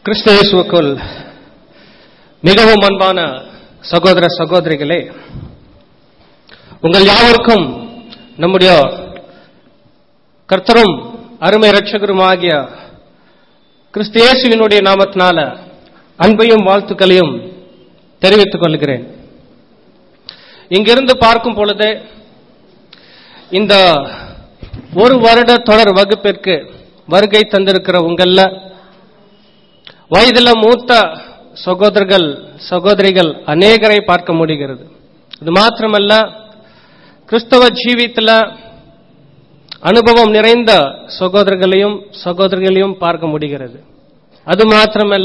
கிறிஸ்து இயேசுவுக்குள் மிகவும் அன்பான சகோதர சகோதரிகளே உங்கள் யாவருக்கும் நம்முடைய கர்த்தரும் அருமை இரட்சகருமாகிய கிறிஸ்து இயேசுவினுடைய நாமத்தினால அன்பையும் வாழ்த்துக்களையும் தெரிவித்துக் கொள்கிறேன் இங்கிருந்து பார்க்கும் பொழுது இந்த ஒரு வருட தொடர் வகுப்பிற்கு வருகை தந்திருக்கிற உங்கள வயதில் மூத்த சகோதரர்கள் சகோதரிகள் அநேகரை பார்க்க முடிகிறது இது மாத்திரமல்ல கிறிஸ்தவ ஜீவித்தில் அனுபவம் நிறைந்த சகோதரர்களையும் சகோதரிகளையும் பார்க்க முடிகிறது அது மாத்திரமல்ல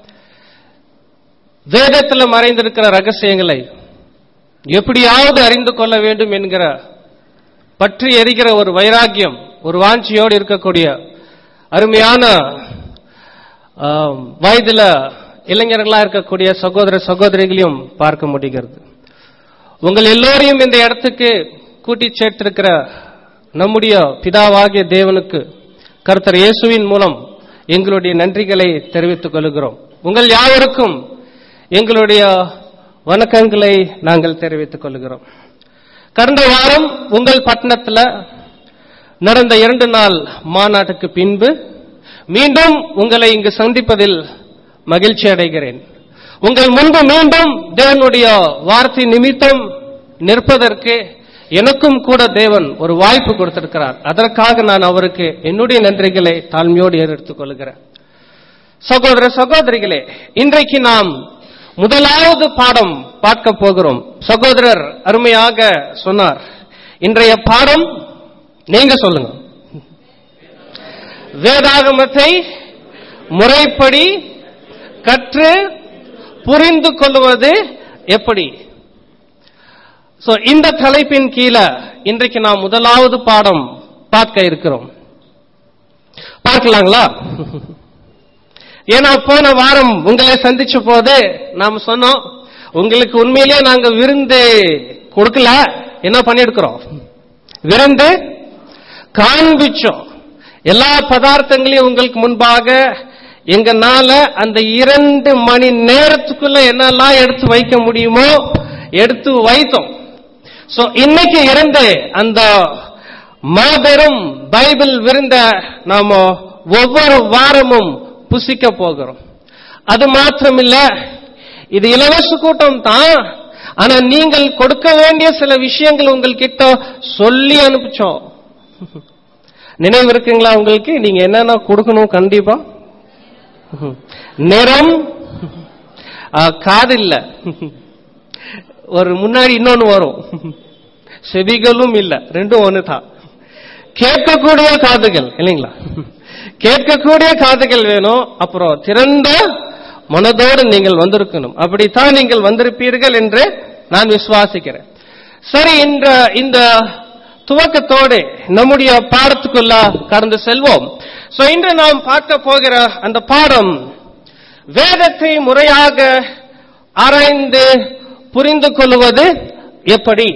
வேதத்தில் மறைந்திருக்கிற ரகசியங்களை எப்படியாவது அறிந்து கொள்ள வேண்டும் என்கிற பற்றி எரிகிற ஒரு வைராக்கியம் ஒரு வாஞ்சியோடு இருக்கக்கூடிய அருமையான வயதுல இளைஞர்களா இருக்கக்கூடிய சகோதர சகோதரிகளையும் பார்க்க முடிகிறது உங்கள் எல்லோரையும் இந்த இடத்துக்கு கூட்டி சேர்த்திருக்கிற நம்முடைய பிதாவாகிய தேவனுக்கு கர்த்தர் இயேசுவின் மூலம் எங்களுடைய நன்றிகளை தெரிவித்துக் கொள்கிறோம் உங்கள் யாவருக்கும் எங்களுடைய வணக்கங்களை நாங்கள் தெரிவித்துக் கொள்கிறோம் கடந்த வாரம் உங்கள் பட்டணத்தில் நடந்த இரண்டு நாள் மாநாட்டுக்கு பின்பு மீண்டும் உங்களை இங்கு சந்திப்பதில் மகிழ்ச்சி அடைகிறேன் உங்கள் முன்பு மீண்டும் தேவனுடைய வார்த்தை நிமித்தம் நிற்பதற்கு எனக்கும் கூட தேவன் ஒரு வாய்ப்பு கொடுத்திருக்கிறார் அதற்காக நான் அவருக்கு என்னுடைய நன்றிகளை தாழ்மையோடு எடுத்துக் கொள்கிறேன் சகோதர சகோதரிகளே இன்றைக்கு நாம் முதலாவது பாடம் பார்க்க போகிறோம் சகோதரர் அருமையாக சொன்னார் இன்றைய பாடம் நீங்க சொல்லுங்க வேதாகமத்தை முறைப்படி கற்று புரிந்து கொள்வது எப்படி சோ இந்த தலைப்பின் கீழே இன்றைக்கு நாம் முதலாவது பாடம் பார்க்க இருக்கிறோம் பார்க்கலாங்களா ஏன்னா போன வாரம் உங்களை சந்திச்ச போது நாம் சொன்னோம் உங்களுக்கு உண்மையிலேயே நாங்க விருந்து கொடுக்கல என்ன பண்ணிருக்கிறோம் விருந்து காண்பிச்சோம் எல்லா பதார்த்தங்களையும் உங்களுக்கு முன்பாக எங்கனால அந்த இரண்டு மணி நேரத்துக்குள்ள என்னெல்லாம் எடுத்து வைக்க முடியுமோ எடுத்து வைத்தோம் சோ இன்னைக்கு இருந்து அந்த மாபெரும் பைபிள் விருந்த நாம ஒவ்வொரு வாரமும் புசிக்க போகிறோம் அது மாத்திரமில்ல இது இலவச கூட்டம் தான் ஆனா நீங்கள் கொடுக்க வேண்டிய சில விஷயங்கள் உங்கள்கிட்ட சொல்லி அனுப்பிச்சோம் நினைவு இருக்குங்களா உங்களுக்கு நீங்க என்னென்ன கொடுக்கணும் கண்டிப்பா நிறம் காது இல்ல ஒரு முன்னாடி இன்னொன்னு வரும் செவிகளும் இல்ல ரெண்டும் ஒண்ணுதான் கேட்கக்கூடிய காதுகள் இல்லைங்களா கேட்கக்கூடிய காதுகள் வேணும் அப்புறம் திறந்த மனதோடு நீங்கள் வந்திருக்கணும் அப்படித்தான் நீங்கள் வந்திருப்பீர்கள் என்று நான் விசுவாசிக்கிறேன் சரி இந்த இந்த துவக்கத்தோடு நம்முடைய பாடத்துக்குள்ள கடந்து செல்வோம் சோ இன்று நாம் பார்க்க போகிற அந்த பாடம் வேதத்தை முறையாக ஆராய்ந்து புரிந்து கொள்வது எப்படி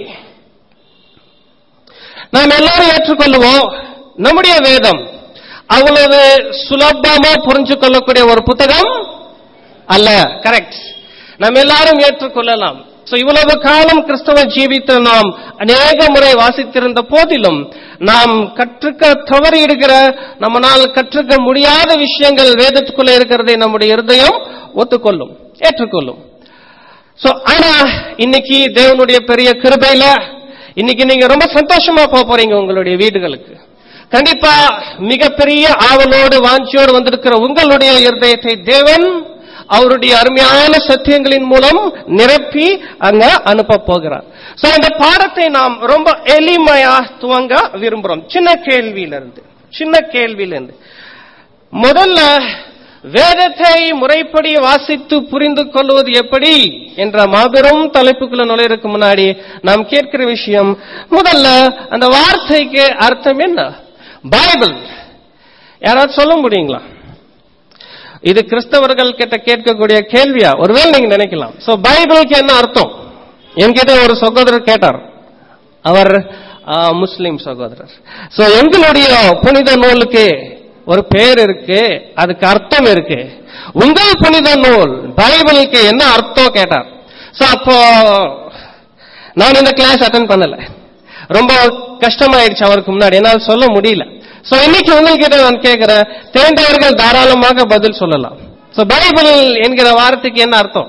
நாம் எல்லாரும் ஏற்றுக்கொள்வோம் நம்முடைய வேதம் அவ்வளவு சுலபமா புரிஞ்சு கொள்ளக்கூடிய ஒரு புத்தகம் அல்ல கரெக்ட் நம்ம எல்லாரும் ஏற்றுக்கொள்ளலாம் சோ இவ்வளவு காலம் கிறிஸ்தவ ஜீவித்து நாம் அநேக முறை வாசித்திருந்த போதிலும் நாம் கற்றுக்க தவறிடுகிற நம்மளால் கற்றுக்க முடியாத விஷயங்கள் வேதத்துக்குள்ள இருக்கிறதை நம்முடைய இருதயம் ஒத்துக்கொள்ளும் ஏற்றுக்கொள்ளும் சோ ஆனா இன்னைக்கு தேவனுடைய பெரிய கிருபையில இன்னைக்கு நீங்க ரொம்ப சந்தோஷமா போக போறீங்க உங்களுடைய வீடுகளுக்கு கண்டிப்பா மிகப்பெரிய ஆவலோடு வாஞ்சியோடு வந்திருக்கிற உங்களுடைய இருதயத்தை தேவன் அவருடைய அருமையான சத்தியங்களின் மூலம் நிரப்பி அங்க அனுப்ப போகிறார் சோ இந்த பாடத்தை நாம் ரொம்ப எளிமையா துவங்க விரும்புறோம் சின்ன கேள்வியிலிருந்து சின்ன கேள்வியிலிருந்து முதல்ல வேதத்தை முறைப்படி வாசித்து புரிந்து கொள்வது எப்படி என்ற மாபெரும் தலைப்புக்குள்ள நுழையிறதுக்கு முன்னாடி நாம் கேட்கிற விஷயம் முதல்ல அந்த வார்த்தைக்கு அர்த்தம் என்ன பைபிள் யாராவது சொல்ல முடியுங்களா இது கிறிஸ்தவர்கள் கிட்ட கேட்கக்கூடிய கேள்வியா ஒருவேளை நீங்க நினைக்கலாம் சோ பைபிளுக்கு என்ன அர்த்தம் என்கிட்ட ஒரு சகோதரர் கேட்டார் அவர் முஸ்லிம் சகோதரர் சோ எங்களுடைய புனித நூலுக்கு ஒரு பேர் இருக்கு அதுக்கு அர்த்தம் இருக்கு உங்கள் புனித நூல் பைபிளுக்கு என்ன அர்த்தம் கேட்டார் சோ அப்போ நான் இந்த கிளாஸ் அட்டன் பண்ணல ரொம்ப கஷ்டமாயிடுச்சு அவருக்கு முன்னாடி என்னால் சொல்ல முடியல சோ இன்னைக்கு உங்ககிட்ட நான் கேட்கிறேன் தெரிந்தவர்கள் தாராளமாக பதில் சொல்லலாம் சோ பைபிள் என்கிற வார்த்தைக்கு என்ன அர்த்தம்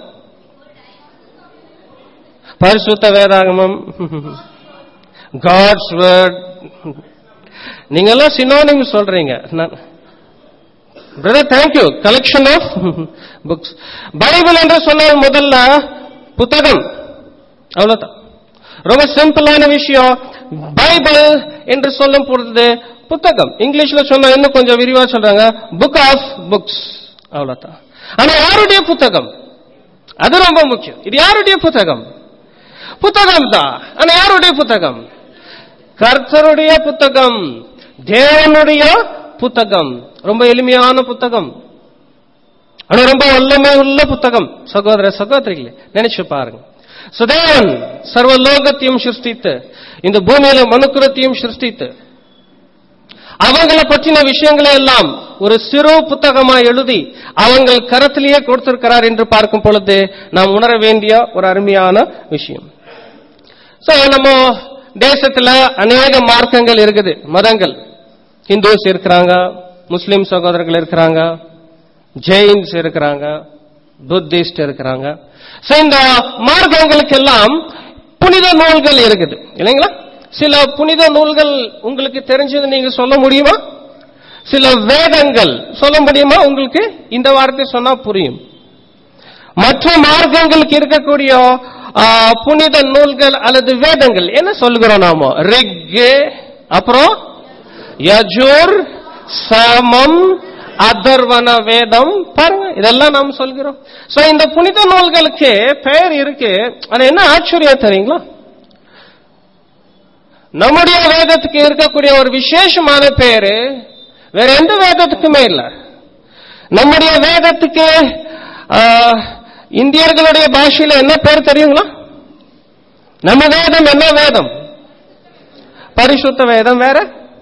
பரிசுத்த வேதாகமம் காட்ஸ் வேர்ட் நீங்க எல்லாம் சினோனிம் சொல்றீங்க brother thank you collection of books Bible என்று சொன்னால் முதல்ல புத்தகம் அவ்வளவுதான் ரொம்ப சிம்பிளான விஷயம் பைபிள் என்று சொல்லும் பொழுது புத்தகம் இங்கிலீஷ்ல சொன்னா இன்னும் கொஞ்சம் விரிவா சொல்றாங்க புக் ஆஃப் புக்ஸ் அவ்வளவுதான் ஆனா யாருடைய புத்தகம் அது ரொம்ப முக்கியம் இது யாருடைய புத்தகம் புத்தகம் தான் ஆனா யாருடைய புத்தகம் கர்த்தருடைய புத்தகம் தேவனுடைய புத்தகம் ரொம்ப எளிமையான புத்தகம் ஆனா ரொம்ப வல்லமை உள்ள புத்தகம் சகோதர சகோதரிகளே நினைச்சு பாருங்க சுதேவன் சர்வலோகத்தையும் சிருஷ்டித்து இந்த பூமியில மனுக்குலத்தையும் சிருஷ்டித்து அவங்களை பற்றின விஷயங்களை எல்லாம் ஒரு சிறு புத்தகமா எழுதி அவங்கள் கரத்திலேயே கொடுத்திருக்கிறார் என்று பார்க்கும் பொழுது நாம் உணர வேண்டிய ஒரு அருமையான விஷயம் சோ நம்ம தேசத்துல அநேக மார்க்கங்கள் இருக்குது மதங்கள் இந்துஸ் இருக்கிறாங்க முஸ்லிம் சகோதரர்கள் இருக்கிறாங்க ஜெயின்ஸ் இருக்கிறாங்க புத்திஸ்ட் இருக்கிறாங்க சோ இந்த மார்க்கங்களுக்கு எல்லாம் புனித நூல்கள் இருக்குது இல்லைங்களா சில புனித நூல்கள் உங்களுக்கு தெரிஞ்சது நீங்க சொல்ல முடியுமா சில வேதங்கள் சொல்ல முடியுமா உங்களுக்கு இந்த வார்த்தை சொன்னா புரியும் மற்ற மார்க்கங்களுக்கு இருக்கக்கூடிய ஆ, புனித நூல்கள் அல்லது வேதங்கள் என்ன சொல்கிறோம் நாம ரிக் அப்புறம் யஜூர் சமம் அதர்வன வேதம் பாருங்க இதெல்லாம் நாம் சொல்கிறோம் சோ இந்த புனித நூல்களுக்கு பெயர் இருக்கு அது என்ன ஆச்சரியம் தெரியுங்களா நம்முடைய வேதத்துக்கு இருக்கக்கூடிய ஒரு விசேஷமான பேரு வேற எந்த வேதத்துக்குமே இல்ல நம்முடைய வேதத்துக்கு ஆ, இந்தியர்களுடைய பாஷையில என்ன பேர் தெரியுங்களா நம்ம வேதம் என்ன வேதம் பரிசுத்த வேதம் வேற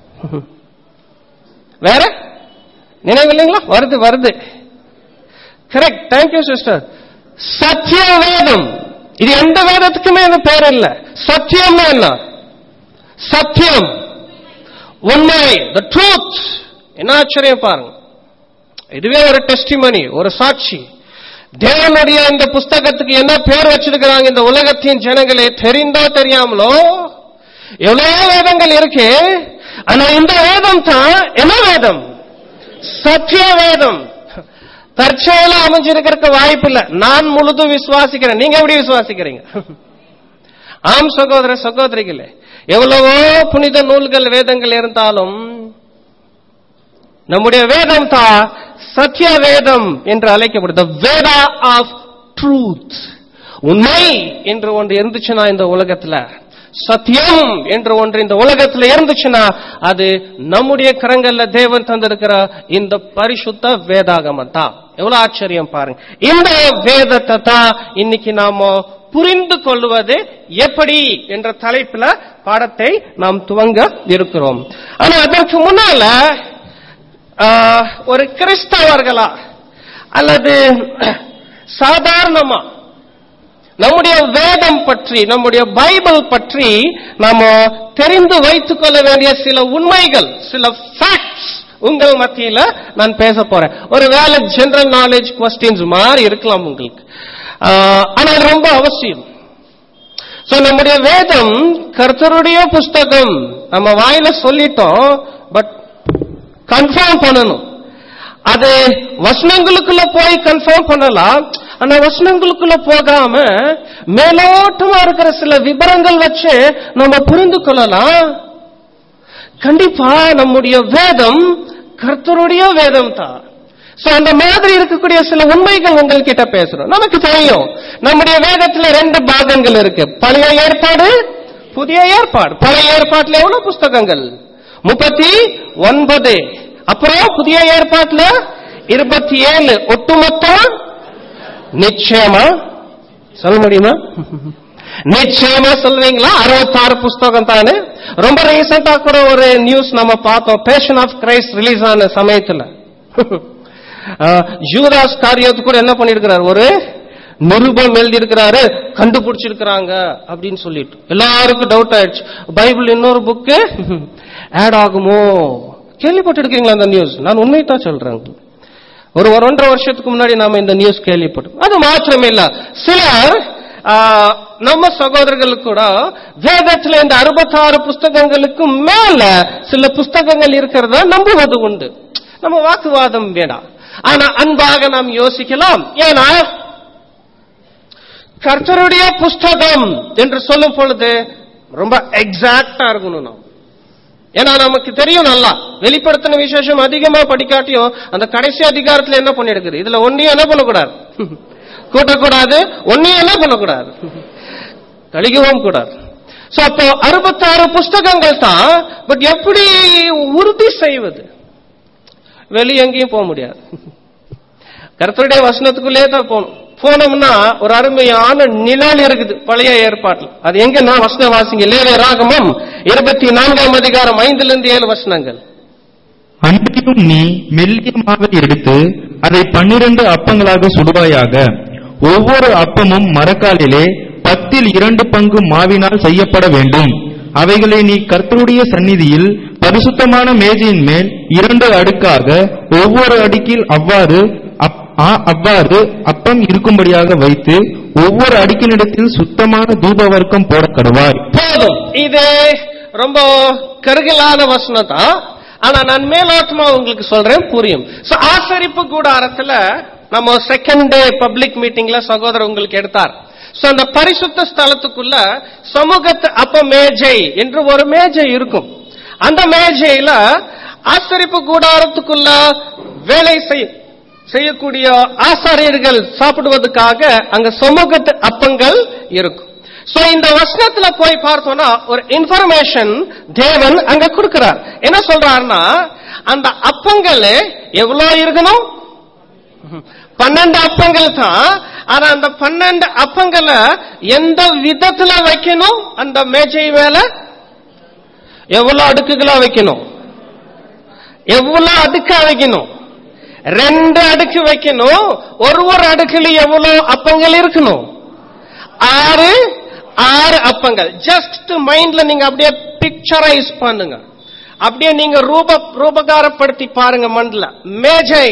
வேற நினைவு இல்லைங்களா வருது வருது கரெக்ட் தேங்க்யூ சிஸ்டர் சத்திய வேதம் இது எந்த வேதத்துக்குமே என்ன பேர் இல்ல சத்தியம்னா என்ன சத்தியம் உண்மை த ட்ரூத் என்ன ஆச்சரியம் பாருங்க இதுவே ஒரு டெஸ்டிமனி ஒரு சாட்சி தேவனுடைய இந்த புஸ்தகத்துக்கு என்ன பேர் வச்சிருக்கிறாங்க இந்த உலகத்தின் ஜனங்களே தெரிந்தோ தெரியாமலோ எவ்வளவு வேதங்கள் இருக்கு ஆனா இந்த வேதம் தான் என்ன வேதம் சத்திய வேதம் தற்செயலா அமைஞ்சிருக்கிறதுக்கு வாய்ப்பு இல்ல நான் முழுதும் விசுவாசிக்கிறேன் நீங்க எப்படி விசுவாசிக்கிறீங்க ஆம் சகோதர சகோதரிகளே எவ்வளவோ புனித நூல்கள் வேதங்கள் இருந்தாலும் நம்முடைய வேதம் தான் சத்திய வேதம் என்று அழைக்கப்படுது வேதா ஆஃப் ட்ரூத் உண்மை என்று ஒன்று இருந்துச்சுன்னா இந்த உலகத்துல சத்தியம் என்று ஒன்று இந்த உலகத்துல இருந்துச்சுன்னா அது நம்முடைய கரங்கள்ல தேவன் தந்திருக்கிற இந்த பரிசுத்த வேதாகமம் தான் எவ்வளவு ஆச்சரியம் பாருங்க இந்த வேதத்தை தான் இன்னைக்கு நாம புரிந்து கொள்வது எப்படி என்ற தலைப்புல பாடத்தை நாம் துவங்க இருக்கிறோம் ஆனா அதற்கு முன்னால ஆஹ், ஒரு கிறிஸ்தவர்களா அல்லது சாதாரணமா நம்முடைய வேதம் பற்றி நம்முடைய பைபிள் பற்றி நாம தெரிந்து வைத்துக் கொள்ள வேண்டிய சில உண்மைகள் சில ஃபேக்ட்ஸ் உங்கள் மத்தியில நான் பேச போறேன் ஒரு வேலை ஜெனரல் நாலேஜ் கொஸ்டின்ஸ் மாதிரி இருக்கலாம் உங்களுக்கு ஆஹ், ஆனா அது ரொம்ப அவசியம் சோ நம்முடைய வேதம் கர்த்தருடைய புஸ்தகம் நம்ம வாயில சொல்லிட்டோம் பட் கன்ஃபார்ம் பண்ணணும் அது வசனங்களுக்குள்ள போய் கன்ஃபார்ம் பண்ணலாம் ஆனா வசனங்களுக்குள்ள போகாம மேலோட்டமா இருக்கிற சில விபரங்கள் வச்சு நம்ம புரிந்து கொள்ளலாம் கண்டிப்பா நம்முடைய வேதம் கர்த்தருடைய வேதம் தான் சோ அந்த மாதிரி இருக்கக்கூடிய சில உண்மைகள் உங்கள்கிட்ட பேசுறோம் நமக்கு தெரியும் நம்முடைய வேதத்துல ரெண்டு பாகங்கள் இருக்கு பழைய ஏற்பாடு புதிய ஏற்பாடு பழைய ஏற்பாட்டுல எவ்வளவு புஸ்தகங்கள் முப்பத்தி ஒன்பது அப்புறம் புதிய ஏற்பாட்டுல இருபத்தி ஏழு ஒட்டுமொத்தம் நிச்சயமா சொல்ல முடியுமா நிச்சயமா சொல்றீங்களா அறுபத்தாறு புஸ்தகம் தானே ரொம்ப ரீசெண்டா கூட ஒரு நியூஸ் நம்ம பார்த்தோம் பேஷன் ஆஃப் கிரைஸ்ட் ரிலீஸ் ஆன சமயத்துல அஹ், யூதாஸ் காரியத்து கூட என்ன பண்ணிருக்கிறார் ஒரு நிருபம் எழுதி இருக்கிறாரு கண்டுபிடிச்சிருக்கிறாங்க அப்படின்னு சொல்லிட்டு எல்லாருக்கும் டவுட் ஆயிடுச்சு பைபிள் இன்னொரு புக்கு ஆட் ஆகுமோ கேள்விப்பட்டிருக்கீங்களா அந்த நியூஸ் நான் உண்மையை தான் சொல்றேன் ஒரு ஒரு ஒன்றரை வருஷத்துக்கு முன்னாடி நாம இந்த நியூஸ் கேள்விப்பட்டோம் அது மாத்திரமே இல்ல சிலர் ஆ, நம்ம சகோதரர்கள் கூட வேதத்துல இந்த அறுபத்தாறு புஸ்தகங்களுக்கு மேல சில புஸ்தகங்கள் இருக்கிறத நம்புவது உண்டு நம்ம வாக்குவாதம் வேண்டாம் ஆனா அன்பாக நாம் யோசிக்கலாம் ஏன்னா கர்த்தருடைய புஸ்தகம் என்று சொல்லும் பொழுது ரொம்ப எக்ஸாக்டா இருக்கணும் நாம் ஏன்னா நமக்கு தெரியும் நல்லா வெளிப்படுத்தின விசேஷம் அதிகமா படிக்காட்டியும் அந்த கடைசி அதிகாரத்துல என்ன பண்ணிருக்குது இதுல ஒன்னையும் என்ன பண்ணக்கூடாது கூட்டக்கூடாது ஒன்னையும் என்ன பண்ணக்கூடாது கழிக்கவும் கூடாது சோ அப்போ அறுபத்தாறு புஸ்தகங்கள் தான் பட் எப்படி உறுதி செய்வது வெளியே எங்கேயும் போக முடியாது கர்த்தருடைய வசனத்துக்குள்ளே தான் போகணும் போனோம்னா ஒரு அருமையான நிழல் இருக்குது பழைய ஏற்பாட்டில் அது எங்கன்னா வசன வாசிங்க லேவே ராகமம் இருபத்தி நான்காம் அதிகாரம் ஐந்துல இருந்து ஏழு வசனங்கள் அன்றையும் நீ மெல்லிய மாவை எடுத்து அதை பன்னிரண்டு அப்பங்களாக சுடுவாயாக ஒவ்வொரு அப்பமும் மரக்காலிலே பத்தில் இரண்டு பங்கு மாவினால் செய்யப்பட வேண்டும் அவைகளை நீ கர்த்தருடைய சந்நிதியில் பரிசுத்தமான மேஜையின் மேல் இரண்டு அடுக்காக ஒவ்வொரு அடுக்கில் அவ்வாறு அப்- ஆ- அவ்வாறு அப்பம் இருக்கும்படியாக வைத்து ஒவ்வொரு அடுக்கினிடத்தில் சுத்தமான தூபவர்க்கம் போட கடுவாய் போதும் இது ரொம்ப கருகலான வசனம் தான் ஆனா நான் மேலோட்டமா உங்களுக்கு சொல்றேன் புரியும் சோ ஆசரிப்பு கூடாரத்துல நம்ம செகண்ட் டே பப்ளிக் மீட்டிங்ல சகோதரர் உங்களுக்கு எடுத்தார் சோ அந்த பரிசுத்த ஸ்தலத்துக்குள்ள சமூகத்து அப்ப மேஜை என்று ஒரு மேஜை இருக்கும் அந்த மேஜையில ஆசரிப்பு கூடாரத்துக்குள்ள வேலை செய் செய்யக்கூடிய ஆசாரியர்கள் சாப்பிடுவதற்காக அங்க சமூகத்து அப்பங்கள் இருக்கும் சோ இந்த வசனத்துல போய் பார்த்தோம்னா ஒரு இன்ஃபர்மேஷன் தேவன் அங்க கொடுக்கிறார் என்ன சொல்றாருன்னா அந்த அப்பங்கள் எவ்வளவு இருக்கணும் பன்னெண்டு அப்பங்கள் தான் ஆனா அந்த பன்னெண்டு அப்பங்களை எந்த விதத்துல வைக்கணும் அந்த மேஜை மேல எவ்வளவு அடுக்குகளா வைக்கணும் எவ்வளவு அடுக்கா வைக்கணும் ரெண்டு அடுக்கு வைக்கணும் ஒரு ஒரு அடுக்குல எவ்வளவு அப்பங்கள் இருக்கணும் ஆறு ஆறு அப்பங்கள் ஜஸ்ட் மைண்ட்ல நீங்க அப்படியே பிக்சரைஸ் பண்ணுங்க அப்படியே நீங்க ரூப ரூபகாரப்படுத்தி பாருங்க மண்ல மேஜை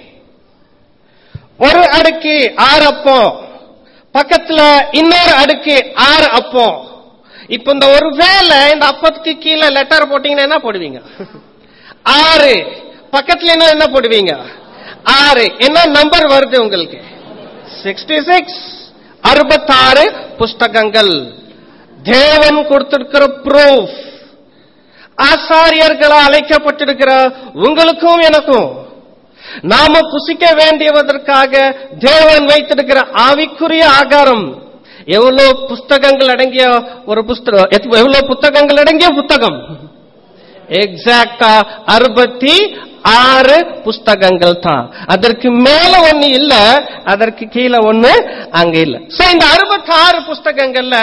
ஒரு அடுக்கு ஆறு அப்பம் பக்கத்துல இன்னொரு அடுக்கு ஆறு அப்பம் இப்ப இந்த ஒரு வேலை இந்த அப்பத்துக்கு கீழே லெட்டர் போட்டீங்கன்னா என்ன போடுவீங்க ஆறு பக்கத்துல என்ன என்ன போடுவீங்க ஆறு என்ன நம்பர் வருது உங்களுக்கு சிக்ஸ்டி சிக்ஸ் அறுபத்தாறு புஸ்தகங்கள் தேவன் கொடுத்திருக்கிற ப்ரூஃப் ஆசாரியர்களா அழைக்கப்பட்டிருக்கிற உங்களுக்கும் எனக்கும் நாம புசிக்க வேண்டியதற்காக தேவன் வைத்திருக்கிற ஆவிக்குரிய ஆகாரம் எவ்வளவு புஸ்தகங்கள் அடங்கிய ஒரு புஸ்தகம் எத்- எவ்வளவு புத்தகங்கள் அடங்கிய புத்தகம் எக்ஸாக்டா அறுபத்தி ஆறு புஸ்தகங்கள் தான் அதற்கு மேல ஒண்ணு இல்ல அதற்கு கீழே ஒண்ணு அங்க இல்ல சோ இந்த அறுபத்தி ஆறு புஸ்தகங்கள்ல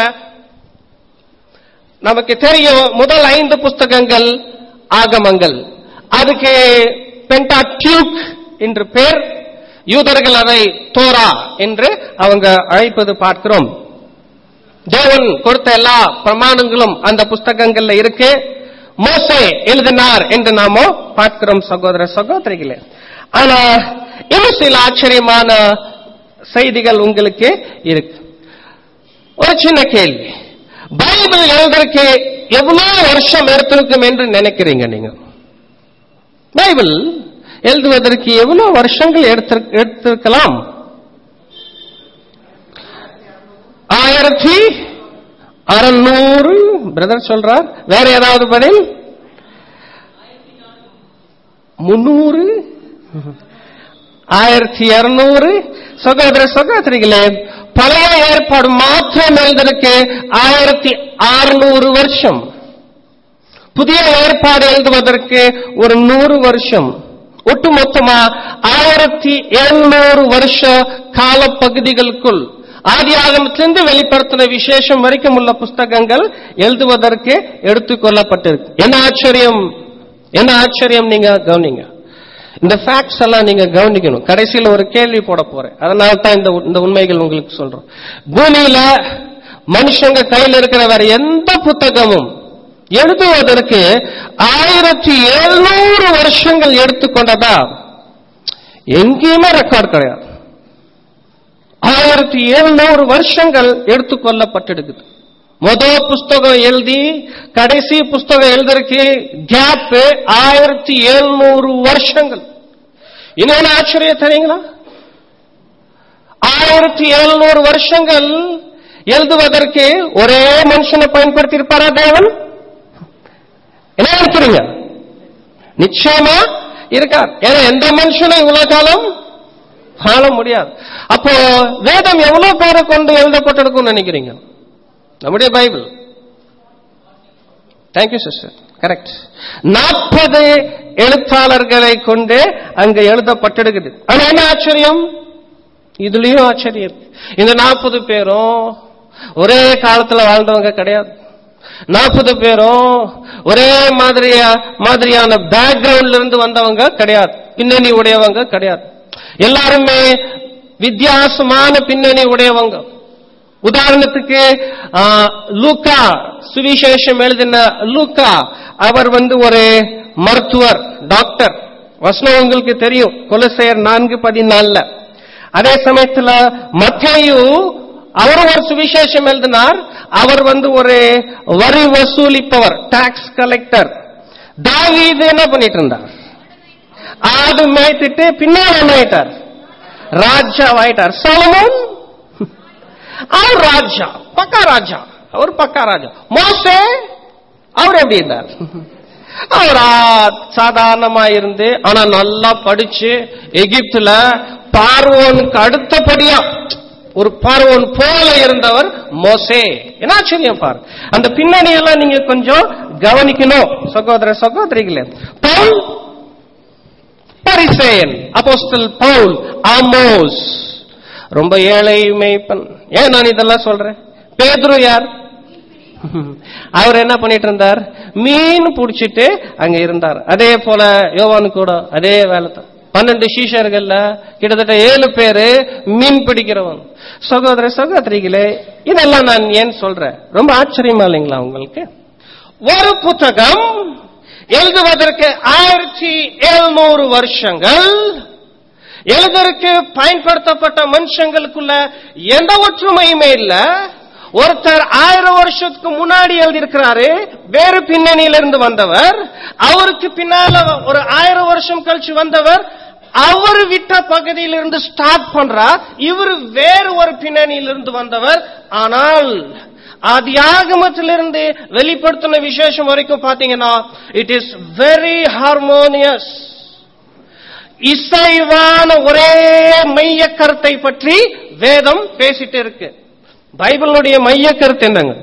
நமக்கு தெரியும் முதல் ஐந்து புஸ்தகங்கள் ஆகமங்கள் அதுக்கு பென்டாட்யூக் என்று பேர் யூதர்கள் அதை தோரா என்று அவங்க அழைப்பது பார்க்கிறோம் தேவன் கொடுத்த எல்லா பிரமாணங்களும் அந்த புஸ்தகங்கள்ல இருக்கு மோசே எழுதினார் என்று நாம பார்க்கிறோம் சகோதர சகோதரிகளே ஆனா இன்னும் சில ஆச்சரியமான செய்திகள் உங்களுக்கு இருக்கு ஒரு சின்ன கேள்வி பைபிள் எழுதுறதுக்கு எவ்வளவு வருஷம் எடுத்திருக்கும் என்று நினைக்கிறீங்க நீங்க பைபிள் எழுதுவதற்கு எவ்வளவு வருஷங்கள் எடுத்திரு- எடுத்திருக்கலாம் ஆயிரத்தி அறுநூறு பிரதர் சொல்றார் வேற ஏதாவது பதில் முன்னூறு ஆயிரத்தி இருநூறு சகோதர சகோதரிகளே பழைய ஏற்பாடு மாத்திரம் எழுதுறதுக்கு ஆயிரத்தி அறுநூறு வருஷம் புதிய ஏற்பாடு எழுதுவதற்கு ஒரு நூறு வருஷம் ஒட்டுமொத்தமா ஆயிரத்தி எழுநூறு வருஷ காலப்பகுதிகளுக்குள் ஆதி ஆகமத்திலிருந்து வெளிப்படுத்தின விசேஷம் வரைக்கும் உள்ள புஸ்தகங்கள் எழுதுவதற்கு எடுத்துக்கொள்ளப்பட்டிருக்கு என்ன ஆச்சரியம் என்ன ஆச்சரியம் நீங்க கவனிங்க இந்த ஃபேக்ட்ஸ் எல்லாம் நீங்க கவனிக்கணும் கடைசியில் ஒரு கேள்வி போட போறேன் அதனால தான் இந்த இந்த உண்மைகள் உங்களுக்கு சொல்றோம் பூமியில மனுஷங்க கையில் இருக்கிற வேற எந்த புத்தகமும் எழுதுவதற்கு ஆயிரத்தி எழுநூறு வருஷங்கள் எடுத்துக்கொண்டதா எங்கேயுமே ரெக்கார்ட் கிடையாது ஆயிரத்தி எழுநூறு வருஷங்கள் எடுத்துக்கொள்ளப்பட்டிருக்குது முதல் புஸ்தகம் எழுதி கடைசி புஸ்தகம் எழுதுறதுக்கு கேப் ஆயிரத்தி எழுநூறு வருஷங்கள் இன்னொன்னு ஆச்சரியம் தெரியுங்களா ஆயிரத்தி எழுநூறு வருஷங்கள் எழுதுவதற்கு ஒரே மனுஷனை பயன்படுத்தி இருப்பாரா தேவன் என்ன நினைக்கிறீங்க நிச்சயமா இருக்கார் ஏன்னா எந்த மனுஷனும் இவ்வளவு காலம் வாழ முடியாது அப்போ வேதம் எவ்வளவு பேரை கொண்டு எழுதப்பட்டிருக்கும்னு நினைக்கிறீங்க நம்முடைய பைபிள் தேங்க்யூ சிஸ்டர் கரெக்ட் நாற்பது எழுத்தாளர்களை கொண்டு அங்க எழுதப்பட்டிருக்குது ஆனா என்ன ஆச்சரியம் இதுலயும் ஆச்சரியம் இருக்கு. இந்த நாற்பது பேரும் ஒரே காலத்துல வாழ்ந்தவங்க கிடையாது நாற்பது பேரும் ஒரே மாதிரியா மாதிரியான பேக்ரவுண்ட்ல இருந்து வந்தவங்க கிடையாது பின்னணி உடையவங்க கிடையாது எல்லாருமே வித்தியாசமான பின்னணி உடையவங்க உதாரணத்துக்கு ஆ, லூக்கா சுவிசேஷம் எழுதின லூக்கா அவர் வந்து ஒரு மருத்துவர் டாக்டர் வசனம் உங்களுக்கு தெரியும் கொலசையர் நான்கு பதினாலுல அதே சமயத்துல மத்தேயு அவரும் ஒரு சுவிசேஷம் எழுதினார் அவர் வந்து ஒரு வரி வசூலிப்பவர் டாக்ஸ் கலெக்டர் தாவீது என்ன பண்ணிட்டு இருந்தார் ஆடு மேய்த்துட்டு பின்னால் என்ன ஆயிட்டார் ராஜா ஆயிட்டார் சோலமன் அவர் ராஜா பக்கா ராஜா அவர் பக்கா ராஜா மோசே அவர் எப்படி இருந்தார் அவர் ஆ- சாதாரணமா இருந்து ஆனா நல்லா படிச்சு எகிப்துல பார்வோனுக்கு அடுத்தபடியா ஒரு பார்வோன் போல இருந்தவர் மோசே என்ன ஆச்சரியம் பாரு அந்த பின்னணி எல்லாம் நீங்க கொஞ்சம் கவனிக்கணும் சகோதர சகோதரிகளே பவுல் பரிசேயன் அப்போஸ்தல் பவுல் ஆமோஸ் ரொம்ப ஏழை மேய்ப்பன் ஏன் நான் இதெல்லாம் சொல்றேன் பேதுரு யார் அவர் என்ன பண்ணிட்டு இருந்தார் மீன் புடிச்சிட்டு அங்க இருந்தார் அதே போல யோவானு கூட அதே வேலை தான் பன்னெண்டு சீஷர்கள்ல கிட்டத்தட்ட ஏழு பேரு மீன் பிடிக்கிறவங்க சகோதர சகோதரிகளே இதெல்லாம் நான் ஏன் சொல்றேன் ரொம்ப ஆச்சரியமா இல்லைங்களா உங்களுக்கு ஒரு புத்தகம் எழுதுவதற்கு ஆயிரத்தி எழுநூறு வருஷங்கள் எழுதற்கு பயன்படுத்தப்பட்ட மனுஷங்களுக்குள்ள எந்த ஒற்றுமையுமே இல்ல ஒருத்தர் ஆயிரம் வருஷத்துக்கு முன்னாடி எழுதியிருக்கிறாரு வேறு பின்னணியில இருந்து வந்தவர் அவருக்கு பின்னால ஒரு ஆயிரம் வருஷம் கழிச்சு வந்தவர் அவர் விட்ட பகுதியிலிருந்து ஸ்டார்ட் பண்றார் இவர் வேறு ஒரு பின்னணியிலிருந்து வந்தவர் ஆனால் ஆதியாகமத்திலிருந்து வெளிப்படுத்தின விசேஷம் வரைக்கும் பாத்தீங்கன்னா இட் இஸ் வெரி ஹார்மோனியஸ் இசைவான ஒரே மைய கருத்தை பற்றி வேதம் பேசிட்டு இருக்கு பைபிளுடைய மைய கருத்து என்னங்க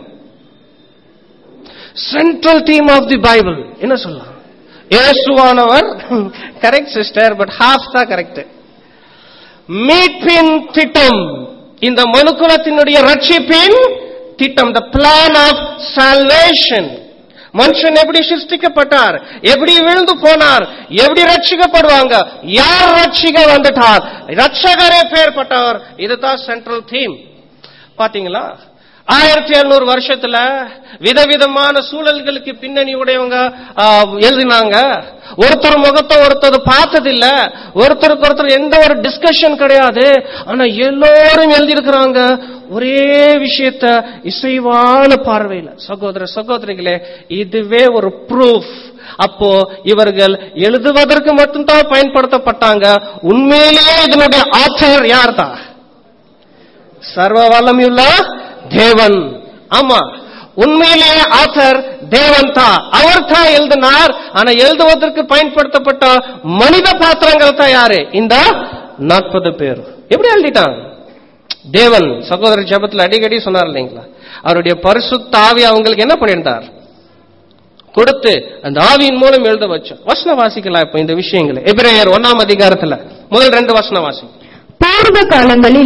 central theme of the Bible என்ன சொல்லலாம் இயேசுவானவர் கரெக்ட் சிஸ்டர் பட் ஹாஃப் தான் கரெக்ட் மீட்பின் திட்டம் இந்த மனுக்குலத்தினுடைய ரட்சிப்பின் திட்டம் த பிளான் ஆஃப் சால்வேஷன் மனுஷன் எப்படி சிருஷ்டிக்கப்பட்டார் எப்படி விழுந்து போனார் எப்படி ரட்சிக்கப்படுவாங்க யார் ரட்சிக்க வந்துட்டார் ரட்சகரே பெயர்பட்டவர் இதுதான் சென்ட்ரல் தீம் பாத்தீங்களா ஆயிரத்தி எழுநூறு வருஷத்துல விதவிதமான சூழல்களுக்கு பின்னணி உடையவங்க ஆ, எழுதினாங்க ஒருத்தர் முகத்தை ஒருத்தர் பார்த்ததில்ல ஒருத்தருக்கு ஒருத்தர் எந்த ஒரு டிஸ்கஷன் கிடையாது ஆனா எல்லோரும் எழுதியிருக்கிறாங்க ஒரே விஷயத்த இசைவான பார்வையில சகோதர சகோதரிகளே இதுவே ஒரு ப்ரூஃப் அப்போ இவர்கள் எழுதுவதற்கு மட்டும்தான் பயன்படுத்தப்பட்டாங்க உண்மையிலேயே இதனுடைய ஆத்தர் யார் தான் சர்வ வல்லமையுள்ள தேவன் ஆமா உண்மையிலேயே ஆத்தர் தேவன் தான் அவர் தான் எழுதினார் ஆனா எழுதுவதற்கு பயன்படுத்தப்பட்ட மனித பாத்திரங்கள் தான் யாரு இந்த நாற்பது பேர் எப்படி எழுதிட்டாங்க தேவன் சகோதரர் ஜெபத்துல அடிக்கடி சொன்னார் இல்லைங்களா அவருடைய பரிசுத்த ஆவி அவங்களுக்கு என்ன பண்ணியிருந்தார் கொடுத்து அந்த ஆவியின் மூலம் எழுத வச்சோம் வசன வாசிக்கலாம் இப்ப இந்த விஷயங்களை எபிரேயர் ஒன்னாம் அதிகாரத்துல முதல் ரெண்டு வசன வாசி பூர்வ காலங்களில்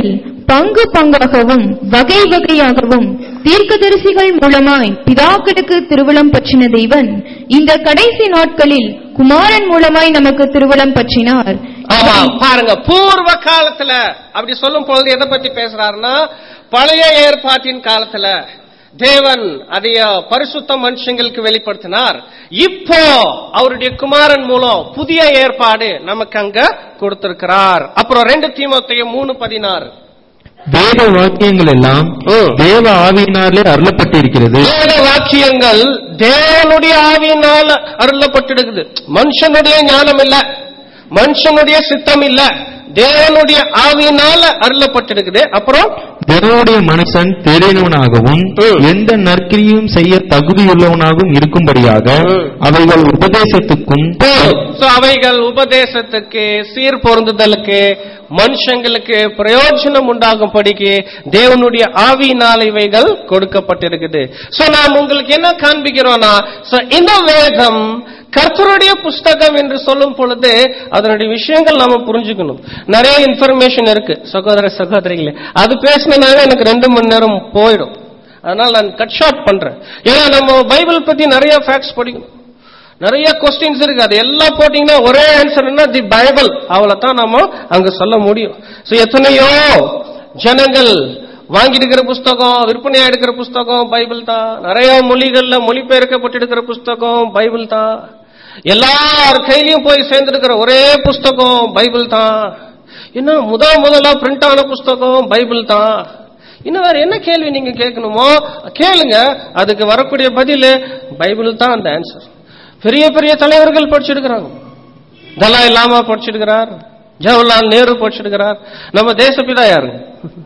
பங்கு பங்காகவும் வகை வகையாகவும் தீர்க்கதரிசிகள் மூலமாய் பிதாக்களுக்கு திருவுளம் பற்றின தேவன் இந்த கடைசி நாட்களில் குமாரன் மூலமாய் நமக்கு திருவுளம் பற்றினார் ஆமா பாருங்க பூர்வ காலத்துல அப்படி சொல்லும் பொழுது எதை பத்தி பேசுறாருன்னா பழைய ஏற்பாட்டின் காலத்துல தேவன் அதைய பரிசுத்த மனுஷங்களுக்கு வெளிப்படுத்தினார் இப்போ அவருடைய குமாரன் மூலம் புதிய ஏற்பாடு நமக்கு அங்க கொடுத்திருக்கிறார் அப்புறம் ரெண்டு தீமோத்தையும் மூணு பதினாறு வேத வாக்கியங்கள் எல்லாம் ம். தேவ ஆவியினாலே அருளப்பட்டிருக்கிறது வேத வாக்கியங்கள் தேவனுடைய ஆவியினால் அருளப்பட்டிருக்குது மனுஷனுடைய ஞானம் இல்ல மனுஷனுடைய சித்தம் இல்ல தேவனுடைய ஆவியினால அருளப்பட்டிருக்குது அப்புறம் தேவனுடைய மனுஷன் தெரிந்தவனாகவும் ம். எந்த நற்கிரியும் செய்ய தகுதியுள்ளவனாகவும் இருக்கும்படியாக ம். அவைகள் உபதேசத்துக்கும் So, அவைகள் உபதேசத்துக்கு சீர் பொருந்துதலுக்கு மனுஷங்களுக்கு பிரயோஜனம் உண்டாகும்படிக்கு தேவனுடைய ஆவியினால் இவைகள் கொடுக்கப்பட்டிருக்குது சோ நாம் உங்களுக்கு என்ன காண்பிக்கிறோம்னா so, இந்த வேதம் கர்த்தருடைய புஸ்தகம் என்று சொல்லும் பொழுது அதனுடைய விஷயங்கள் நாம புரிஞ்சுக்கணும் நிறைய இன்ஃபர்மேஷன் இருக்கு சகோதர சகோதரிகளே அது பேசினாவே எனக்கு ரெண்டு மணி நேரம் போயிடும் அதனால நான் கட் ஷார்ட் பண்றேன் ஏன்னா நம்ம பைபிள் பத்தி நிறைய ஃபேக்ட்ஸ் படிக்கணும் நிறைய கொஸ்டின்ஸ் இருக்கு அது எல்லாம் போட்டீங்கன்னா ஒரே ஆன்சர்னா தி பைபிள் அவ்வளவுதான் நாம அங்க சொல்ல முடியும் சோ எத்தனையோ ஜனங்கள் வாங்கிட்டு இருக்கிற புஸ்தகம் விற்பனையா எடுக்கிற புஸ்தகம் பைபிள் தான் நிறைய மொழிகள்ல மொழிபெயர்க்கப்பட்டு எடுக்கிற புஸ்தகம் பைபிள் தான் எல்லார் கையிலயும் போய் சேர்ந்திருக்கிற ஒரே புஸ்தகம் பைபிள் தான் இன்னும் முத முதலா பிரிண்ட் ஆன புஸ்தகம் பைபிள் தான் இன்னும் வேற என்ன கேள்வி நீங்க கேட்கணுமோ கேளுங்க அதுக்கு வரக்கூடிய பதில் பைபிள் தான் அந்த ஆன்சர் பெரிய பெரிய தலைவர்கள் படிச்சிருக்கிறாங்க தலாய் லாமா படிச்சிருக்கிறார் ஜவஹர்லால் நேரு படிச்சிருக்கிறார் நம்ம தேசப்பிதா யாருங்க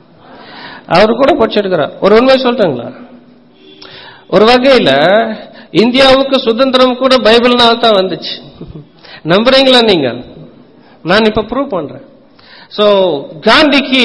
அவரு கூட படிச்சிருக்கிறார் ஒரு உண்மை சொல்றீங்களா ஒரு வகையில இந்தியாவுக்கு சுதந்திரம் கூட பைபிள்னால தான் வந்துச்சு நம்புறீங்களா நீங்க நான் இப்ப ப்ரூவ் பண்றேன் சோ காந்திக்கு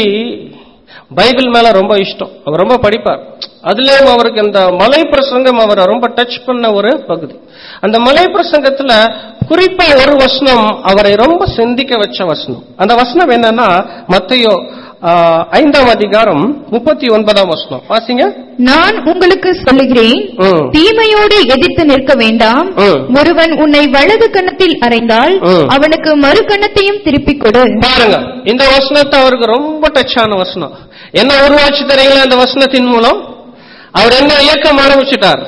பைபிள் மேல ரொம்ப இஷ்டம் அவர் ரொம்ப படிப்பார் அதுலயும் அவருக்கு இந்த மலை பிரசங்கம் அவரை ரொம்ப டச் பண்ண ஒரு பகுதி அந்த மலை பிரசங்கத்துல குறிப்பா ஒரு வசனம் அவரை ரொம்ப சிந்திக்க வச்ச வசனம் அந்த வசனம் என்னன்னா மத்தையோ ஆஹ், ஐந்தாம் அதிகாரம் முப்பத்தி ஒன்பதாம் வசனம் வாசிங்க நான் உங்களுக்கு சொல்லுகிறேன் ம். தீமையோடு எதிர்த்து நிற்க வேண்டாம் ம். ஒருவன் உன்னை வலது கன்னத்தில் அறைந்தால் ம். அவனுக்கு மறு கன்னத்தையும் திருப்பிக் கொடு பாருங்க இந்த வசனத்தை அவருக்கு ரொம்ப டச்சான வசனம் என்ன உருவாச்சு தெரியுங்களா இந்த வசனத்தின் மூலம் அவர் என்ன இயக்கம் ஆரம்பிச்சிட்டார்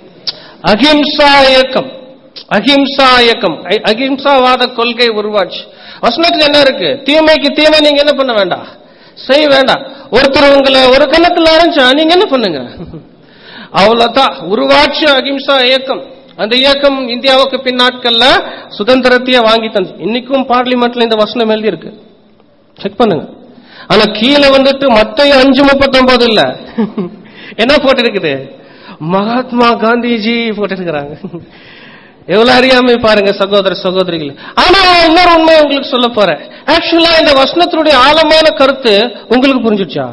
அகிம்சா இயக்கம் அகிம்சா இயக்கம் அ- அகிம்சாவாத கொள்கை உருவாச்சு வசனத்துல என்ன இருக்கு தீமைக்கு தீமை நீங்க என்ன பண்ண வேண்டாம் செய்ய வேண்டாம் ஒருத்தர் உங்களை ஒரு கணத்துல ஆரம்பிச்சா நீங்க என்ன பண்ணுங்க அவ்வளவுதான் உருவாச்சு அகிம்சா இயக்கம் அந்த இயக்கம் இந்தியாவுக்கு பின்னாட்கள்ல சுதந்திரத்தையே வாங்கி தந்து இன்னைக்கும் பார்லிமெண்ட்ல இந்த வசனம் எழுதி இருக்கு செக் பண்ணுங்க ஆனா கீழே வந்துட்டு மத்த அஞ்சு முப்பத்தொன்பது இல்ல என்ன போட்டிருக்குது மகாத்மா காந்திஜி போட்டிருக்கிறாங்க எவ்வளவு அறியாமை பாருங்க சகோதர சகோதரிகள் ஆனா இன்னொரு உண்மை உங்களுக்கு சொல்ல போறேன் ஆக்சுவலா இந்த வசனத்தினுடைய ஆழமான கருத்து உங்களுக்கு புரிஞ்சுச்சா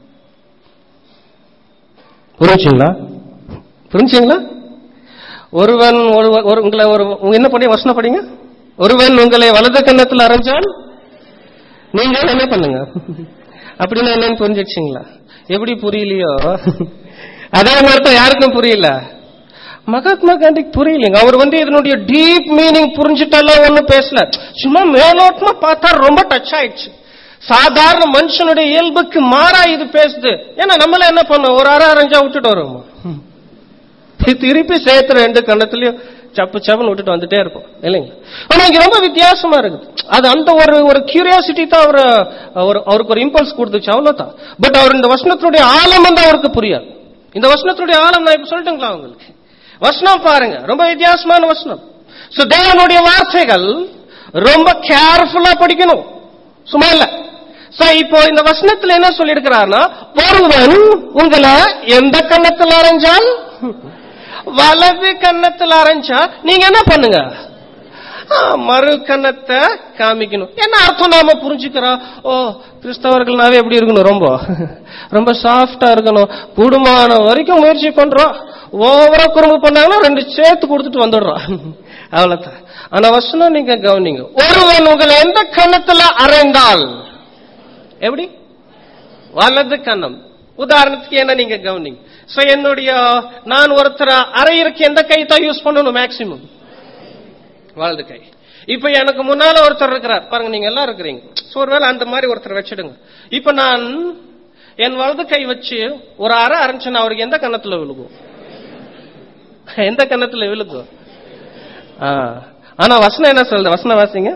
புரிஞ்சுங்களா புரிஞ்சுங்களா ஒருவன் ஒரு- ஒரு உங்களை ஒரு உங்க என்ன பண்ணி வசனம் படிங்க ஒருவன் உங்களை வலது கன்னத்தில் அரைஞ்சால் நீங்க என்ன பண்ணுங்க அப்படின்னா என்னன்னு புரிஞ்சிடுச்சிங்களா எப்படி புரியலையோ அதே மாதிரி தான் யாருக்கும் புரியல மகாத்மா காந்திக்கு புரியலைங்க அவர் வந்து இதனுடைய டீப் மீனிங் புரிஞ்சுட்டாலும் ஒண்ணும் பேசல சும்மா மேலோட்டமா பார்த்தா ரொம்ப டச் ஆயிடுச்சு சாதாரண மனுஷனுடைய இயல்புக்கு மாறா இது பேசுது ஏன்னா நம்மள என்ன பண்ணோம் ஒரு அரை அரைஞ்சா விட்டுட்டு வருவோம் திருப்பி சேர்த்து ரெண்டு கண்ணத்துலயும் சப்பு சப்புன்னு விட்டுட்டு வந்துட்டே இருப்போம் இல்லைங்க ஆனா இங்க ரொம்ப வித்தியாசமா இருக்குது அது அந்த ஒரு ஒரு கியூரியாசிட்டி தான் அவர் அவர்- அவருக்கு ஒரு இம்பல்ஸ் கொடுத்துச்சு அவ்வளவுதான் பட் அவர் இந்த வசனத்தினுடைய ஆழம் வந்து அவருக்கு புரியாது இந்த வசனத்தினுடைய ஆழம் நான் இப்ப சொல்லட்டுங்களா உங்களுக்கு வசனம் பாருங்க ரொம்ப வித்தியாசமான வசனம் சோ தேவனுடைய வார்த்தைகள் ரொம்ப கேர்ஃபுல்லா படிக்கணும் சும்மா இல்ல சோ இப்போ இந்த வசனத்துல என்ன சொல்லியிருக்கிறார்னா ஒருவன் உங்களை எந்த கண்ணத்தில் அரைஞ்சால் வலது கன்னத்தில் அரைஞ்சா நீங்க என்ன பண்ணுங்க ஆ, மறு கன்னத்தை காமிக்கணும் என்ன அர்த்தம் நாம புரிஞ்சுக்கிறோம் ஓ கிறிஸ்தவர்கள்னாவே எப்படி இருக்கணும் ரொம்ப ரொம்ப சாஃப்டா இருக்கணும் கூடுமான வரைக்கும் முயற்சி பண்றோம் ஓவரா குறும்பு பண்ணாங்கன்னா ரெண்டு சேர்த்து கொடுத்துட்டு வந்துடுறோம் அவ்வளவுதான் ஆனா வசனம் நீங்க கவனிங்க ஒருவன் உங்களை எந்த கன்னத்துல அறைந்தால் எப்படி வலது கண்ணம் உதாரணத்துக்கு என்ன நீங்க கவனிங்க சோ என்னுடைய நான் ஒருத்தர் அரையிறக்கு எந்த கை தான் யூஸ் பண்ணணும் மேக்சிமம் வலது கை இப்ப எனக்கு முன்னால ஒருத்தர் இருக்கிறார் பாருங்க நீங்க எல்லாம் இருக்கிறீங்க சோ ஒருவேளை அந்த மாதிரி ஒருத்தர் வச்சிடுங்க இப்ப நான் என் வலது கை வச்சு ஒரு அரை அரைஞ்சேன்னா அவருக்கு எந்த கன்னத்துல விழுகும் எந்த கன்னத்துல விழுகும் ஆ. ஆனா வசனம் என்ன சொல்றது வசனம் வாசிங்க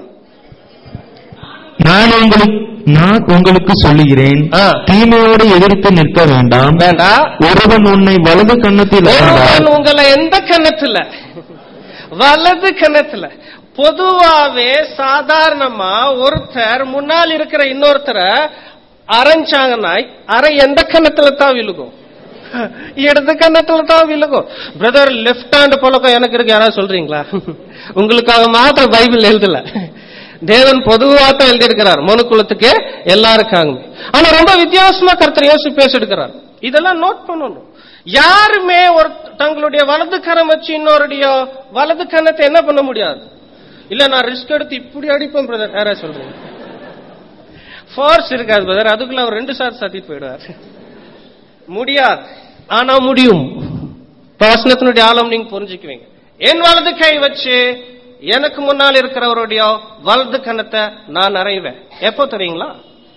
நான் உங்களுக்கு நான் உங்களுக்கு சொல்லுகிறேன் ஆ. தீமையோடு எதிர்த்து நிற்க வேண்டாம் வேண்டாம் ஒருவன் உன்னை வலது கன்னத்தில் ஒருவன் அறைந்தால் உங்களை எந்த கன்னத்துல வலது கன்னத்துல பொதுவாவே சாதாரணமா ஒருத்தர் முன்னால் இருக்கிற இன்னொருத்தரை அரைஞ்சாங்கன்னா அரை எந்த கன்னத்துல தான் விழுகும் இடது கன்னத்துல தான் விழுகும் பிரதர் லெஃப்ட் ஹேண்ட் பழக்கம் எனக்கு இருக்கு யாராவது சொல்றீங்களா உங்களுக்காக மாத்திரம் பைபிள் எழுதல தேவன் பொதுவா தான் எழுதியிருக்கிறார் மனுக்குலத்துக்கு எல்லாருக்காங்க ஆனா ரொம்ப வித்தியாசமா கருத்தர் யோசி பேசிருக்கிறார் இதெல்லாம் நோட் பண்ணணும் யாருமே ஒரு தங்களுடைய வலது கரம் வச்சு இன்னொருடைய வலது கன்னத்தை என்ன பண்ண முடியாது இல்ல நான் ரிஸ்க் எடுத்து இப்படி அடிப்பேன் பிரதர் யாரா சொல்றீங்க ஃபோர்ஸ் இருக்காது பிரதர் அதுக்குள்ள அவர் ரெண்டு சார் சத்திட்டு போயிடுவார் முடியாது ஆனா முடியும் இப்ப வசனத்தினுடைய ஆழம் நீங்க புரிஞ்சுக்குவீங்க என் வலது கை வச்சு எனக்கு முன்னால் இருக்கிறவருடைய வலது கன்னத்தை நான் அறைவேன் எப்போ தெரியுங்களா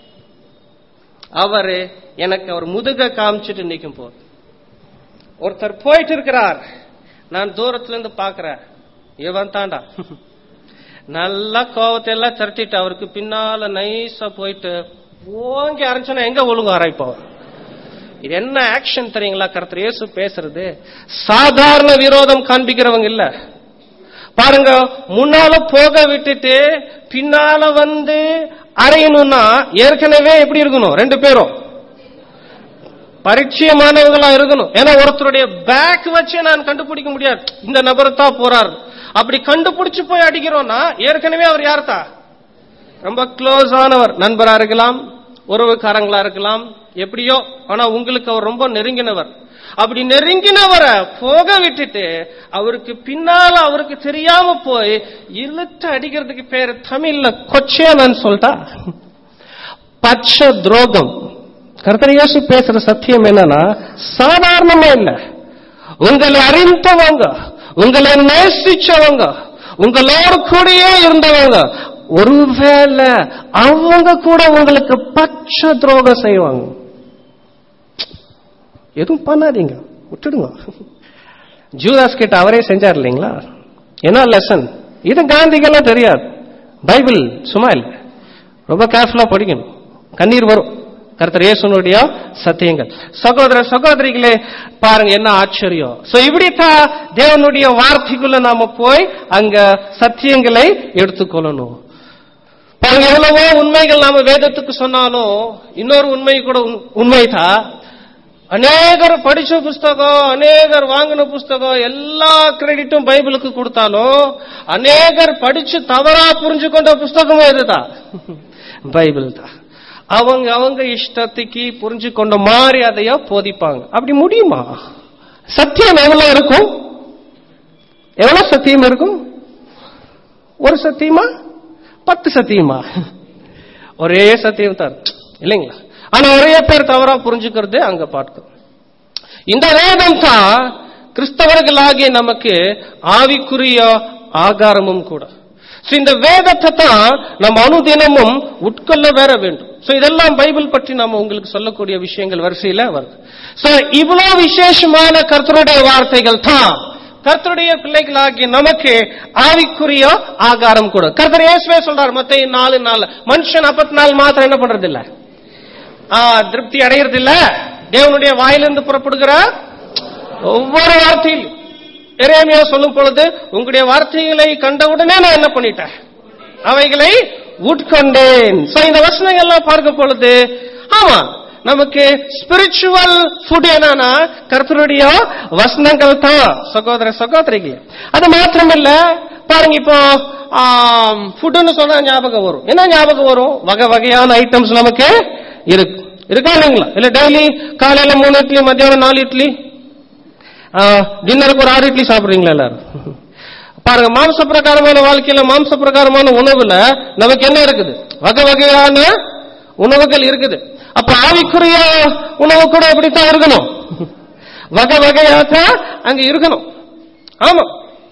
அவரு எனக்கு அவர் முதுக காமிச்சிட்டு நிக்கும் போது ஒருத்தர் போயிட்டு இருக்கிறார் நான் தூரத்துல இருந்து பாக்குறேன் இவன் தாண்டா நல்லா கோவத்தை எல்லாம் திரட்டிட்டு அவருக்கு பின்னால நைஸா போயிட்டு ஓங்கி அரைச்சனா எங்க ஒழுங்கு அரைப்பவர் இது என்ன ஆக்ஷன் தெரியுங்களா கருத்தர் இயேசு பேசுறது சாதாரண விரோதம் காண்பிக்கிறவங்க இல்ல பாருங்க முன்னால போக விட்டுட்டு பின்னால வந்து அறையணும்னா ஏற்கனவே எப்படி இருக்கணும் ரெண்டு பேரும் பரிச்சயமானவங்களா இருக்கணும் ஏன்னா ஒருத்தருடைய பேக் வச்சு நான் கண்டுபிடிக்க முடியாது இந்த நபர் தான் போறார் அப்படி கண்டுபிடிச்சு போய் அடிக்கிறோம்னா ஏற்கனவே அவர் யார்த்தா ரொம்ப க்ளோஸ் ஆனவர் நண்பரா இருக்கலாம் உறவுக்காரங்களா இருக்கலாம் எப்படியோ ஆனா உங்களுக்கு அவர் ரொம்ப நெருங்கினவர் அப்படி நெருங்கினவரை போக விட்டுட்டு அவருக்கு பின்னால அவருக்கு தெரியாம போய் இழுத்து அடிக்கிறதுக்கு பேரு தமிழ்ல கொச்சையானு சொல்லிட்டா பச்சை துரோகம் கருத்தர் இயேசு பேசுற சத்தியம் என்னன்னா சாதாரணமே இல்ல உங்களை அறிந்தவங்க உங்களை நேசிச்சவங்க உங்களோடு கூடயே இருந்தவங்க ஒருவேளை அவங்க கூட உங்களுக்கு பச்சை துரோகம் செய்வாங்க எதுவும் பண்ணாதீங்க விட்டுடுங்க ஜூதாஸ் கிட்ட அவரே செஞ்சார் இல்லைங்களா என்ன லெசன் இது காந்திக்கெல்லாம் தெரியாது பைபிள் சும்மா இல்லை ரொம்ப கேர்ஃபுல்லா படிக்கணும் கண்ணீர் வரும் கர்த்தர் இயேசுனுடைய சத்தியங்கள் சகோதர சகோதரிகளே பாருங்க என்ன ஆச்சரியம் சோ இப்படித்தான் தேவனுடைய வார்த்தைக்குள்ள நாம போய் அங்க சத்தியங்களை எடுத்துக்கொள்ளணும் பாருங்க எவ்வளவோ உண்மைகள் நாம வேதத்துக்கு சொன்னாலும் இன்னொரு உண்மை கூட உண்- உண்மைதான் அநேகர் படிச்ச புஸ்தகம் அநேகர் வாங்கின புஸ்தகம் எல்லா கிரெடிட்டும் பைபிளுக்கு கொடுத்தாலும் அநேகர் படிச்சு தவறா புரிஞ்சு கொண்ட புஸ்தகமும் இதுதான் பைபிள் தான் அவங்க அவங்க இஷ்டத்துக்கு புரிஞ்சு கொண்ட மாதிரி அதைய போதிப்பாங்க அப்படி முடியுமா சத்தியம் எவ்வளவு இருக்கும் எவ்வளவு சத்தியம் இருக்கும் ஒரு சத்தியமா பத்து சத்தியமா ஒரே சத்தியம் தான் இல்லைங்களா ஆனா ஒரே பேர் தவறா புரிஞ்சுக்கிறது அங்க பார்க்கிறோம் இந்த வேதம் தான் கிறிஸ்தவர்களாகிய நமக்கு ஆவிக்குரிய ஆகாரமும் கூட So, இந்த வேதத்தை தான் நம்ம அனுதினமும் உட்கொள்ள வேற வேண்டும் சோ இதெல்லாம் பைபிள் பற்றி நாம உங்களுக்கு சொல்லக்கூடிய விஷயங்கள் வரிசையில வருது சோ இவ்வளவு விசேஷமான கர்த்தருடைய வார்த்தைகள் தான் கர்த்தருடைய பிள்ளைகளாகிய நமக்கு ஆவிக்குரிய ஆகாரம் கூட கர்த்தர் இயேசுவே சொல்றார் மத்த நாலு நாள் மனுஷன் அப்பத்தி நாள் மாத்திரம் என்ன பண்றது இல்ல ஆ, திருப்தி அடைகிறது இல்ல தேவனுடைய வாயிலிருந்து புறப்படுகிற ஒவ்வொரு வார்த்தையிலும் எரேமியா சொல்லும் பொழுது உங்களுடைய வார்த்தைகளை கண்டவுடனே நான் என்ன பண்ணிட்டேன் அவைகளை உட்கொண்டேன் So, இந்த வசனங்கள் எல்லாம் பார்க்க பொழுது ஆமா நமக்கு ஸ்பிரிச்சுவல் ஃபுட் என்னன்னா கர்த்தருடைய வசனங்கள் தான் சகோதர சகோதரிகள் அது மாத்திரமில்ல பாருங்க இப்போ ஃபுட்னு சொன்னா ஞாபகம் வரும் என்ன ஞாபகம் வரும் வகை வகையான ஐட்டம்ஸ் நமக்கு இருக்கு இருக்கா இல்லைங்களா இல்ல டெய்லி காலையில மூணு இட்லி மத்தியானம் நாலு இட்லி டின்னருக்கு ஒரு ஆறு இட்லி சாப்பிடுறீங்களா எல்லாரும் பாருங்க மாம்ச பிரகாரமான வாழ்க்கையில மாம்ச பிரகாரமான உணவுல நமக்கு என்ன இருக்குது வகை வகையான உணவுகள் இருக்குது அப்ப ஆவிக்குரிய உணவு கூட இப்படித்தான் இருக்கணும் வகை வகையாத்தான் அங்க இருக்கணும் ஆமா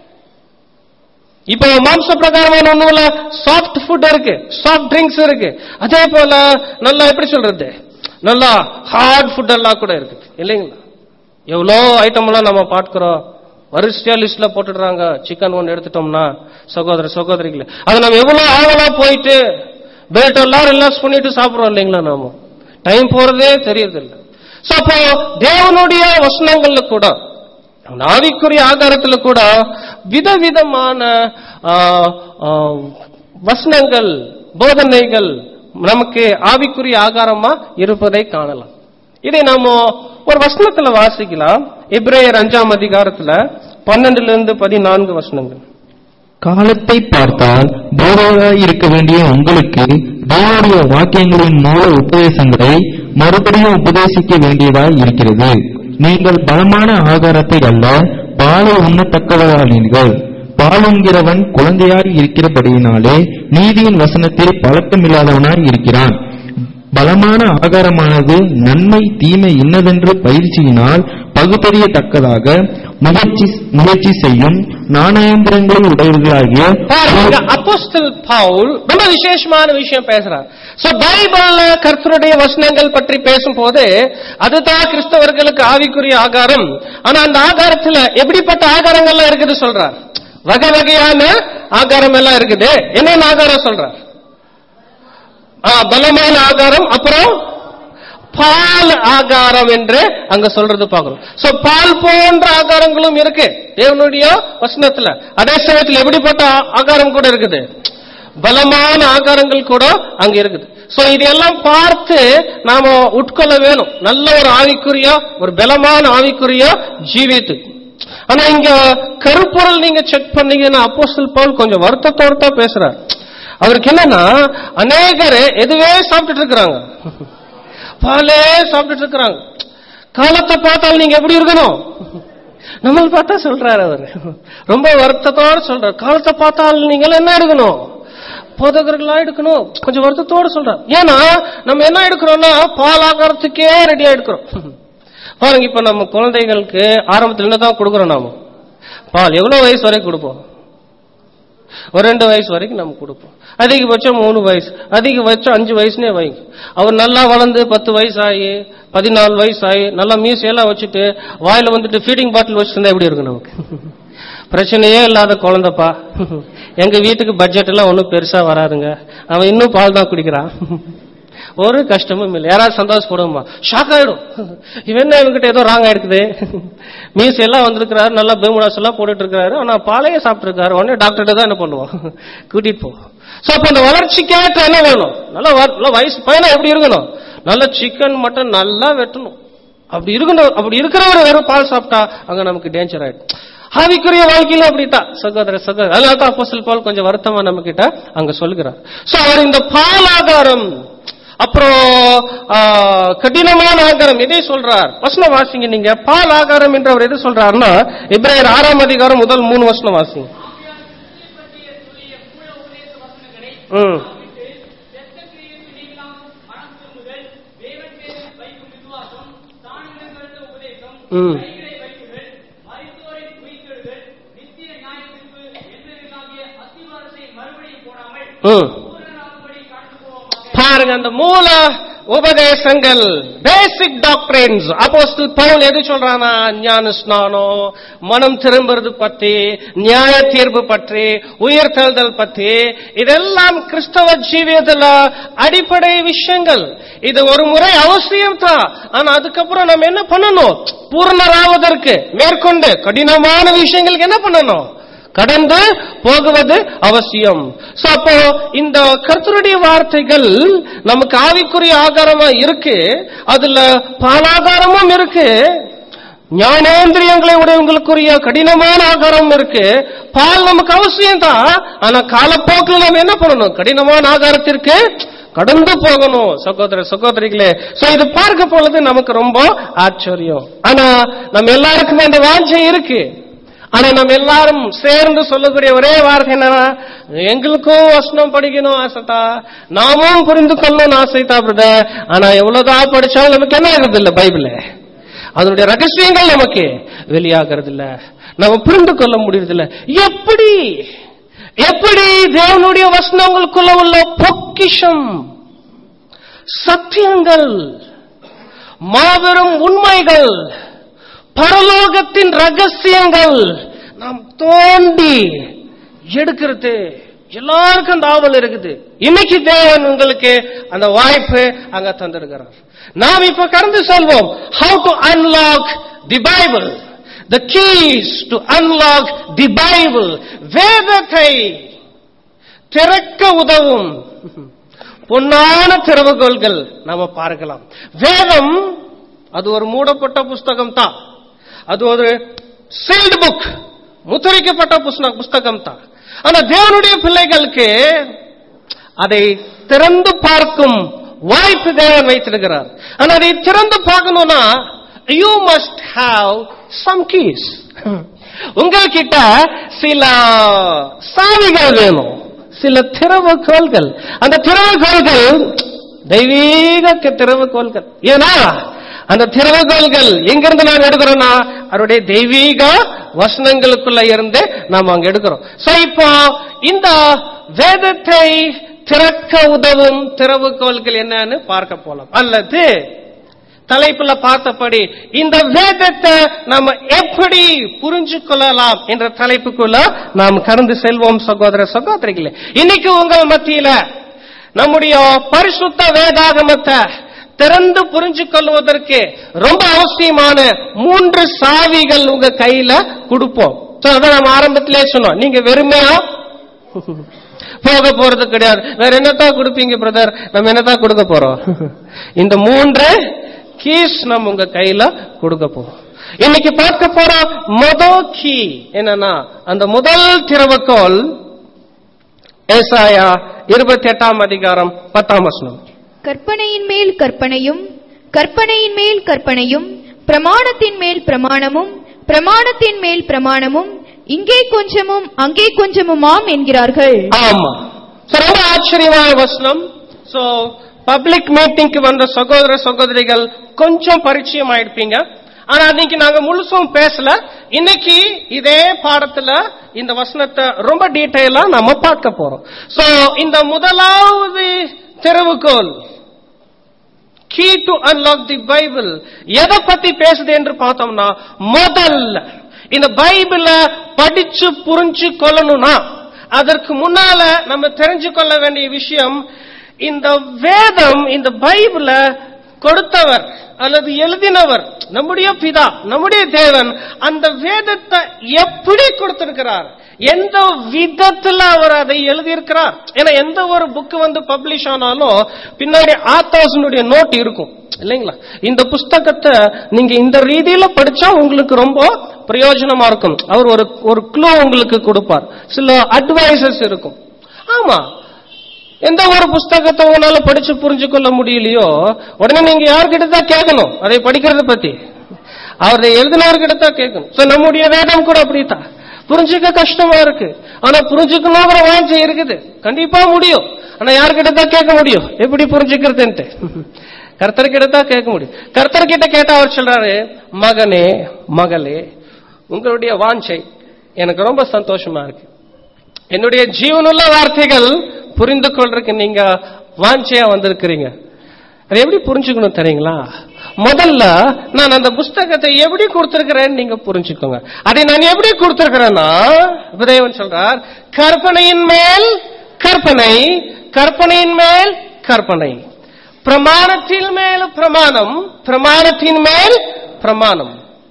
இப்போ மாம்ச பிரகாரமான ஒண்ணுல சாஃப்ட் ஃபுட் இருக்கு சாஃப்ட் ட்ரிங்க்ஸ் இருக்கு அதே போல நல்லா எப்படி சொல்றது நல்லா ஹார்ட் ஃபுட் எல்லாம் கூட இருக்கு இல்லைங்களா எவ்வளோ ஐட்டம் எல்லாம் நம்ம பார்க்கிறோம் வரிசையா லிஸ்ட்ல போட்டுடுறாங்க சிக்கன் ஒன்று எடுத்துட்டோம்னா சகோதர சகோதரிகளே அது நம்ம எவ்வளவு ஆவலா போயிட்டு பெல்ட் எல்லாம் ரிலாக்ஸ் பண்ணிட்டு சாப்பிடுறோம் இல்லைங்களா நாம டைம் போறதே தெரியறது இல்லை So, அப்போ தேவனுடைய வசனங்கள்ல கூட ஆவிக்குரிய ஆதாரத்துல கூட விதவிதமான ஆ, ஆ, வசனங்கள் போதனைகள் நமக்கு ஆவிக்குரிய ஆகாரமா இருப்பதை காணலாம் இதை நாம ஒரு வசனத்துல வாசிக்கலாம் எப்ரேயர் அஞ்சாம் அதிகாரத்துல பன்னெண்டுல இருந்து பதினான்கு வசனங்கள் காலத்தை பார்த்தால் போதகராய் இருக்க வேண்டிய உங்களுக்கு தேவனுடைய வாக்கியங்களின் மூல உபதேசங்களை மறுபடியும் உபதேசிக்க வேண்டியதாய் இருக்கிறது நீங்கள் பலமான ஆகாரத்தை அல்ல பாலை உண்ணத்தக்கவரானீர்கள் பாலுங்கிறவன் குழந்தையாய் இருக்கிறபடியினாலே நீதியின் வசனத்தில் பழக்கமில்லாதவனாய் இருக்கிறான் பலமான ஆகாரமானது நன்மை தீமை இன்னதென்று பயிற்சியினால் பகுத்தறியத்தக்கதாக முயற்சி முயற்சி செய்யும் நாணயந்திரங்களை உடையவர்களாகிய பாருங்க அப்போஸ்தல் பவுல் ரொம்ப விசேஷமான விஷயம் பேசுறார் சோ பைபிள்ல கர்த்தருடைய வசனங்கள் பற்றி பேசும்போது அதுதான் கிறிஸ்தவர்களுக்கு ஆவிக்குரிய ஆகாரம் ஆனா அந்த ஆகாரத்துல எப்படிப்பட்ட ஆகாரங்கள்லாம் இருக்குது சொல்றார் வகை வகையான ஆகாரம் எல்லாம் இருக்குது என்னென்ன ஆகாரம் சொல்றார் ஆ, பலமான ஆகாரம் அப்புறம் பால் ஆகாரம் என்று அங்க சொல்றது பார்க்கிறோம் சோ பால் போன்ற ஆகாரங்களும் இருக்கு தேவனுடைய வசனத்துல அதே சமயத்துல எப்படிப்பட்ட ஆ- ஆகாரம் கூட இருக்குது பலமான ஆகாரங்கள் கூட அங்க இருக்குது சோ இதெல்லாம் பார்த்து நாம உட்கொள்ள வேணும் நல்ல ஒரு ஆவிக்குரிய ஒரு பலமான ஆவிக்குரிய ஜீவித்து ஆனா இங்க கருப்பொருள் நீங்க செக் பண்ணீங்கன்னா அப்போஸ்தல் பவுல் கொஞ்சம் வருத்தத்தோட தான் பேசுறார் அவருக்கு என்னன்னா அநேகர் எதுவே சாப்பிட்டுட்டு இருக்கிறாங்க பாலே சாப்பிட்டுட்டு இருக்கிறாங்க காலத்தை பார்த்தால் நீங்க எப்படி இருக்கணும் நம்மள பார்த்தா சொல்றாரு அவர் ரொம்ப வருத்தத்தோட சொல்றாரு காலத்தை பார்த்தால் நீங்க எல்லாம் என்ன எடுக்கணும் போதகர்களா எடுக்கணும் கொஞ்சம் வருத்தத்தோட சொல்றாரு ஏன்னா நம்ம என்ன எடுக்கிறோம்னா பால் ஆகாரத்துக்கே ரெடியா எடுக்கிறோம் பாருங்க இப்ப நம்ம குழந்தைகளுக்கு ஆரம்பத்துல என்னதான் கொடுக்குறோம் நாம பால் எவ்வளவு வயசு வரைக்கும் கொடுப்போம் ஒரு ரெண்டு வயசு வரைக்கும் நம்ம கொடுப்போம் அதிகபட்சம் மூணு வயசு அதிகபட்சம் அஞ்சு வயசுனே வைங்க அவர் நல்லா வளர்ந்து பத்து வயசு ஆகி பதினாலு வயசு ஆகி நல்லா மீசையெல்லாம் வச்சுட்டு வாயில வந்துட்டு ஃபீடிங் பாட்டில் வச்சுருந்தா எப்படி இருக்கும் நமக்கு பிரச்சனையே இல்லாத குழந்தைப்பா எங்க வீட்டுக்கு பட்ஜெட் எல்லாம் ஒன்றும் பெருசா வராதுங்க அவன் இன்னும் பால் தான் குடிக்கிறான் ஒரு கஷ்டமும் இல்லை யாராவது சந்தோஷப்படுமா ஷாக் ஆயிடும் இவன் என்ன இவன்கிட்ட ஏதோ ராங் ஆயிடுக்குது மீஸ் எல்லாம் வந்திருக்கிறாரு நல்லா பேமுடாஸ் எல்லாம் போட்டுட்டு இருக்காரு ஆனா பாலையே சாப்பிட்டு இருக்காரு உடனே டாக்டர்கிட்ட தான் என்ன பண்ணுவோம் கூட்டிட்டு போ சோ அப்ப அந்த வளர்ச்சிக்கேற்ற என்ன வேணும் நல்ல வ- நல்ல வயசு பையனா எப்படி இருக்கணும் நல்ல சிக்கன் மட்டன் நல்லா வெட்டணும் அப்படி இருக்கணும் அப்படி இருக்கிறவர் வெறும் பால் சாப்பிட்டா அங்க நமக்கு டேஞ்சர் ஆயிடும் ஆவிக்குரிய வாழ்க்கையில அப்படித்தான் சகோதர சகோதர அதனால தான் அப்போஸ்தலர் பவுல் கொஞ்சம் வருத்தமா நம்ம கிட்ட அங்க சொல்லுகிறார் சோ அவர் இந்த பால் ஆகாரம் அப்புறம் ஆ, கடினமான ஆகாரம் எதை சொல்றார் வசனம் வாசிங்க நீங்க பால் ஆகாரம் என்று அவர் எது சொல்றாருன்னா இப்ரேயர் ஆறாம் அதிகாரம் முதல் மூணு வசனம் வாசிங்க ம் ம் ம் பாருங்க அந்த மூல உபதேசங்கள் பேசிக் டாக்டரின்ஸ் அப்போஸ்தல் பவுல் எது சொல்றானா ஞான ஸ்நானம் மனம் திரும்புறது பத்தி நியாய தீர்ப்பு பற்றி உயிர்த்தெழுதல் பத்தி இதெல்லாம் கிறிஸ்தவ ஜீவியத்துல அடிப்படை விஷயங்கள் இது ஒரு முறை அவசியம் தான் ஆனா அதுக்கப்புறம் நம்ம என்ன பண்ணணும் பூர்ணராவதற்கு மேற்கொண்டு கடினமான விஷயங்களுக்கு என்ன பண்ணணும் கடந்து போகுவது அவசியம் சோ அப்போ இந்த கர்த்தருடைய வார்த்தைகள் நமக்கு ஆவிக்குரிய ஆகாரமா இருக்கு அதுல பாலாகாரமும் இருக்கு ஞானேந்திரியங்களை உடையவங்களுக்குரிய கடினமான ஆகாரம் இருக்கு பால் நமக்கு அவசியம் தான் ஆனா காலப்போக்கில் நம்ம என்ன பண்ணணும் கடினமான ஆகாரத்திற்கு கடந்து போகணும் சகோதர சகோதரிகளே சோ இது பார்க்க பொழுது நமக்கு ரொம்ப ஆச்சரியம் ஆனா நம்ம எல்லாருக்குமே அந்த வாஞ்சை இருக்கு ஆனா நம்ம எல்லாரும் சேர்ந்து சொல்லக்கூடிய ஒரே வார்த்தை என்னன்னா எங்களுக்கும் வசனம் படிக்கணும் ஆசைத்தா நாமும் புரிந்து கொள்ளணும் ஆசைத்தா பிரதர் ஆனா எவ்வளவுதான் படிச்சாலும் நமக்கு என்ன ஆகுது இல்ல பைபிள் அதனுடைய ரகசியங்கள் நமக்கு வெளியாகிறது இல்ல நம்ம புரிந்து கொள்ள முடியறது இல்ல எப்படி எப்படி தேவனுடைய வசனங்களுக்குள்ள உள்ள பொக்கிஷம் சத்தியங்கள் மாபெரும் உண்மைகள் பரலோகத்தின் ரகசியங்கள் நாம் தோண்டி எடுக்கிறது எல்லாருக்கும் அந்த ஆவல் இருக்குது இன்னைக்கு தேவன் உங்களுக்கு அந்த வாய்ப்பு அங்க தந்திருக்கிறார் நாம் இப்ப கடந்து செல்வோம் how to unlock the Bible the keys to unlock the Bible வேதத்தை திறக்க உதவும் பொன்னான திறவுகோள்கள் நாம பார்க்கலாம் வேதம் அது ஒரு மூடப்பட்ட புஸ்தகம் தான் அது ஒரு சீல்டு புக் முத்திரிக்கப்பட்ட புஸ்த- புஸ்தகம் தான் ஆனா தேவனுடைய பிள்ளைகளுக்கு அதை திறந்து பார்க்கும் வாய்ப்பு தேவன் வைத்திருக்கிறார் ஆனா அதை திறந்து பார்க்கணும்னா you must have some keys உங்ககிட்ட சில சாவிகள் வேணும் சில திறவுகோள்கள் அந்த திறவுகோள்கள் தெய்வீக கி- திறவுகோள்கள் ஏன்னா அந்த திறவுகோள்கள் எங்கிருந்து நாம் எடுக்கிறோம்னா அவருடைய தெய்வீக வசனங்களுக்குள்ள இருந்து நாம் அங்க எடுக்கிறோம் சோ இப்போ இந்த வேதத்தை திறக்க உதவும் திறவுகோள்கள் என்னன்னு பார்க்க போலாம் அல்லது தலைப்புல பார்த்தபடி இந்த வேதத்தை நம்ம எப்படி புரிஞ்சு கொள்ளலாம் என்ற தலைப்புக்குள்ள நாம் கடந்து செல்வோம் சகோதர சகோதரிகளே இன்னைக்கு உங்கள் மத்தியில நம்முடைய பரிசுத்த வேதாகமத்தை திறந்து புரிஞ்சு கொள்வதற்கு ரொம்ப அவசியமான மூன்று சாவிகள் உங்க கையில கொடுப்போம் So, அதான் நம்ம ஆரம்பத்திலே சொன்னோம் நீங்க வெறுமையா போக போறது கிடையாது வேற என்னத்தான் கொடுப்பீங்க பிரதர் நம்ம என்னத்தான் கொடுக்க போறோம் இந்த மூன்று கீஸ் நம்ம உங்க கையில கொடுக்க போறோம் இன்னைக்கு பார்க்க போற முதல் கீ என்னன்னா அந்த முதல் திறவுகோல் ஏசாயா இருபத்தி எட்டாம் அதிகாரம் பத்தாம் வசனம் கற்பனையின் மேல் கற்பனையும் கற்பனையின் மேல் கற்பனையும் பிரமாணத்தின் மேல் பிரமாணமும் பிரமாணத்தின் மேல் பிரமாணமும் இங்கே கொஞ்சமும் அங்கே கொஞ்சமுமாம் என்கிறார்கள் ஆமா So, ரொம்ப ஆச்சரியமான வசனம் சோ பப்ளிக் மீட்டிங்க்கு வந்த சகோதர சகோதரிகள் கொஞ்சம் பரிச்சயம் ஆயிடுப்பீங்க ஆனா இன்னைக்கு நாங்க முழுசும் பேசல இன்னைக்கு இதே பாடத்துல இந்த வசனத்தை ரொம்ப டீட்டெயிலா நம்ம பார்க்க போறோம் சோ இந்த முதலாவது திறவுகோல் key to unlock the Bible எதை பத்தி பேசுது என்று பார்த்தோம்னா முதல்ல இந்த பைபிள படிச்சு புரிஞ்சு கொள்ளணும்னா அதற்கு முன்னால நம்ம தெரிஞ்சு கொள்ள வேண்டிய விஷயம் இந்த வேதம் இந்த பைபிள கொடுத்தவர் அல்லது எழுதினவர் நம்முடைய பிதா நம்முடைய தேவன் அந்த வேதத்தை எப்படி கொடுத்திருக்கிறார் எந்த விதத்துல அவர் அதை எழுதியிருக்கிறார் ஏன்னா எந்த ஒரு புக் வந்து பப்ளிஷ் ஆனாலும் பின்னாடி ஆத்தாசனுடைய நோட் இருக்கும் இல்லைங்களா இந்த புஸ்தகத்தை நீங்க இந்த ரீதியில படிச்சா உங்களுக்கு ரொம்ப பிரயோஜனமா இருக்கும் அவர் ஒரு ஒரு க்ளூ உங்களுக்கு கொடுப்பார் சில அட்வைசஸ் இருக்கும் ஆமா எந்த ஒரு புஸ்தகத்தை உங்களால படிச்சு புரிஞ்சு கொள்ள முடியலையோ உடனே நீங்க யார்கிட்ட தான் கேட்கணும் அதை படிக்கிறத பத்தி அவரை எழுதினவர்கிட்ட தான் கேட்கணும் சோ நம்முடைய வேதம் கூட அப்படித்தான் புரிஞ்சுக்க கஷ்டமா இருக்கு ஆனா புரிஞ்சுக்கணுங்கிற வாஞ்சை இருக்குது கண்டிப்பா முடியும் ஆனா யார்கிட்ட தான் கேட்க முடியும் எப்படி புரிஞ்சுக்கிறதுன்ட்டு கர்த்தர்கிட்ட தான் கேட்க முடியும் கர்த்தர்கிட்ட கேட்டா அவர் சொல்றாரு மகனே மகளே உங்களுடைய வாஞ்சை எனக்கு ரொம்ப சந்தோஷமா இருக்கு என்னுடைய ஜீவனுள்ள வார்த்தைகள் புரிந்து கொள்றதுக்கு நீங்க வாஞ்சையா வந்திருக்கிறீங்க அதை எப்படி புரிஞ்சுக்கணும் தெரியுங்களா முதல்ல நான் அந்த புஸ்தகத்தை எப்படி கொடுத்திருக்கிறேன்னு நீங்க புரிஞ்சுக்கோங்க அதை நான் எப்படி கொடுத்திருக்கிறேன்னா தேவன் சொல்றார் கற்பனையின் மேல் கற்பனை கற்பனையின் மேல் கற்பனை பிரமாணத்தின் மேல் பிரமாணம் பிரமாணத்தின் மேல் பிரமாணம்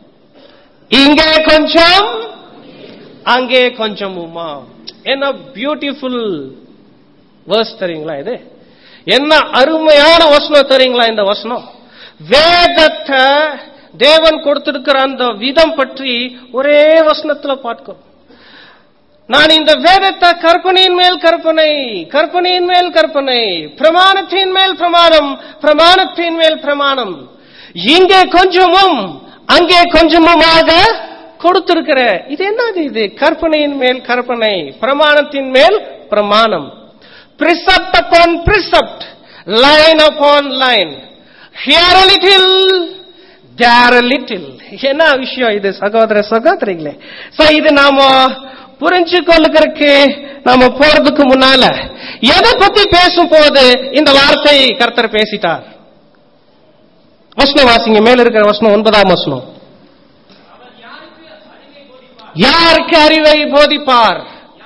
இங்கே கொஞ்சம் அங்கே கொஞ்சமுமா என்ன பியூட்டிஃபுல் வேர்ஸ் தெரியுங்களா இது என்ன அருமையான வசனம் தெரியுங்களா இந்த வசனம் வேதத்தை தேவன் கொடுத்திருக்கிற அந்த விதம் பற்றி ஒரே வசனத்துல பார்க்கிறோம் நான் இந்த வேதத்தை கற்பனையின் மேல் கற்பனை கற்பனையின் மேல் கற்பனை பிரமாணத்தின் மேல் பிரமாணம் பிரமாணத்தின் மேல் பிரமாணம் இங்கே கொஞ்சமும் அங்கே கொஞ்சமுமாக கொடுத்திருக்கிற இது என்னது இது கற்பனையின் மேல் கற்பனை பிரமாணத்தின் மேல் பிரமாணம் precept upon precept line upon line here a little there a little என்ன விஷயம் இது சகோதர சகோதரிகளே சோ இது நாம புரிஞ்சு கொள்ளுகிறதுக்கு நாம போறதுக்கு முன்னால எதை பத்தி பேசும்போது இந்த வார்த்தை கர்த்தர் பேசிட்டார் வசனம் வாசிங்க மேல இருக்கிற வசனம் ஒன்பதாம் வசனம் யாருக்கு அறிவை போதிப்பார்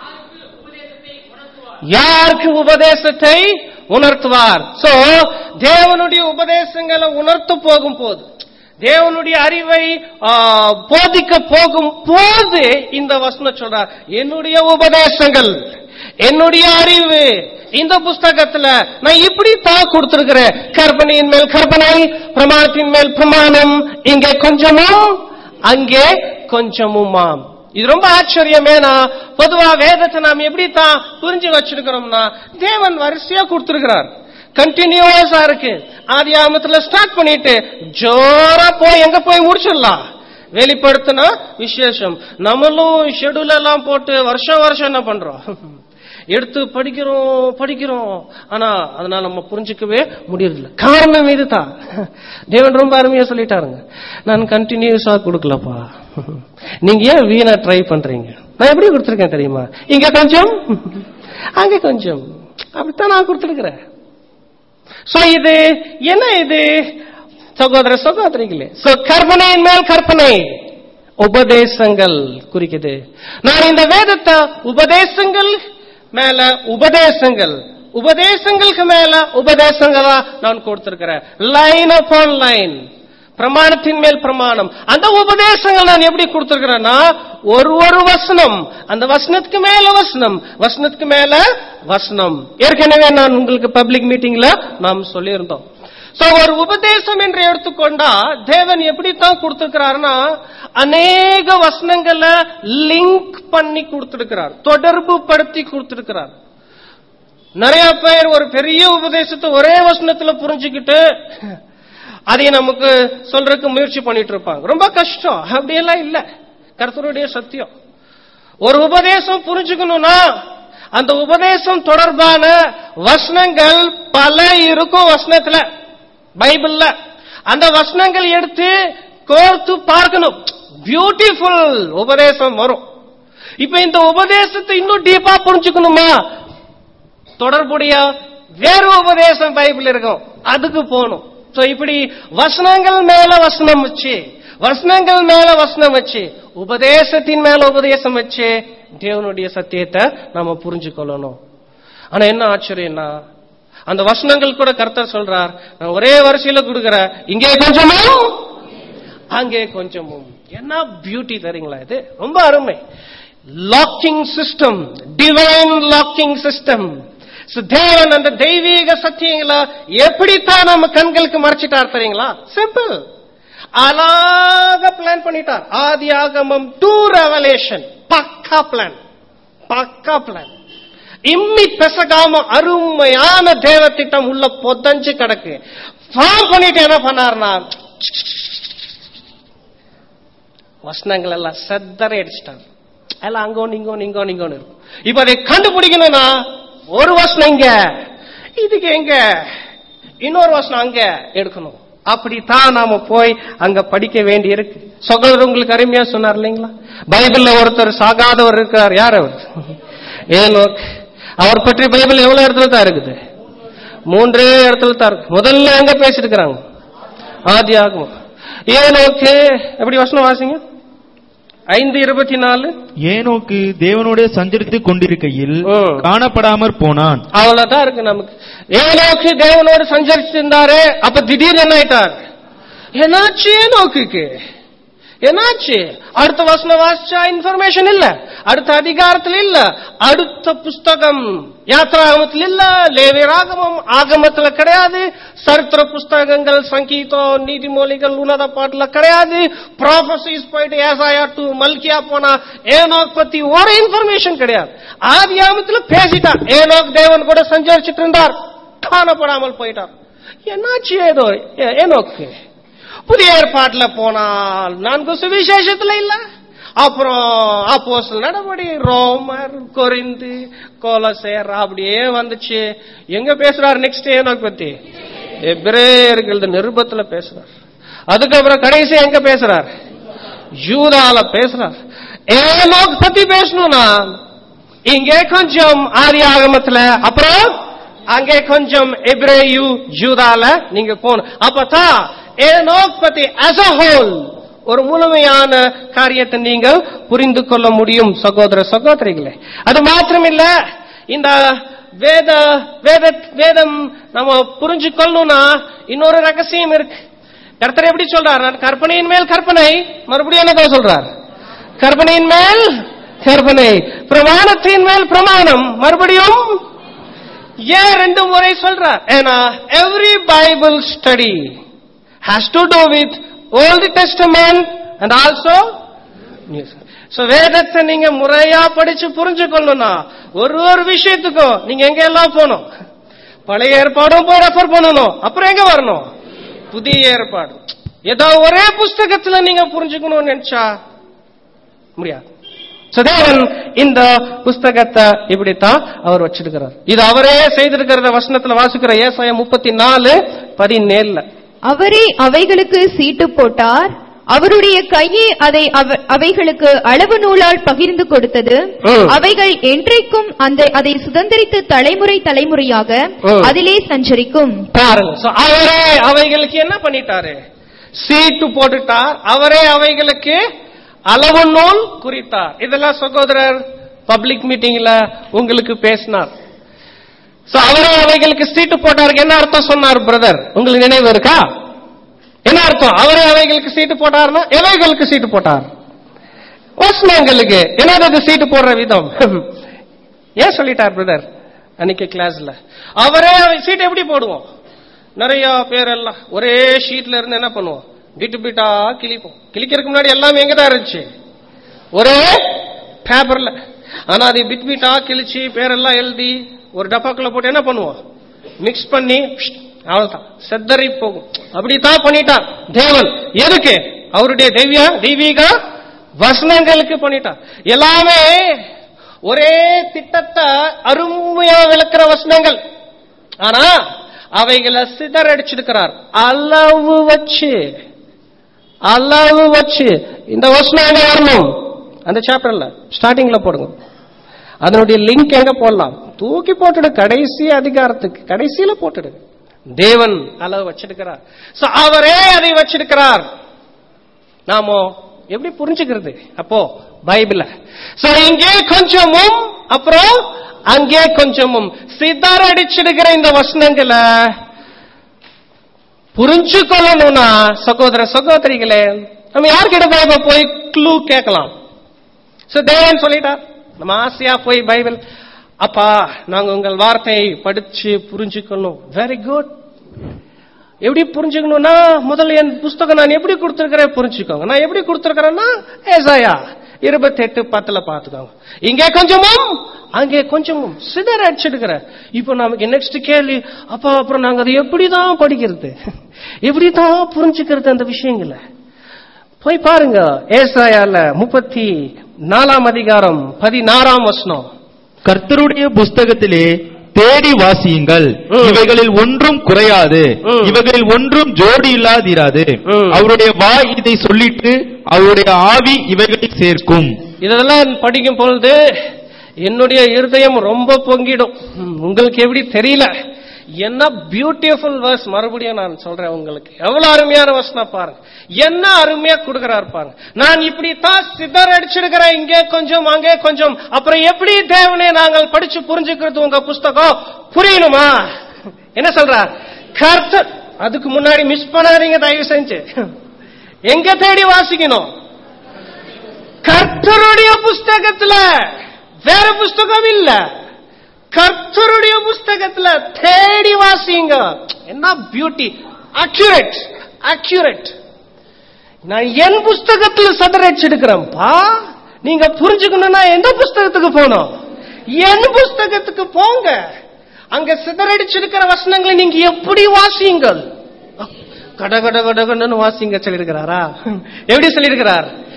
யாருக்கு உபதேசத்தை உணர்த்துவார் சோ தேவனுடைய உபதேசங்களை உணர்த்து போகும் போது தேவனுடைய அறிவை ஆ, போதிக்க போகும் போது இந்த வசனம் சொல்றார் என்னுடைய உபதேசங்கள் என்னுடைய அறிவு இந்த புஸ்தகத்துல நான் இப்படி தான் கொடுத்திருக்கிறேன் கற்பனையின் மேல் கற்பனை பிரமாணத்தின் மேல் பிரமாணம் இங்கே கொஞ்சமும் அங்கே கொஞ்சமுமாம் இது ரொம்ப ஆச்சரியமேனா பொதுவா வேதத்தை நாம் எப்படி தான் புரிஞ்சு வச்சிருக்கிறோம்னா தேவன் வரிசையா கொடுத்திருக்கிறார் கண்டினியூஸா இருக்கு ஆதி ஆமத்துல ஸ்டார்ட் பண்ணிட்டு ஜோரா போய் எங்க போய் முடிச்சிடலாம் வெளிப்படுத்தினா விசேஷம் நம்மளும் ஷெடியூல் எல்லாம் போட்டு வருஷம் வருஷம் என்ன பண்றோம் எடுத்து படிக்கிறோம் படிக்கிறோம் ஆனா அதனால நம்ம புரிஞ்சுக்கவே முடியறதில்ல காரணம் இதுதான் தேவன் ரொம்ப அருமையா சொல்லிட்டாருங்க நான் கண்டினியூஸா கொடுக்கலப்பா நீங்க ஏன் வீணா ட்ரை பண்றீங்க நான் எப்படி கொடுத்துருக்கேன் தெரியுமா இங்க கொஞ்சம் அங்க கொஞ்சம் அப்படித்தான் நான் கொடுத்துருக்கிறேன் சோ இது என்ன இது சகோதர சகோதரிகளே சோ கற்பனையின் மேல் கற்பனை உபதேசங்கள் குறிக்குது நான் இந்த வேதத்தை உபதேசங்கள் மேல உபதேசங்கள் உபதேசங்களுக்கு மேல உபதேசங்களா நான் கொடுத்திருக்கிறேன் லைன் அப்பான் லைன் பிரமாணத்தின் மேல் பிரமாணம் அந்த உபதேசங்கள் நான் எப்படி கொடுத்திருக்கிறேன்னா ஒரு ஒரு வசனம் அந்த வசனத்துக்கு மேல வசனம் வசனத்துக்கு மேல வசனம் ஏற்கனவே நான் உங்களுக்கு பப்ளிக் மீட்டிங்ல நாம் சொல்லியிருந்தோம் சோ ஒரு உபதேசம் என்று எடுத்துக்கொண்டா தேவன் எப்படித்தான் கொடுத்திருக்கிறாருன்னா அநேக வசனங்களை லிங்க் பண்ணி கொடுத்திருக்கிறார் தொடர்பு படுத்தி கொடுத்திருக்கிறார் நிறைய பேர் ஒரு பெரிய உபதேசத்தை ஒரே வசனத்துல புரிஞ்சுக்கிட்டு அதை நமக்கு சொல்றதுக்கு முயற்சி பண்ணிட்டு இருப்பாங்க ரொம்ப கஷ்டம் அப்படியெல்லாம் இல்ல கர்த்தருடைய சத்தியம் ஒரு உபதேசம் புரிஞ்சுக்கணும்னா அந்த உபதேசம் தொடர்பான வசனங்கள் பல இருக்கும் வசனத்துல பைபிள்ல அந்த வசனங்கள் எடுத்து கோர்த்து பார்க்கணும் பியூட்டிஃபுல் உபதேசம் வரும் இப்ப இந்த உபதேசத்தை இன்னும் டீப்பா புரிஞ்சுக்கணுமா தொடர்புடைய வேறு உபதேசம் பைபிள் இருக்கும் அதுக்கு போகணும் சோ இப்படி வசனங்கள் மேல வசனம் வச்சு வசனங்கள் மேல வசனம் வச்சு உபதேசத்தின் மேல உபதேசம் வச்சு தேவனுடைய சத்தியத்தை நாம புரிஞ்சு கொள்ளணும் ஆனா என்ன ஆச்சரியம்னா அந்த வசனங்கள் கூட கர்த்தர் சொல்றார் நான் ஒரே வரிசையில கொடுக்கிறேன் இங்கே கொஞ்சமும் அங்கே கொஞ்சமும் என்ன பியூட்டி தரீங்களா இது ரொம்ப அருமை locking system divine locking system தேவன் அந்த தெய்வீக சத்தியங்களை எப்படித்தான் நம்ம கண்களுக்கு மறைச்சிட்டார் தெரியுங்களா சிம்பிள் அழகாக பிளான் பண்ணிட்டார் ஆதி ஆகமம் டூ ரெவலேஷன் பக்கா பிளான் பக்கா பிளான் இம்மி பெசகாம அருமையான தேவ திட்டம் உள்ள பொதஞ்சு கிடக்கு ஃபார்ம் பண்ணிட்டு என்ன பண்ணார்னா வசனங்கள் எல்லாம் செத்தரை அடிச்சிட்டாங்க எல்லாம் அங்கோன்னு இங்கோன்னு இங்கோன்னு இங்கோன்னு இருக்கும் இப்ப அதை கண்டுபிடிக்கணும்னா ஒரு வசனம் இங்க இதுக்கு எங்க இன்னொரு வசனம் அங்க எடுக்கணும் அப்படித்தான் நாம போய் அங்க படிக்க வேண்டி இருக்கு சகோதரர் உங்களுக்கு அருமையா சொன்னார் இல்லைங்களா பைபிள்ல ஒருத்தர் சாகாதவர் இருக்கார் யார் அவர் ஏனோக் அவர் பற்றி பைபிள் எவ்வளவு இடத்துல தான் இருக்குது மூன்றே இடத்துல தான் இருக்கு முதல்ல எங்க பேசிருக்கிறாங்க ஆதி ஆகும் ஏனோக்கு எப்படி வசனம் வாசிங்க ஐந்து இருபத்தி நாலு ஏனோக்கு தேவனோட சஞ்சரித்துக் கொண்டிருக்கையில் ம். காணப்படாமற் போனான் அவ்வளவுதான் இருக்கு நமக்கு ஏனோக்கு தேவனோடு சஞ்சரிச்சிருந்தாரு அப்ப திடீர்னு என்ன ஆயிட்டார் என்னாச்சு ஏனோக்குக்கு என்னாச்சு அடுத்த வசனம் வாசிச்சா இன்ஃபர்மேஷன் இல்ல அடுத்த அதிகாரத்துல இல்ல அடுத்த புஸ்தகம் யாத்ராகமத்தில் இல்ல லேவியராகமம் ஆகமத்துல கிடையாது சரித்திர புஸ்தகங்கள் சங்கீதம் நீதிமொழிகள் உன்னத பாட்டுல கிடையாது ப்ராஃபசிஸ் போயிட்டு ஏசாயா டு மல்கியா போனா ஏனோக் பத்தி ஒரு இன்ஃபர்மேஷன் கிடையாது ஆதியாமத்துல பேசிட்டார் ஏனோக் தேவன் கூட சஞ்சரிச்சிட்டு இருந்தார் காணப்படாமல் போயிட்டார் என்னாச்சு ஏதோ ஏ- ஏனோக்கு புதிய ஏற்பாட்டுல போனால் நான்கு சுவிசேஷத்துல இல்ல அப்புறம் அப்போஸ்தலர் நடபடி ரோமர் கொரிந்து கோலசேர் அப்படியே வந்துச்சு எங்க பேசுறாரு நெக்ஸ்ட் ஏனோக் பத்தி எபிரேயர்கள் நிருபத்துல பேசுறார் அதுக்கப்புறம் கடைசி எங்க பேசுறார் யூதால பேசுறார் ஏனோக் பத்தி பேசணும்னா இங்கே கொஞ்சம் ஆதி ஆகமத்துல அப்புறம் அங்கே கொஞ்சம் எப்ரேயு ஜூதால நீங்க போகணும் அப்பதான் ஏனோக் பத்தி as a whole ஒரு முழுமையான காரியத்தை நீங்க புரிந்து கொள்ள முடியும் சகோதர சகோதரிகளே அது மாத்திரமில்ல இந்த வேத வேத வேதம் நம்ம புரிஞ்சு கொள்ளணும்னா இன்னொரு ரகசியம் இருக்கு கர்த்தர் எப்படி சொல்றார் நான் கற்பனையின் மேல் கற்பனை மறுபடியும் என்னதான் சொல்றார் கற்பனையின் மேல் கற்பனை பிரமாணத்தின் மேல் பிரமாணம் மறுபடியும் ஏன் ரெண்டு முறை சொல்றார் ஏன்னா every Bible study has to do with Old Testament and also so வேதத்தை நீங்க முறையா படிச்சு புரிஞ்சுக்கொள்ளணும்னா ஒரு ஒரு விஷயத்துக்கும் நீங்க எங்க எல்லாம் போகணும் பழைய ஏற்பாடும் போய் ரெஃபர் பண்ணணும் அப்புறம் எங்க வரணும் புதிய ஏற்பாடு ஏதோ ஒரே புஸ்தகத்துல நீங்க புரிஞ்சுக்கணும்னு நினைச்சா முடியாது So, தேவன் இந்த புஸ்தகத்தை இப்படித்தான் அவர் வச்சிருக்கிறார் இது அவரே செய்திருக்கிறத வசனத்துல வாசிக்கிற ஏசாயம் முப்பத்தி நாலு பதினேழுல அவரே அவைகளுக்கு சீட்டு போட்டார் அவருடைய கையே அதை அவ- அவைகளுக்கு அளவு நூலால் பகிர்ந்து கொடுத்தது ம். அவைகள் என்றைக்கும் அந்த அதை சுதந்திரித்து தலைமுறை தலைமுறையாக ம். அதிலே சஞ்சரிக்கும் பாருங்க So, அவரே அவைகளுக்கு என்ன பண்ணிட்டாரு சீட்டு போட்டுட்டார் அவரே அவைகளுக்கு அளவு நூல் குறித்தார் இதெல்லாம் சகோதரர் பப்ளிக் மீட்டிங்ல உங்களுக்கு பேசினார் So, அவரே அவைகளுக்கு சீட்டு போட்டாருக்கு என்ன அர்த்தம் சொன்னார் பிரதர் உங்களுக்கு நினைவு இருக்கா என்ன அர்த்தம் அவரே அவைகளுக்கு சீட்டு போட்டார்னா எவைகளுக்கு சீட்டு போட்டார் வசனங்களுக்கு என்னது சீட்டு போடுற விதம் ஏன் சொல்லிட்டார் பிரதர் அன்னைக்கு கிளாஸ்ல அவரே சீட் எப்படி போடுவோம் நிறைய பேர் எல்லாம் ஒரே ஷீட்ல இருந்து என்ன பண்ணுவோம் பிட்டு பிட்டா கிழிப்போம் கிழிக்கிறதுக்கு முன்னாடி எல்லாமே எங்க தான் இருந்துச்சு ஒரே பேப்பர்ல ஆனா அது பிட் பிட்டா கிழிச்சு பேரெல்லாம் எழுதி ஒரு டப்பாக்குள்ள போட்டு என்ன பண்ணுவோம் மிக்ஸ் பண்ணி pst, அவ்வளவுதான் செத்தறி போகும் அப்படித்தான் பண்ணிட்டார் தேவன் எதுக்கு அவருடைய தெய்வீக தெய்வீக வசனங்களுக்கு பண்ணிட்டார் எல்லாமே ஒரே திட்டத்தை அருமையா விளக்குற வசனங்கள் ஆனா அவைகளை சிதறடிச்சிருக்கிறார் அளவு வச்சு அளவு வச்சு இந்த வசனம் எங்க வரணும் அந்த சாப்டர்ல ஸ்டார்டிங்ல போடுங்க அதனுடைய லிங்க் எங்க போடலாம் தூக்கி போட்டுடு கடைசி அதிகாரத்துக்கு கடைசியில போட்டுடு தேவன் அளவு வச்சிருக்கிறார் So, அவரே அதை வச்சிருக்கிறார் நாமோ எப்படி புரிஞ்சுக்கிறது அப்போ பைபிள சோ இங்கே கொஞ்சமும் அப்புறம் அங்கே கொஞ்சமும் சிதற அடிச்சிடுகிற இந்த வசனங்களை புரிஞ்சு கொள்ளணும்னா சகோதர சகோதரிகளே நம்ம யார்கிட்ட பைபிள் போய் க்ளூ கேட்கலாம் சோ தேவன் சொல்லிட்டார் நம்ம ஆசையா போய் பைபிள் அப்பா நாங்க உங்கள் வார்த்தையை படிச்சு புரிஞ்சுக்கணும் வெரி குட் எப்படி புரிஞ்சுக்கணும்னா முதல்ல என் புஸ்தகம் நான் எப்படி கொடுத்திருக்கிறேன் புரிஞ்சுக்கோங்க நான் எப்படி கொடுத்திருக்கிறேன்னா ஏசாயா இருபத்தெட்டு பத்துல பாத்துக்கோங்க இங்கே கொஞ்சமும் அங்கே கொஞ்சமும் சிதற அடிச்சிடுக்கிற இப்போ நமக்கு நெக்ஸ்ட் கேள்வி அப்பா அப்புறம் நாங்க அதை எப்படிதான் படிக்கிறது எப்படிதான் புரிஞ்சுக்கிறது அந்த விஷயங்களை போய் பாருங்க ஏசாயால முப்பத்தி நாலாம் அதிகாரம் பதினாறாம் வசனம் கர்த்தருடைய புஸ்தகத்திலே தேடி வாசியுங்கள் ம். இவைகளில் ஒன்றும் குறையாது ம். இவைகளில் ஒன்றும் ஜோடி இல்லாதிராது ம். அவருடைய வாய் இதை சொல்லிட்டு அவருடைய ஆவி இவைகளை சேர்க்கும் இதெல்லாம் படிக்கும் பொழுது என்னுடைய இருதயம் ரொம்ப பொங்கிடும் ம், உங்களுக்கு எப்படி தெரியல என்ன பியூட்டிஃபுல் வேர்ஸ் மறுபடியும் நான் சொல்றேன் உங்களுக்கு எவ்வளவு அருமையான வசனம் பாருங்க என்ன அருமையா கொடுக்கிறார் பாருங்க நான் இப்படித்தான் சிதற அடிச்சிருக்கிறேன் இங்கே கொஞ்சம் அங்கே கொஞ்சம் அப்புறம் எப்படி தேவனே நாங்கள் படிச்சு புரிஞ்சுக்கிறது உங்க புஸ்தகம் புரியணுமா என்ன சொல்றார் கர்த்தர் அதுக்கு முன்னாடி மிஸ் பண்ணாதீங்க தயவு செஞ்சு எங்க தேடி வாசிக்கணும் கர்த்தருடைய புஸ்தகத்துல வேற புஸ்தகம் இல்ல கர்த்தருடைய புஸ்தகத்துல தேடி வாசிங்க என்ன பியூட்டி அக்யூரேட் அக்யூரேட் நான் என் புஸ்தகத்துல சதறடிச்சிருக்கிறேன்ப்பா நீங்க புரிஞ்சுக்கணும்னா எந்த புஸ்தகத்துக்கு போகணும் என் புஸ்தகத்துக்கு போங்க அங்க சிதறடிச்சிருக்கிற வசனங்களை நீங்க எப்படி வாசியுங்கள் கட கட கட கடன்னு வாசிங்க சொல்லியிருக்கிறாரா எப்படி சொல்லியிருக்கிறார்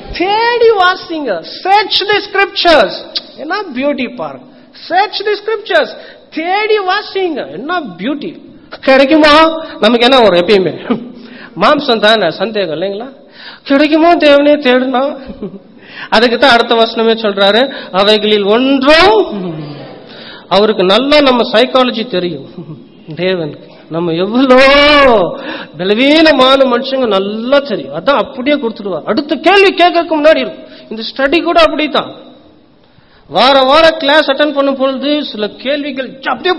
தேடி வாசிங்க சர்ச் தி ஸ்கிரிப்சர்ஸ் என்ன பியூட்டி பாருங்க சர்ச் தி ஸ்கிரிப்சர்ஸ் தேடி வாசிங்க என்ன பியூட்டி கிடைக்குமா நமக்கு என்ன வரும் எப்பயுமே மாம்சம் தானே சந்தேகம் இல்லைங்களா கிடைக்குமோ தேவனே தேடுனா அதுக்கு தான் அடுத்த வசனமே சொல்றாரு அவைகளில் ஒன்றும் அவருக்கு நல்லா நம்ம சைக்காலஜி தெரியும் தேவனுக்கு நம்ம எவ்வளோ பலவீனமான மனுஷங்க நல்லா தெரியும் அதான் அப்படியே கொடுத்துடுவார் அடுத்த கேள்வி கேட்கறதுக்கு முன்னாடி இருக்கும் இந்த ஸ்டடி கூட அப்படித்தான் வார வார கிளாஸ் அட்டன் பண்ணும் பொழுது சில கேள்விகள் அப்படியே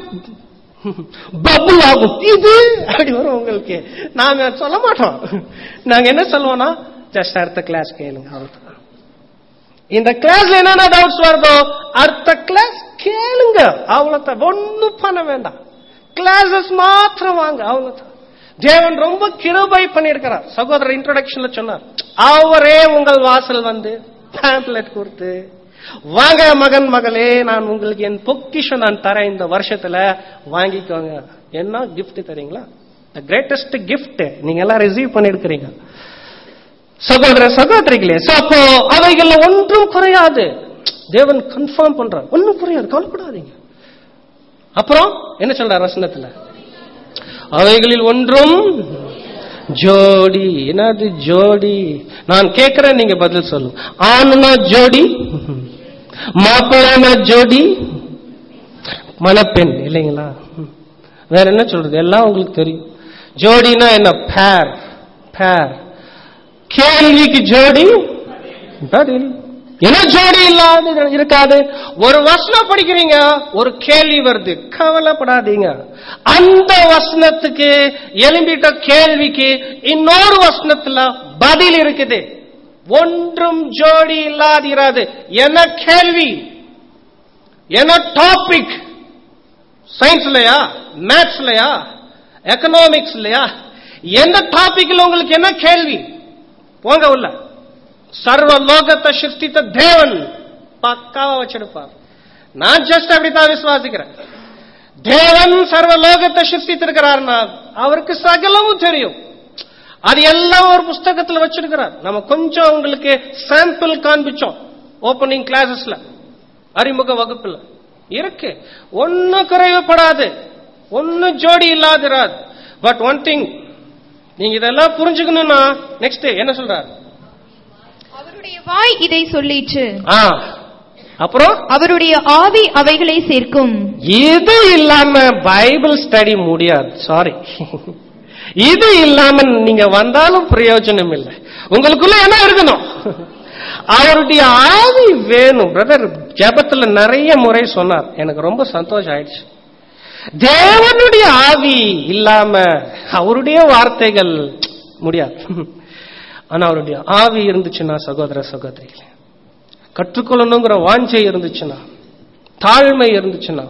பபுள் ஆகும் இது அப்படி வரும் உங்களுக்கு நாங்க சொல்ல மாட்டோம் நாங்க என்ன சொல்லுவோம்னா ஜஸ்ட் அடுத்த கிளாஸ் கேளுங்க அவ்வளவுதான் இந்த கிளாஸ்ல என்னென்ன டவுட்ஸ் வருதோ அடுத்த கிளாஸ் கேளுங்க அவ்வளவுதான் ஒண்ணும் பண்ண வேண்டாம் கிளாஸஸ் மாத்திரம் வாங்க அவ்வளவுதான் தேவன் ரொம்ப கிருபை பண்ணியிருக்கிறார் சகோதரர் இன்ட்ரோடக்ஷன்ல சொன்னார் அவரே உங்கள் வாசல் வந்து பேம்ப்லெட் கொடுத்து வாங்க மகன் மகளே நான் உங்களுக்கு என் பொக்கிஷம் நான் தரேன் இந்த வருஷத்துல வாங்கிக்கோங்க என்ன கிஃப்ட் தரீங்களா த கிரேட்டஸ்ட் கிஃப்ட் நீங்க எல்லாம் ரிசீவ் பண்ணிருக்கிறீங்க சகோதர சகோதரிகளே So, அப்போ அவைகள்ல ஒன்றும் குறையாது தேவன் கன்ஃபார்ம் பண்றார் ஒன்றும் குறையாது கவலைப்படாதீங்க அப்புறம் என்ன சொல்றார் வசனத்துல அவைகளில் ஒன்றும் ஜோடி என்னது ஜோடி நான் கேட்கிறேன் நீங்க பதில் சொல்லும் ஆணுனா ஜோடி மாப்பிள்ளைனா ஜோடி மணப்பெண் இல்லைங்களா வேற என்ன சொல்றது எல்லாம் உங்களுக்கு தெரியும் ஜோடினா என்ன பேர் பேர் கேள்விக்கு ஜோடி பதில் என்ன ஜோடி இல்லாத இருக்காது ஒரு வசனம் படிக்கிறீங்க ஒரு கேள்வி வருது கவலைப்படாதீங்க அந்த வசனத்துக்கு எழும்பிட்ட கேள்விக்கு இன்னொரு வசனத்துல பதில் இருக்குது ஒன்றும் ஜோடி இல்லாதிராது என்ன கேள்வி என்ன டாபிக் சயின்ஸ்லயா மேத்ஸ்லயா எக்கனாமிக்ஸ்லயா எந்த டாபிக்ல உங்களுக்கு என்ன கேள்வி போங்க உள்ள சர்வ லோகத்தை சிருஷ்டித்த தேவன் பக்காவா வச்சிருப்பார் நான் ஜஸ்ட் அப்படித்தான் விசுவாசிக்கிறேன் தேவன் சர்வ லோகத்தை சிருஷ்டித்திருக்கிறார்னா அவருக்கு சகலமும் தெரியும் அது எல்லாம் ஒரு புஸ்தகத்துல வச்சிருக்கிறார் நம்ம கொஞ்சம் உங்களுக்கு சாம்பிள் காண்பிச்சோம் ஓபனிங் கிளாஸஸ்ல அறிமுக வகுப்புல இருக்கு ஒன்னும் குறைவுபடாது ஒன்னும் ஜோடி இல்லாதிராது பட் ஒன் திங் நீங்க இதெல்லாம் புரிஞ்சுக்கணும்னா நெக்ஸ்ட் என்ன சொல்றாரு அவருடைய வாய் இதை சொல்லிற்று ஆ அப்புறம் அவருடைய ஆவி அவைகளை சேர்க்கும் இது இல்லாம பைபிள் ஸ்டடி முடியாது சாரி இது இல்லாம நீங்க வந்தாலும் பிரயோஜனம் இல்லை உங்களுக்குள்ள என்ன இருக்கணும் அவருடைய ஆவி வேணும் பிரதர் ஜெபத்துல நிறைய முறை சொன்னார் எனக்கு ரொம்ப சந்தோஷம் ஆயிடுச்சு தேவனுடைய ஆவி இல்லாம அவருடைய வார்த்தைகள் முடியாது ஆனா அவருடைய ஆவி இருந்துச்சுன்னா சகோதர சகோதரிகளே கற்றுக்கொள்ளணுங்கிற வாஞ்சை இருந்துச்சுன்னா தாழ்மை இருந்துச்சுன்னா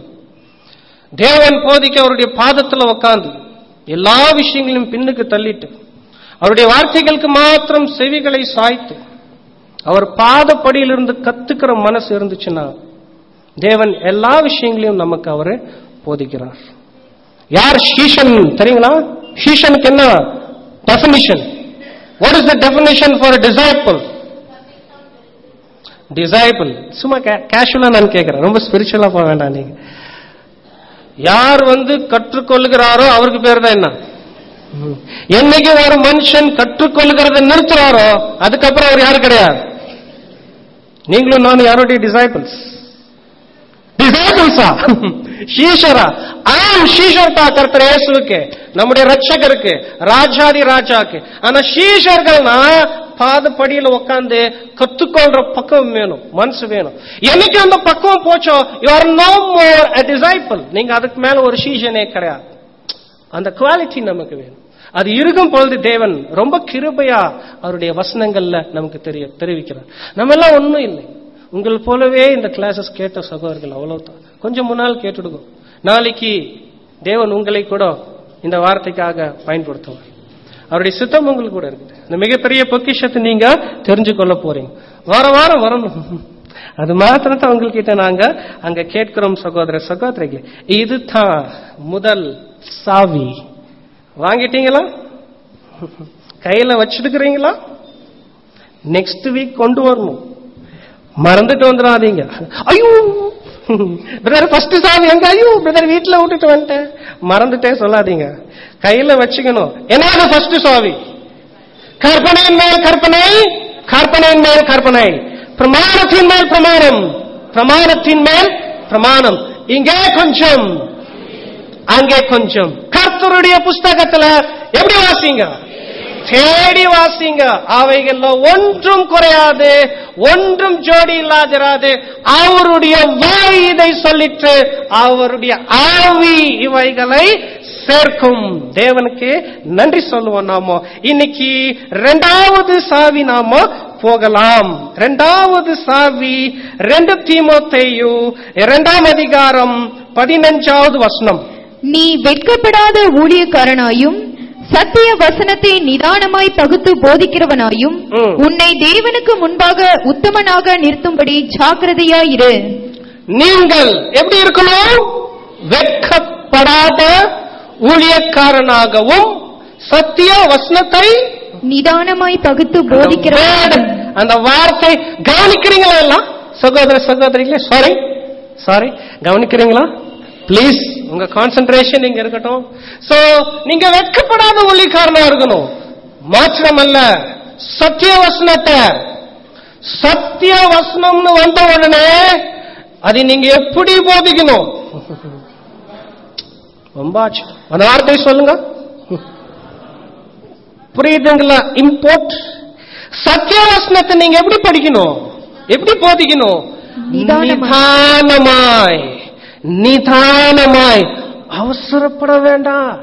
தேவன் போதிக்க அவருடைய பாதத்துல உட்கார்ந்து எல்லா விஷயங்களையும் பின்னுக்கு தள்ளிட்டு அவருடைய வார்த்தைகளுக்கு மாத்திரம் செவிகளை சாய்த்து அவர் பாதப்படியிலிருந்து கத்துக்கிற மனசு இருந்துச்சுன்னா தேவன் எல்லா விஷயங்களையும் நமக்கு அவரு போதிக்கிறார் யார் ஷீஷன் தெரியுங்களா ஷீஷனுக்கு என்ன definition what is the definition for disciple disciple சும்மா கேஷுவலா நான் கேட்கிறேன் ரொம்ப ஸ்பிரிச்சுவலா போக வேண்டாம் நீங்க யார் வந்து கற்றுக்கொள்கிறாரோ அவருக்கு பேர் தான் என்ன ம். என்னைக்கு ஒரு மனுஷன் கற்றுக்கொள்கிறத நிறுத்துறாரோ அதுக்கப்புறம் அவர் யாரு கிடையாது நீங்களும் நானும் யாருடைய டிசைபிள்ஸ் டிசைபிள்ஸா ஷீஷரா ஆம் ஷீஷர் தான் கர்த்தர் இயேசுவுக்கு நம்முடைய ரட்சகருக்கு ராஜாதி ராஜாக்கு ஆனா ஷீஷர்கள்னா பாதப்படியில உட்காந்து கத்துக்கொள்ற பக்குவம் வேணும் மனசு வேணும் என்னைக்கு அந்த பக்குவம் போச்சோ you are no more a disciple நீங்க அதுக்கு மேல ஒரு ஷீஷனே கிடையாது அந்த குவாலிட்டி நமக்கு வேணும் அது இருக்கும் பொழுது தேவன் ரொம்ப கிருபையா அவருடைய வசனங்கள்ல நமக்கு தெரிய தெரிவிக்கிறார் நம்ம எல்லாம் ஒண்ணும் இல்லை உங்கள் போலவே இந்த கிளாஸஸ் கேட்ட சகோதரர்கள் அவ்வளவுதான் கொஞ்சம் முன்னால் கேட்டுடுங்க நாளைக்கு தேவன் உங்களை கூட இந்த வார்த்தைக்காக பயன்படுத்துவார் அவருடைய சித்தம் உங்களுக்கு கூட இருக்குது இந்த மிகப்பெரிய பொக்கிஷத்தை நீங்க தெரிஞ்சு கொள்ள போறீங்க வார வாரம் வரணும் அது மாத்திரம் தான் உங்ககிட்ட நாங்க அங்க கேட்கிறோம் சகோதர சகோதரிகளே இதுதான் முதல் சாவி வாங்கிட்டீங்களா கையில வச்சிருக்கிறீங்களா நெக்ஸ்ட் வீக் கொண்டு வரணும் மறந்துட்டு வந்துடாதீங்க ஐயோ பிரதர் ஃபர்ஸ்ட் சாமி எங்க ஐயோ பிரதர் வீட்டுல விட்டுட்டு வந்துட்டேன் மறந்துட்டே சொல்லாதீங்க கையில வச்சுக்கணும் என்னது ஃபர்ஸ்ட் சாவி கற்பனையின் மேல் கற்பனை கற்பனையின் மேல் கற்பனை பிரமாணத்தின் மேல் பிரமாணம் பிரமாணத்தின் மேல் பிரமாணம் இங்கே கொஞ்சம் அங்கே கொஞ்சம் கர்த்தருடைய புஸ்தகத்துல எப்படி வாசிங்க தேடி வாசிங்க அவைகள்ல ஒன்றும் குறையாது ஒன்றும் ஜோடி இல்லாதிராது அவருடைய வாய் இதை சொல்லிட்டு அவருடைய ஆவி இவைகளை சேர்க்கும் தேவனுக்கு நன்றி சொல்லுவோம் நாம இன்னைக்கு ரெண்டாவது சாவி நாம போகலாம் ரெண்டாவது சாவி ரெண்டு தீமோத்தேயு இரண்டாம் அதிகாரம் பதினஞ்சாவது வசனம் நீ வெட்கப்படாத ஊழியக்காரனாயும் சத்திய வசனத்தை நிதானமாய் பகுத்து போதிக்கிறவனாயும் ம். உன்னை தேவனுக்கு முன்பாக உத்தமனாக நிறுத்தும்படி ஜாக்கிரதையாயிரு நீங்கள் எப்படி இருக்கணும் வெட்கப்படாத ஊழியக்காரனாகவும் சத்திய வசனத்தை நிதானமாய் பகுத்து Word, போதிக்கிறவனாயும் அந்த வார்த்தை கவனிக்கிறீங்களா எல்லாம் சகோதர சகோதரிகளே சாரி சாரி கவனிக்கிறீங்களா ப்ளீஸ் உங்க கான்சென்ட்ரேஷன் இங்க இருக்கட்டும் சோ நீங்க வெட்கப்படாத ஊழியக்காரனா இருக்கணும் மாத்திரமல்ல சத்திய வசனத்தை சத்திய வசனம்னு வந்த உடனே அதை நீங்க எப்படி போதிக்கணும் ரொம்ப ஆச்சு அந்த வார்த்தை சொல்லுங்க புரியுதுங்களா இம்போர்ட் சத்தியவசனத்தை நீங்க எப்படி படிக்கணும் எப்படி போதிக்கணும் நிதானமாய். நிதானமாய் நிதானமாய் அவசரப்பட வேண்டாம்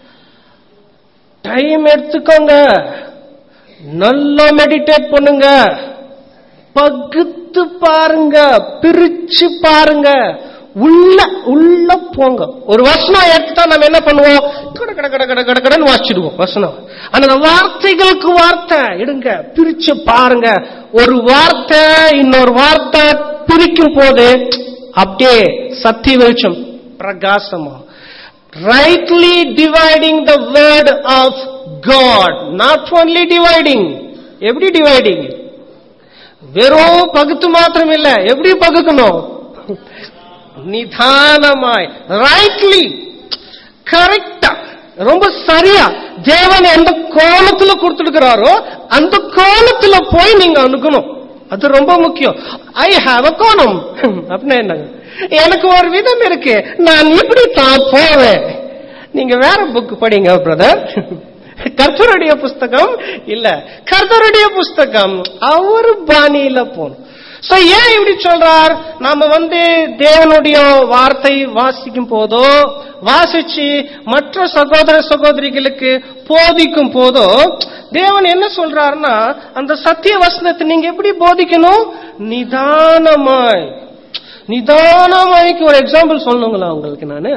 டைம் எடுத்துக்கோங்க நல்லா மெடிடேட் பண்ணுங்க பகுத்து பாருங்க பிரிச்சு பாருங்க உள்ள உள்ள போங்க ஒரு வசனம் எடுத்துட்டா நம்ம என்ன பண்ணுவோம் கட கட கட கட கட கடன்னு வாசிடுவோம் வசனம் ஆனா அந்த வார்த்தைகளுக்கு வார்த்தை எடுங்க பிரிச்சு பாருங்க ஒரு வார்த்தை இன்னொரு வார்த்தை பிரிக்கும் போது அப்படியே சத்திய வெளிச்சம் பிரகாசமா rightly dividing the word of God not only dividing எப்படி dividing வெறும் பகுத்து மாத்திரம் இல்ல எப்படி பகுக்கணும் நிதானமாய் ரைட்லி கரெக்டா ரொம்ப சரியா தேவன் எந்த கோணத்துல கொடுத்துருக்கிறாரோ அந்த கோணத்துல போய் நீங்க அணுகணும் அது ரொம்ப முக்கியம் ஐ ஹாவ் அ கோணம் அப்படின்னா என்னங்க எனக்கு ஒரு விதம் இருக்கு நான் இப்படி தான் போவேன் நீங்க வேற புக் படிங்க பிரதர் கர்த்தருடைய புஸ்தகம் இல்ல கர்த்தருடைய புஸ்தகம் அவர் பாணியில போகணும் சோ ஏன் இப்படி சொல்றார் நாம வந்து தேவனுடைய வார்த்தை வாசிக்கும் போதோ வாசிச்சு மற்ற சகோதர சகோதரிகளுக்கு போதிக்கும் போதோ தேவன் என்ன சொல்றாருன்னா அந்த சத்திய வசனத்தை நீங்க எப்படி போதிக்கணும் நிதானமாய் நிதானமாய்க்கு ஒரு எக்ஸாம்பிள் சொல்லணுங்களா உங்களுக்கு நானு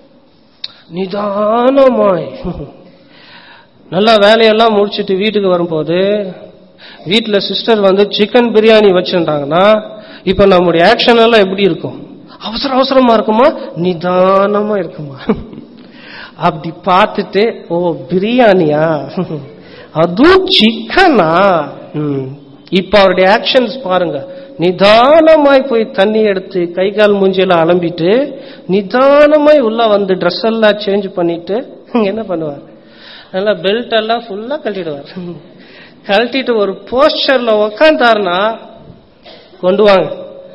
நிதானமாய் நல்லா வேலையெல்லாம் முடிச்சிட்டு வீட்டுக்கு வரும்போது வீட்டுல சிஸ்டர் வந்து சிக்கன் பிரியாணி வச்சிருந்தாங்கன்னா இப்ப நம்முடைய ஆக்ஷன் எல்லாம் எப்படி இருக்கும் அவசர அவசரமா இருக்குமா நிதானமா இருக்குமா அப்படி பார்த்துட்டு ஓ பிரியாணியா அதுவும் சிக்கனா ம். இப்ப அவருடைய ஆக்ஷன்ஸ் பாருங்க நிதானமாய் போய் தண்ணி எடுத்து கை கால் மூஞ்சியெல்லாம் அலம்பிட்டு நிதானமாய் உள்ள வந்து ட்ரெஸ் எல்லாம் சேஞ்ச் பண்ணிட்டு என்ன பண்ணுவார் நல்லா பெல்ட் எல்லாம் ஃபுல்லா கழட்டிடுவார் கழட்டிட்டு ஒரு போஸ்டர்ல உக்காந்தாருன்னா கொண்டு வாங்க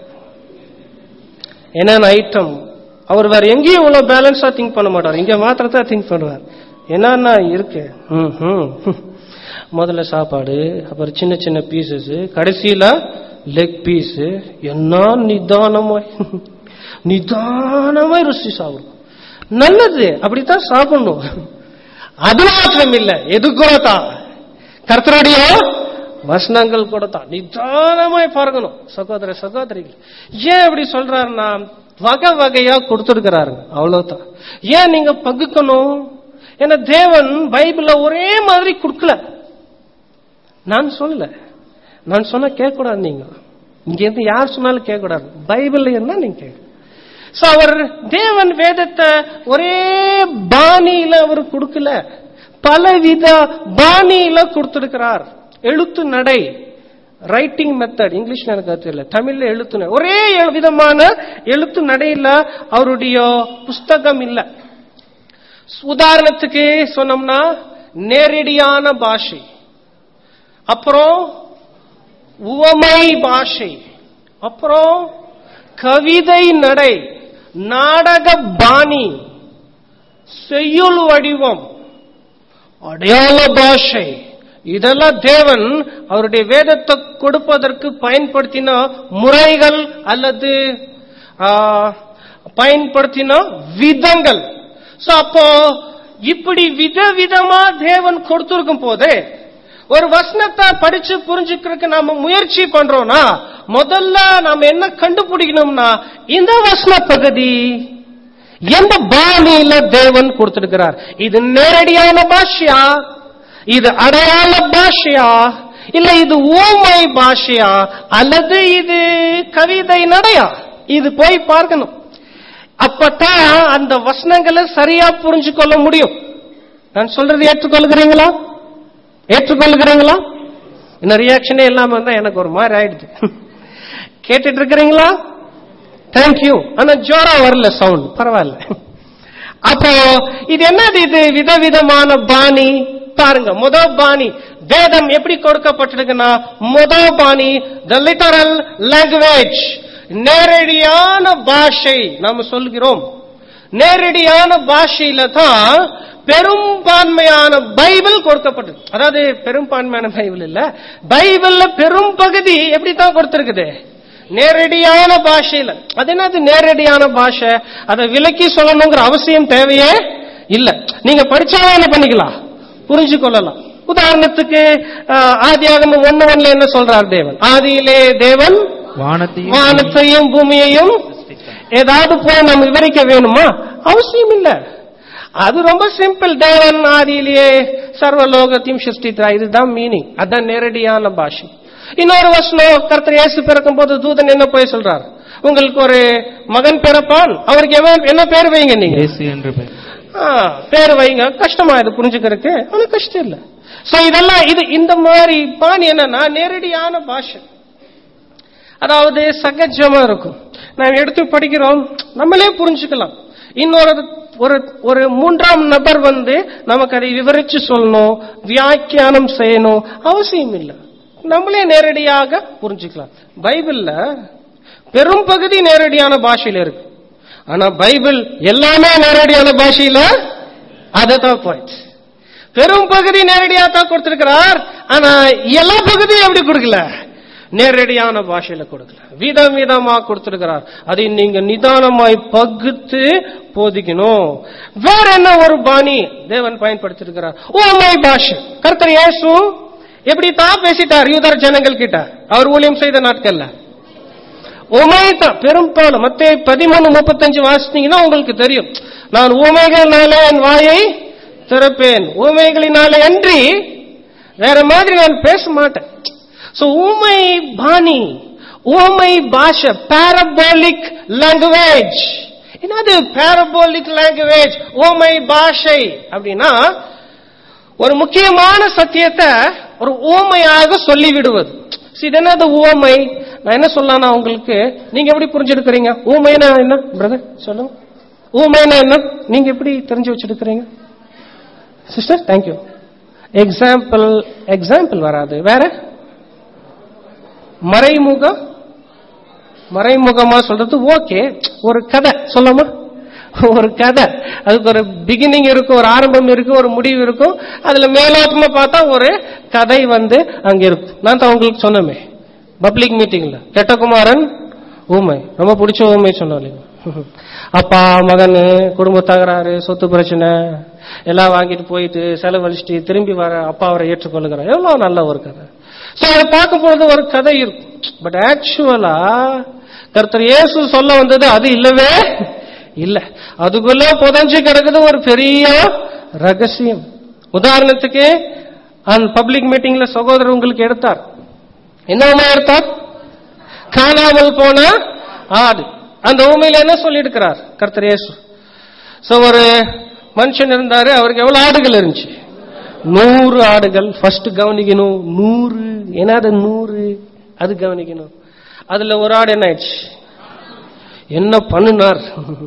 என்னென்ன ஐட்டம் அவர் வேற எங்கேயும் இவ்வளவு பேலன்ஸா திங்க் பண்ண மாட்டார் இங்க மாத்திரத்தை திங்க் பண்ணுவார் என்னன்னா இருக்கு ம், ம். முதல்ல சாப்பாடு அப்புறம் சின்ன சின்ன பீசஸ் கடைசியில லெக் பீஸ் என்ன நிதானமாய் நிதானமாய் ருசி சாப்பிடும் நல்லது அப்படித்தான் சாப்பிடணும் அது மாத்திரம் இல்ல எது கூட தான் கர்த்தருடைய வசனங்கள் கூட தான் நிதானமாய் பார்க்கணும் சகோதர சகோதரிகள் ஏன் இப்படி சொல்றாருன்னா வகை வகையா கொடுத்துருக்கிறாருங்க அவ்வளவுதான் ஏன் நீங்க பகுக்கணும் ஏன்னா தேவன் பைபிள்ல ஒரே மாதிரி கொடுக்கல நான் சொல்லல நான் சொன்னா கேட்கக்கூடாது நீங்க இங்க இருந்து யார் சொன்னாலும் கேட்கக்கூடாது பைபிள்ல என்ன நீங்க கேட்க சோ அவர் தேவன் வேதத்தை ஒரே பாணியில அவர் கொடுக்கல பலவித பாணியில கொடுத்திருக்கிறார் எழுத்து நடை ரைட்டிங் மெத்தட் இங்கிலீஷ்ல எனக்கு அது தெரியல தமிழ்ல எழுத்து நட- ஒரே எழு- விதமான எழுத்து நடையில அவருடைய புஸ்தகம் இல்ல உதாரணத்துக்கு சொன்னோம்னா நேரடியான பாஷை அப்புறம் உவமை பாஷை அப்புறம் கவிதை நடை நாடக பாணி செய்யுள் வடிவம் அடையாள பாஷை இதெல்லாம் தேவன் அவருடைய வேதத்தை கொடுப்பதற்கு பயன்படுத்தின முறைகள் அல்லது ஆ, பயன்படுத்தின விதங்கள் சோ அப்போ இப்படி விதவிதமா தேவன் கொடுத்திருக்கும் போது ஒரு வசனத்தை படிச்சு புரிஞ்சுக்கிறதுக்கு நாம முயற்சி பண்றோம்னா முதல்ல நாம என்ன கண்டுபிடிக்கணும்னா இந்த வசன பகுதி எந்த பாணியில தேவன் கொடுத்திருக்கிறார் இது நேரடியான பாஷையா இது அடையாள பாஷையா இல்ல இது ஊமை பாஷையா அல்லது இது கவிதை நடையா இது போய் பார்க்கணும் அப்பதான் அந்த வசனங்களை சரியா புரிஞ்சு கொள்ள முடியும் நான் சொல்றது ஏற்றுக்கொள்கிறீங்களா ஏற்றுக்கொள்கிறீங்களா இந்த ரியாக்ஷனே இல்லாம இருந்தா எனக்கு ஒரு மாதிரி ஆயிடுது கேட்டுட்டு இருக்கிறீங்களா தேங்க்யூ ஆனா ஜோரா வரல சவுண்ட் பரவாயில்ல அப்போ இது என்னது இது விதவிதமான பாணி பாருங்க முத பாணி வேதம் எப்படி கொடுக்கப்பட்டிருக்குன்னா முத பாணி த லிட்டரல் லாங்குவேஜ் நேரடியான பாஷை நாம சொல்கிறோம் நேரடியான பாஷையில தான் பெரும்பான்மையான பைபிள் கொடுக்கப்பட்டது அதாவது பெரும்பான்மையான பைபிள் இல்ல பைபிள்ல பெரும் பகுதி எப்படி தான் கொடுத்திருக்குது நேரடியான பாஷையில அது என்னது நேரடியான பாஷை அதை விலக்கி சொல்லணுங்கிற அவசியம் தேவையே இல்ல நீங்க படிச்சாலும் என்ன பண்ணிக்கலாம் புரிஞ்சு கொள்ளலாம் உதாரணத்துக்கு ஆஹ், ஆதியாகமம் ஒண்ணு ஒண்ணுல என்ன சொல்றார் தேவன் ஆதியிலே தேவன் வானத்தையும் வானத்தையும் பூமியையும் ஏதாவது போய் நம்ம விவரிக்க வேணுமா அவசியம் இல்ல அது ரொம்ப சிம்பிள் தேவன் ஆதியிலேயே சர்வலோகத்தையும் சிருஷ்டித்தார் இதுதான் மீனிங் அதான் நேரடியான பாஷை இன்னொரு வசனம் கர்த்தர் இயேசு பிறக்கும் போது தூதன் என்ன போய் சொல்றார் உங்களுக்கு ஒரு மகன் பிறப்பான் அவருக்கு எவன்- என்ன பேர் வைங்க நீங்க இயேசு என்று பெயர் ஆ, பேர் வைங்க கஷ்டமா இது புரிஞ்சுக்கிறதுக்கு ஆனா கஷ்டம் இல்ல சோ இதெல்லாம் இது இந்த மாதிரி பாணி என்னன்னா நேரடியான பாஷை அதாவது சகஜமா இருக்கும் நாம் எடுத்து படிக்கிறோம் நம்மளே புரிஞ்சுக்கலாம் இன்னொரு ஒரு ஒரு மூன்றாம் நபர் வந்து நமக்கு அதை விவரிச்சு சொல்லணும் வியாக்கியானம் செய்யணும் அவசியம் இல்லை நம்மளே நேரடியாக புரிஞ்சுக்கலாம் பைபிள்ல பெரும் பகுதி நேரடியான பாஷையில இருக்கு ஆனா பைபிள் எல்லாமே நேரடியான பாஷையில அதுதான் பாயிண்ட் பெரும் பகுதி நேரடியா தான் கொடுத்திருக்கிறார் ஆனா எல்லா பகுதியும் எப்படி கொடுக்கல நேரடியான பாஷையில கொடுக்கல விதம் விதமா கொடுத்திருக்கிறார் அதை நீங்க நிதானமாய் பகுத்து போதிக்கணும் வேற என்ன ஒரு பாணி தேவன் பயன்படுத்திருக்கிறார் ஓமை பாஷை கர்த்தர் இயேசு எப்படி தான் பேசிட்டார் யூதர் ஜனங்கள் கிட்ட அவர் ஊழியம் செய்த நாட்கள்ல உமைதான் பெரும்பாலும் மத்திய பதிமூணு முப்பத்தஞ்சு வாசித்தீங்கன்னா உங்களுக்கு தெரியும் நான் ஊமைகளினாலே என் வாயை திறப்பேன் ஊமைகளினாலே அன்றி வேற மாதிரி நான் பேச மாட்டேன் சோ ஊமை பாணி ஊமை பாஷை பாரபோலிக் லாங்குவேஜ் என்னது பாரபோலிக் லாங்குவேஜ் ஊமை பாஷை அப்படின்னா ஒரு முக்கியமான சத்தியத்தை ஒரு ஊமையாக சொல்லி விடுவது See, இது என்னது ஊமை நான் என்ன சொல்லலாம் உங்களுக்கு நீங்க எப்படி புரிஞ்செடுக்கிறீங்க ஊமைனா என்ன பிரதர் சொல்லுங்க ஊமைனா என்ன நீங்க எப்படி தெரிஞ்சு வச்சிருக்கிறீங்க சிஸ்டர் தேங்க்யூ எக்ஸாம்பிள் எக்ஸாம்பிள் வராது வேற மறைமுகம் மறைமுகமா சொல்றது ஓகே ஒரு கதை சொல்லாமா ஒரு கதை அதுக்கு ஒரு பிகினிங் இருக்கும் ஒரு ஆரம்பம் இருக்கும் ஒரு முடிவு இருக்கும் அதுல மேலோட்டமா பார்த்தா ஒரு கதை வந்து அங்க இருக்கும் நான் தான் உங்களுக்கு சொன்னமே பப்ளிக் மீட்டிங்ல கெட்டகுமாரன் ஊமை ரொம்ப பிடிச்ச ஊமை சொன்னோம் அப்பா மகன் குடும்ப தகராறு சொத்து பிரச்சனை எல்லாம் வாங்கிட்டு போயிட்டு செலவழிச்சிட்டு திரும்பி வர அப்பா அவரை ஏற்றுக்கொள்ளுகிறார் எவ்வளவு நல்ல ஒரு கதை சோ அதை பார்க்கும் பொழுது ஒரு கதை இருக்கும் பட் ஆக்சுவலா கர்த்தர் இயேசு சொல்ல வந்தது அது இல்லவே இல்ல அதுக்குள்ள புதஞ்சு கிடக்குது ஒரு பெரிய ரகசியம் உதாரணத்துக்கு அந்த பப்ளிக் மீட்டிங்ல சகோதரர் உங்களுக்கு எடுத்தார் என்ன எடுத்தார் காணாமல் போன ஆடு அந்த ஊமையில என்ன சொல்லியிருக்கிறார் கர்த்தர் இயேசு சோ ஒரு மனுஷன் இருந்தாரு அவருக்கு எவ்வளவு ஆடுகள் இருந்துச்சு நூறு ஆடுகள் ஃபர்ஸ்ட் கவனிக்கணும் நூறு என்னது நூறு அது கவனிக்கணும் அதுல ஒரு ஆடு என்ன ஆயிடுச்சு என்ன பண்ணினார்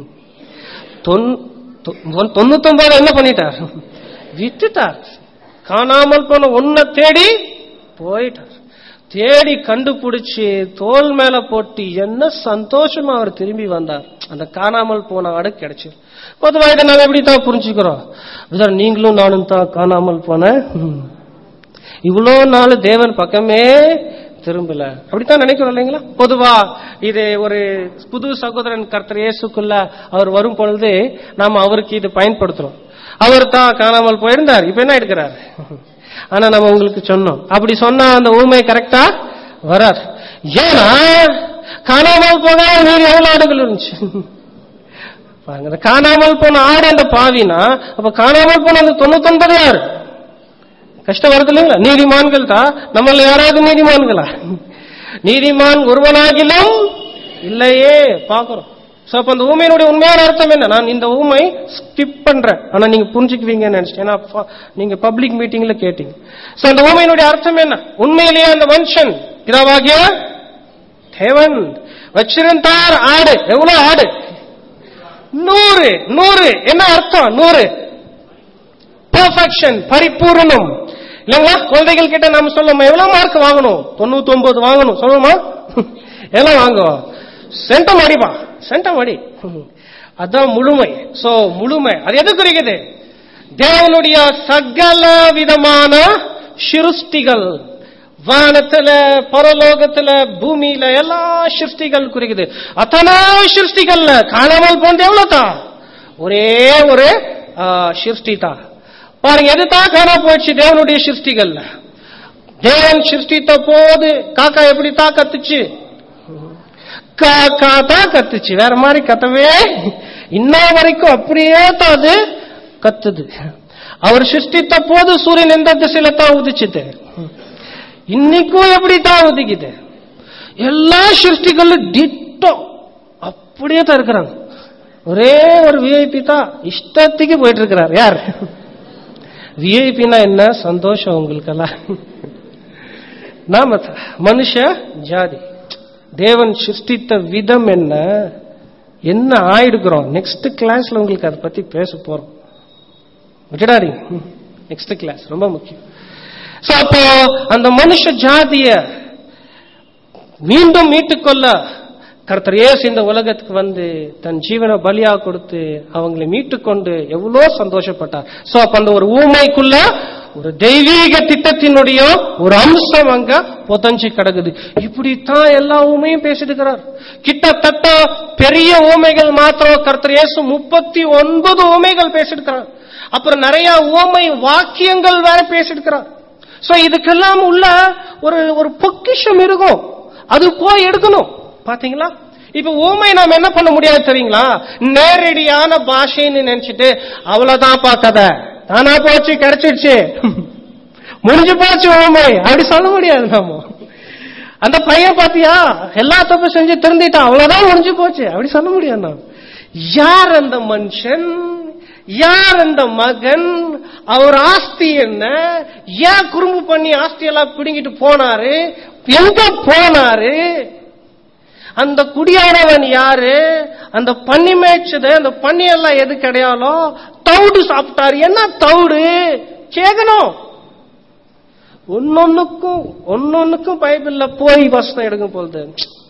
தொன்- தொ- தொண்ணூத்தொன்பது என்ன பண்ணிட்டார் விட்டுட்டார் காணாமல் போன ஒன்ன தேடி போயிட்டார் தேடி கண்டுபிடிச்சு தோல் மேல போட்டு என்ன சந்தோஷமா அவர் திரும்பி வந்தார் அந்த காணாமல் போன ஆடு கிடைச்சு பொதுவா இதை நாம எப்படி தான் புரிஞ்சுக்கிறோம் இதுதான் நீங்களும் நானும் தான் காணாமல் போன ம். இவ்வளோ நாள் தேவன் பக்கமே திரும்பல அப்படித்தான் நினைக்கிறோம் இல்லைங்களா பொதுவா இது ஒரு புது சகோதரன் கர்த்தர் இயேசுக்குள்ள அவர் வரும் பொழுது நாம அவருக்கு இது பயன்படுத்துறோம் அவர் தான் காணாமல் போயிருந்தார் இப்ப என்ன எடுக்கிறார் ஆனா நம்ம உங்களுக்கு சொன்னோம் அப்படி சொன்னா அந்த ஊமை கரெக்டா வராது ஏன்னா காணாமல் போகாத நீர் எவ்வளவு ஆடுகள் இருந்துச்சு பாருங்க அந்த காணாமல் போன ஆடு அந்த பாவினா அப்ப காணாமல் போன அந்த தொண்ணூத்தொன்பது யாரு கஷ்டம் வருது இல்லைங்களா நீதிமான்கள் தான் நம்மள யாராவது நீதிமான்களா நீதிமான் ஒருவனாகிலும் இல்லையே பாக்குறோம் சோ அப்ப அந்த ஊமையினுடைய உண்மையான அர்த்தம் என்ன நான் இந்த ஊமை ஸ்கிப் பண்றேன் ஆனா நீங்க புரிஞ்சுக்குவீங்கன்னு நினைச்சேன் ஏன்னா ப- நீங்க பப்ளிக் மீட்டிங்ல கேட்டீங்க சோ அந்த ஊமையினுடைய அர்த்தம் என்ன உண்மையிலேயே அந்த மனுஷன் பிதாவாகிய தேவன் வச்சிருந்தார் ஆடு எவ்வளவு ஆடு நூறு நூறு என்ன அர்த்தம் நூறு பெர்ஃபெக்ஷன் பரிபூரணம் இல்லைங்களா குழந்தைகள் கிட்ட நாம சொல்லுமா எவ்வளவு மார்க் வாங்கணும் தொண்ணூத்தி ஒன்பது வாங்கணும் சொல்லுமா எல்லாம் வாங்குவோம் சென்டம் அடிப்பா சென்டம் அடி அதான் முழுமை சோ முழுமை அது எது குறிக்குது தேவனுடைய சகல விதமான சிருஷ்டிகள் வானத்துல பரலோகத்துல பூமியில எல்லா சிருஷ்டிகள் குறிக்குது அத்தனை சிருஷ்டிகள்ல காணாமல் போனது எவ்வளவுதான் ஒரே ஒரு ஆ, சிருஷ்டி தான் பாருங்க எதுதான் காணா போயிடுச்சு தேவனுடைய சிருஷ்டிகள்ல தேவன் சிருஷ்டித்த போது காக்கா எப்படி தான் கத்துச்சு காக்கா தான் கத்துச்சு வேற மாதிரி கத்தவே இன்ன வரைக்கும் அப்படியே தான் அது கத்துது அவர் சிருஷ்டித்த போது சூரியன் எந்த திசையில தான் உதிச்சுது இன்னைக்கும் எப்படி தான் உதிக்குது எல்லா சிருஷ்டிகளும் டிட்டோ அப்படியே தான் இருக்கிறாங்க ஒரே ஒரு விஐபி தான் இஷ்டத்துக்கு போயிட்டு இருக்கிறார் யார் விஐபினா என்ன சந்தோஷம் உங்களுக்கெல்லாம் நாம த- மனுஷ ஜாதி தேவன் சிருஷ்டித்த விதம் என்ன என்ன ஆயிடுக்கிறோம் நெக்ஸ்ட் கிளாஸ்ல உங்களுக்கு அதை பத்தி பேச போறோம் விட்டுடாதீங்க நெக்ஸ்ட் கிளாஸ் ரொம்ப முக்கியம் சோ அப்போ அந்த மனுஷ ஜாதிய மீண்டும் மீட்டுக்கொள்ள கர்த்தர் இயேசு இந்த உலகத்துக்கு வந்து தன் ஜீவனை பலியா கொடுத்து அவங்களை மீட்டுக்கொண்டு எவ்வளோ சந்தோஷப்பட்டார் சோ அப்ப அந்த ஒரு ஊமைக்குள்ள ஒரு தெய்வீக திட்டத்தினுடைய ஒரு அம்சம் அங்க புதஞ்சு கிடக்குது இப்படித்தான் எல்லா ஊமையும் பேசிட்டு இருக்கிறார் கிட்டத்தட்ட பெரிய ஊமைகள் மாத்திரம் கர்த்தர் இயேசு முப்பத்தி ஒன்பது ஊமைகள் பேசிட்டு இருக்கிறார் அப்புறம் நிறைய ஊமை வாக்கியங்கள் வேற பேசிட்டு இருக்கிறார் சோ இதுக்கெல்லாம் உள்ள ஒரு ஒரு பொக்கிஷம் இருக்கும் அது போய் எடுக்கணும் பாத்தீங்களா இப்ப ஊமை நாம என்ன பண்ண முடியாது தெரியுங்களா நேரடியான பாஷைன்னு நினைச்சிட்டு அவ்வளவுதான் கதை தானா போச்சு கிடைச்சிடுச்சு முடிஞ்சு போச்சு ஊமை அப்படி சொல்ல முடியாது நாம அந்த பையன் பாத்தியா எல்லா தப்பு செஞ்சு திருந்திட்டான் அவ்வளவுதான் முடிஞ்சு போச்சு அப்படி சொல்ல முடியாது நாம் யார் அந்த மனுஷன் யார் அந்த மகன் அவர் ஆஸ்தி என்ன ஏன் குறும்பு பண்ணி ஆஸ்தி எல்லாம் பிடுங்கிட்டு போனாரு எங்க போனாரு அந்த குடியானவன் யாரு அந்த பன்னி மேய்ச்சது அந்த பன்னி எல்லாம் எது கிடையாலோ தவிடு சாப்பிட்டாரு என்ன தவிடு கேட்கணும் ஒன்னொன்னுக்கும் ஒன்னொன்னுக்கும் பைபிள்ல போய் வசனம் எடுக்கும் பொழுது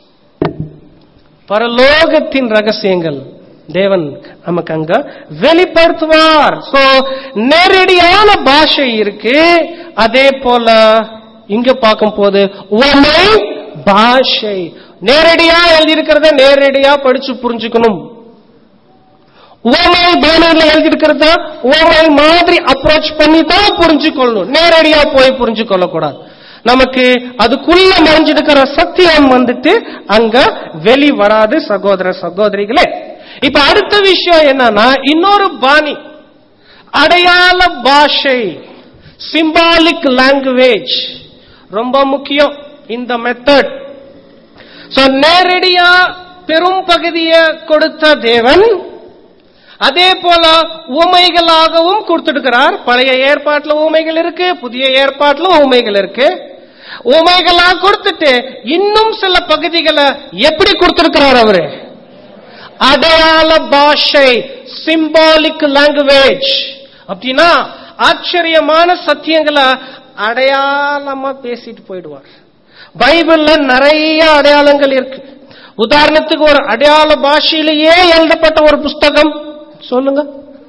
பரலோகத்தின் ரகசியங்கள் தேவன் நமக்கு அங்க வெளிப்படுத்துவார் சோ நேரடியான பாஷை இருக்கு அதே போல இங்க பார்க்கும் போது உமை பாஷை நேரடியா எழுதியிருக்கிறத நேரடியா படிச்சு புரிஞ்சுக்கணும் உவமை பேனர்ல எழுதியிருக்கிறத உவமை மாதிரி அப்ரோச் பண்ணி தான் புரிஞ்சுக்கொள்ளணும் நேரடியா போய் புரிஞ்சு கொள்ளக்கூடாது நமக்கு அதுக்குள்ள மறைஞ்சிருக்கிற சத்தியம் வந்துட்டு அங்க வெளி வராது சகோதர சகோதரிகளே இப்ப அடுத்த விஷயம் என்னன்னா இன்னொரு பாணி அடையாள பாஷை சிம்பாலிக் லாங்குவேஜ் ரொம்ப முக்கியம் இந்த மெத்தட் சோ நேரடியா பெரும் பகுதியை கொடுத்த தேவன் அதே போல உமைகளாகவும் கொடுத்திருக்கிறார் பழைய ஏற்பாட்டுல உமைகள் இருக்கு புதிய ஏற்பாட்டுல உமைகள் இருக்கு உமைகளா கொடுத்துட்டு இன்னும் சில பகுதிகளை எப்படி கொடுத்திருக்கிறார் அவரு அடையாள பாஷை சிம்பாலிக் லாங்குவேஜ் அப்படின்னா ஆச்சரியமான சத்தியங்களை அடையாளமா பேசிட்டு போயிடுவார் பைபிள்ல நிறைய அடையாளங்கள் இருக்கு உதாரணத்துக்கு ஒரு அடையாள பாஷையிலேயே எழுதப்பட்ட ஒரு புஸ்தகம் சொல்லுங்க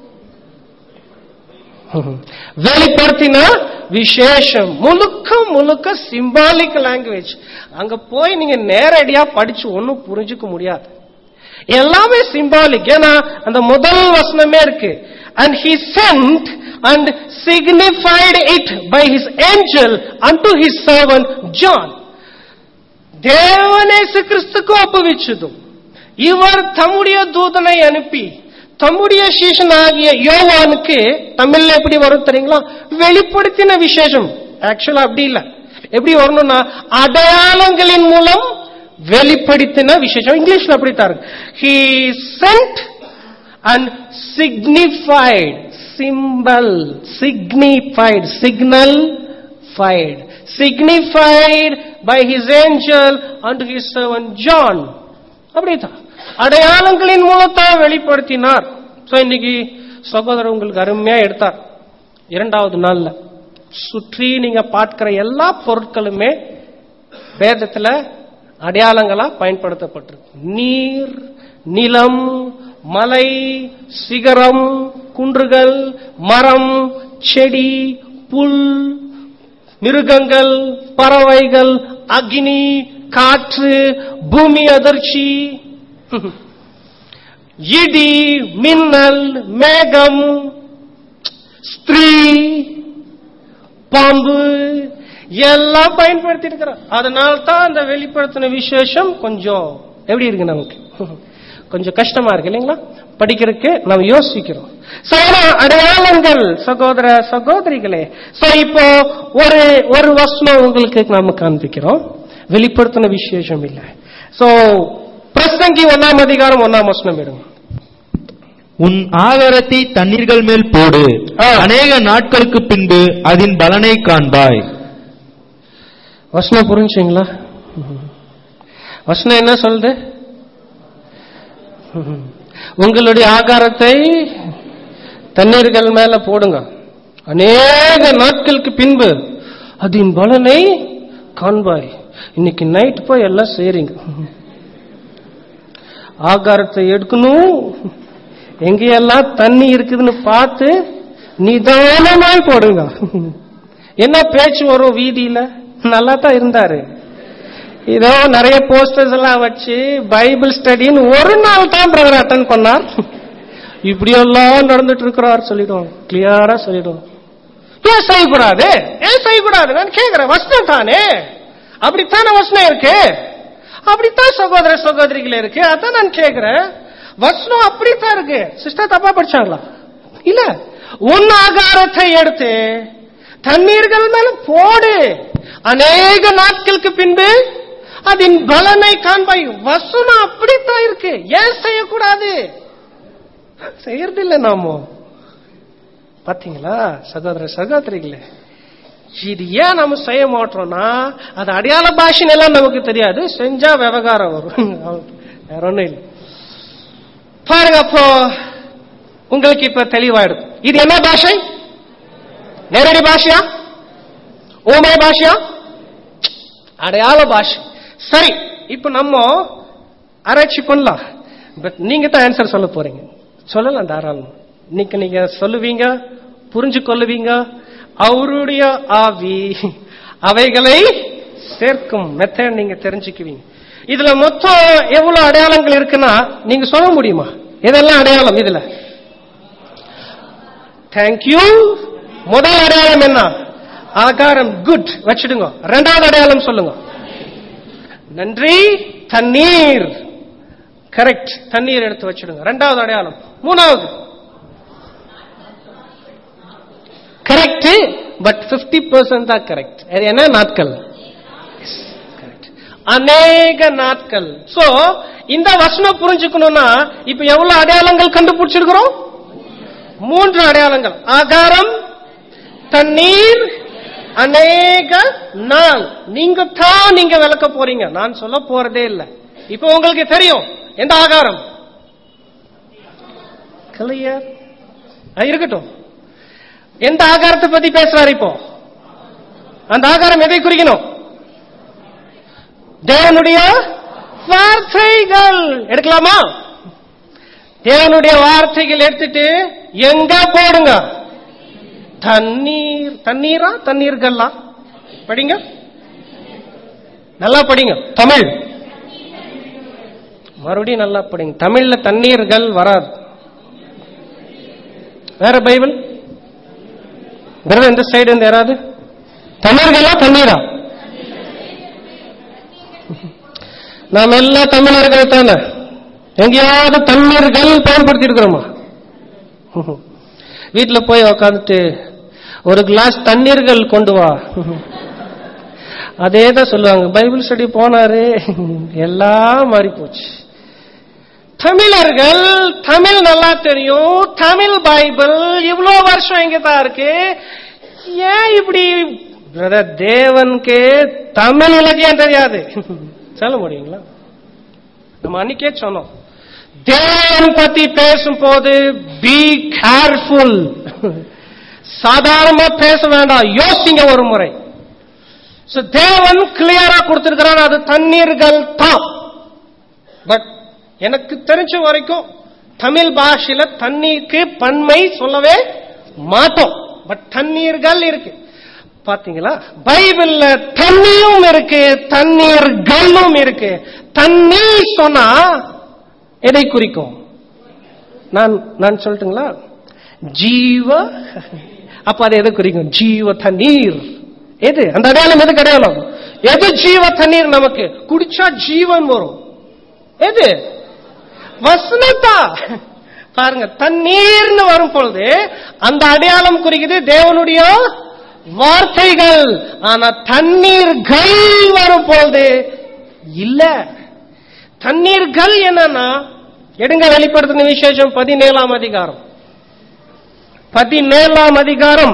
வெளிப்படுத்தின விசேஷம் முழுக்க முழுக்க சிம்பாலிக் லாங்குவேஜ் அங்க போய் நீங்க நேரடியா படிச்சு ஒன்னும் புரிஞ்சுக்க முடியாது எல்லாமே சிம்பாலிக் ஏன்னா அந்த முதல் வசனமே இருக்கு and he sent and signified it by his angel and his servant John தேவனேசு கிறிஸ்துக்கு ஒப்புவிச்சதும் இவர் தம்முடைய தூதனை அனுப்பி தம்முடைய சீஷனாகிய யோவானுக்கு தமிழ்ல எப்படி வரும் தெரியுங்களா வெளிப்படுத்தின விசேஷம் ஆக்சுவலா அப்படி இல்ல எப்படி வரணும்னா அடையாளங்களின் மூலம் வெளிப்படுத்தின விசேஷம் இங்கிலீஷ்ல அப்படித்தான் இருக்கு he sent and signified symbol signified signal fight signified by his angel unto his servant John அப்படிதான் அடையாளங்களின் மூலத்தான் வெளிப்படுத்தினார் சோ இன்னைக்கு சகோதரர் உங்களுக்கு அருமையா எடுத்தார் இரண்டாவது நாள்ல சுற்றி நீங்க பார்க்கிற எல்லா பொருட்களுமே வேதத்துல அடையாளங்களா பயன்படுத்தப்பட்டிருக்கு நீர் நிலம் மலை சிகரம் குன்றுகள் மரம் செடி புல் மிருகங்கள் பறவைகள் அக்னி காற்று பூமி அதிர்ச்சி இடி மின்னல் மேகம் ஸ்திரீ பாம்பு எல்லாம் பயன்படுத்தி இருக்கிறோம் அதனால தான் அந்த வெளிப்படுத்தின விசேஷம் கொஞ்சம் எப்படி இருக்கு நமக்கு கொஞ்சம் கஷ்டமா இருக்கு இல்லைங்களா படிக்கிறதுக்கு நம்ம யோசிக்கிறோம் So, ஏன்னா அடையாளங்கள் சகோதர சகோதரிகளே சோ இப்போ ஒரு ஒரு வசனம் உங்களுக்கு நாம காண்பிக்கிறோம் வெளிப்படுத்தின விசேஷம் இல்ல சோ பிரசங்கி ஒன்னாம் அதிகாரம் ஒன்னாம் வசனம் எடுங்க உன் ஆகாரத்தை தண்ணீர்கள் மேல் போடு ஆ. அநேக நாட்களுக்கு பின்பு அதன் பலனை காண்பாய் வசனம் புரிஞ்சுங்களா வசனம் என்ன சொல்லுது உங்களுடைய ஆகாரத்தை தண்ணீர்கள் மேல போடுங்க அநேக நாட்களுக்கு பின்பு அதன் பலனை காண்பாய் இன்னைக்கு நைட் போய் எல்லாம் செய்றீங்க ஆகாரத்தை எடுக்கணும் எங்கெல்லாம் தண்ணி இருக்குதுன்னு பார்த்து நிதானமாய் போடுங்க என்ன பேச்சு வரும் வீதியில நல்லா தான் இருந்தாரு இதோ நிறைய போஸ்டர்ஸ் எல்லாம் வச்சு பைபிள் ஸ்டடின்னு ஒரு நாள் தான் பிரதர் அட்டன் பண்ணார் இப்படி எல்லாம் நடந்துட்டு இருக்கிறார் சொல்லிடுவோம் கிளியரா சொல்லிடுவோம் ஏன் செய்யக்கூடாது ஏன் செய்யக்கூடாது நான் கேட்கிறேன் வசனம் தானே அப்படித்தானே வசனம் இருக்கு அப்படித்தான் சகோதர சகோதரிகள் இருக்கு அதான் நான் கேட்கிறேன் வசனம் அப்படித்தான் இருக்கு சிஸ்டர் தப்பா படிச்சாங்களா இல்ல உன் ஆகாரத்தை எடுத்து தண்ணீர்கள் மேல போடு அநேக நாட்களுக்கு பின்பு அதன் பலனை காண்பாய் வசனம் அப்படித்தான் இருக்கு ஏன் செய்யக்கூடாது செய்யறதில்லை நாமோ பாத்தீங்களா சகோதர சகோதரிகளே இது ஏன் நம்ம செய்ய மாட்டோம்னா அது அடையாள பாஷைன்னு எல்லாம் நமக்கு தெரியாது செஞ்சா விவகாரம் வரும் வேற ஒண்ணும் இல்லை பாருங்க அப்போ உங்களுக்கு இப்ப தெளிவாயிடும் இது என்ன பாஷை நேரடி பாஷையா ஊமை பாஷையா அடையாள பாஷை சரி இப்ப நம்ம ஆராய்ச்சி பண்ணலாம் பட் நீங்க தான் ஆன்சர் சொல்ல போறீங்க சொல்லலாம் தாராளம் இன்னைக்கு நீங்க சொல்லுவீங்க புரிஞ்சு கொள்ளுவீங்க அவருடைய ஆவி அவைகளை சேர்க்கும் மெத்தட் நீங்க தெரிஞ்சுக்குவீங்க இதுல மொத்தம் எவ்வளவு அடையாளங்கள் இருக்குன்னா நீங்க சொல்ல முடியுமா இதெல்லாம் அடையாளம் இதுல தேங்க்யூ முதல் அடையாளம் என்ன ஆகாரம் குட் வச்சிடுங்க ரெண்டாவது அடையாளம் சொல்லுங்க நன்றி தண்ணீர் கரெக்ட் தண்ணீர் எடுத்து வச்சிடுங்க ரெண்டாவது அடையாளம் மூணாவது கரெக்ட் பட் 50% பர்சன்ட் தான் கரெக்ட் அது என்ன நாட்கள் Yes, correct. அநேக நாட்கள் சோ இந்த வசனம் புரிஞ்சுக்கணும்னா இப்ப எவ்வளவு அடையாளங்கள் கண்டுபிடிச்சிருக்கிறோம் மூன்று அடையாளங்கள் ஆகாரம் தண்ணீர் அநேக நாள் நீங்க தான் நீங்க விளக்க போறீங்க நான் சொல்ல போறதே இல்லை இப்ப உங்களுக்கு தெரியும் எந்த ஆகாரம் கிளியர் இருக்கட்டும் எந்த ஆகாரத்தை பத்தி பேசுறாரு இப்போ அந்த ஆகாரம் எதை குறிக்கணும் தேவனுடைய வார்த்தைகள் எடுக்கலாமா தேவனுடைய வார்த்தைகள் எடுத்துட்டு எங்க போடுங்க தண்ணீர் தண்ணீரா தண்ணீர்களா படிங்க நல்லா படிங்க தமிழ் மறுபடியும் நல்லா படிங்க தமிழ்ல தண்ணீர்கள் வராது வேற பைபிள் வேற எந்த சைடு இருந்து யாராவது தண்ணீர்களா தண்ணீரா நாம் எல்லா தமிழர்கள் தானே எங்கேயாவது தண்ணீர்கள் பயன்படுத்தி இருக்கிறோமா வீட்டுல போய் உக்காந்துட்டு ஒரு கிளாஸ் தண்ணீர்கள் கொண்டு வா அதே தான் சொல்லுவாங்க பைபிள் ஸ்டடி போனாரு எல்லாம் மாறி போச்சு தமிழர்கள் தமிழ் நல்லா தெரியும் தமிழ் பைபிள் இவ்வளோ வருஷம் இங்க தான் இருக்கு ஏன் இப்படி பிரதர் தேவனுக்கு தமிழ் இலக்கியம் தெரியாது சொல்ல முடியுங்களா நம்ம அன்னைக்கே சொன்னோம் தேவன் பத்தி பேசும்போது பி கேர்ஃபுல் சாதாரணமா பேச வேண்டாம் யோசிங்க ஒரு முறை So, தேவன் கிளியரா கொடுத்திருக்கிறார் அது தண்ணீர்கள் தான் பட் எனக்கு தெரிஞ்ச வரைக்கும் தமிழ் பாஷையில தண்ணீருக்கு பன்மை சொல்லவே மாட்டோம் பட் தண்ணீர்கள் இருக்கு பாத்தீங்களா பைபிள்ல தண்ணியும் இருக்கு தண்ணீர்களும் இருக்கு தண்ணீர் சொன்னா எதை குறிக்கும் நான் நான் சொல்லட்டுங்களா ஜீவ அப்ப அது எதை குறிக்கும் ஜீவ தண்ணீர் எது அந்த அடையாளம் எதுக்கு அடையாளம் எது ஜீவ தண்ணீர் நமக்கு குடிச்சா ஜீவன் வரும் எது வசனத்தா பாருங்க தண்ணீர்னு வரும் பொழுது அந்த அடையாளம் குறிக்குது தேவனுடைய வார்த்தைகள் ஆனா தண்ணீர்கள் வரும் பொழுது இல்ல தண்ணீர்கள் என்னன்னா எடுங்க வெளிப்படுத்தின விசேஷம் பதினேழாம் அதிகாரம் பதினேழாம் அதிகாரம்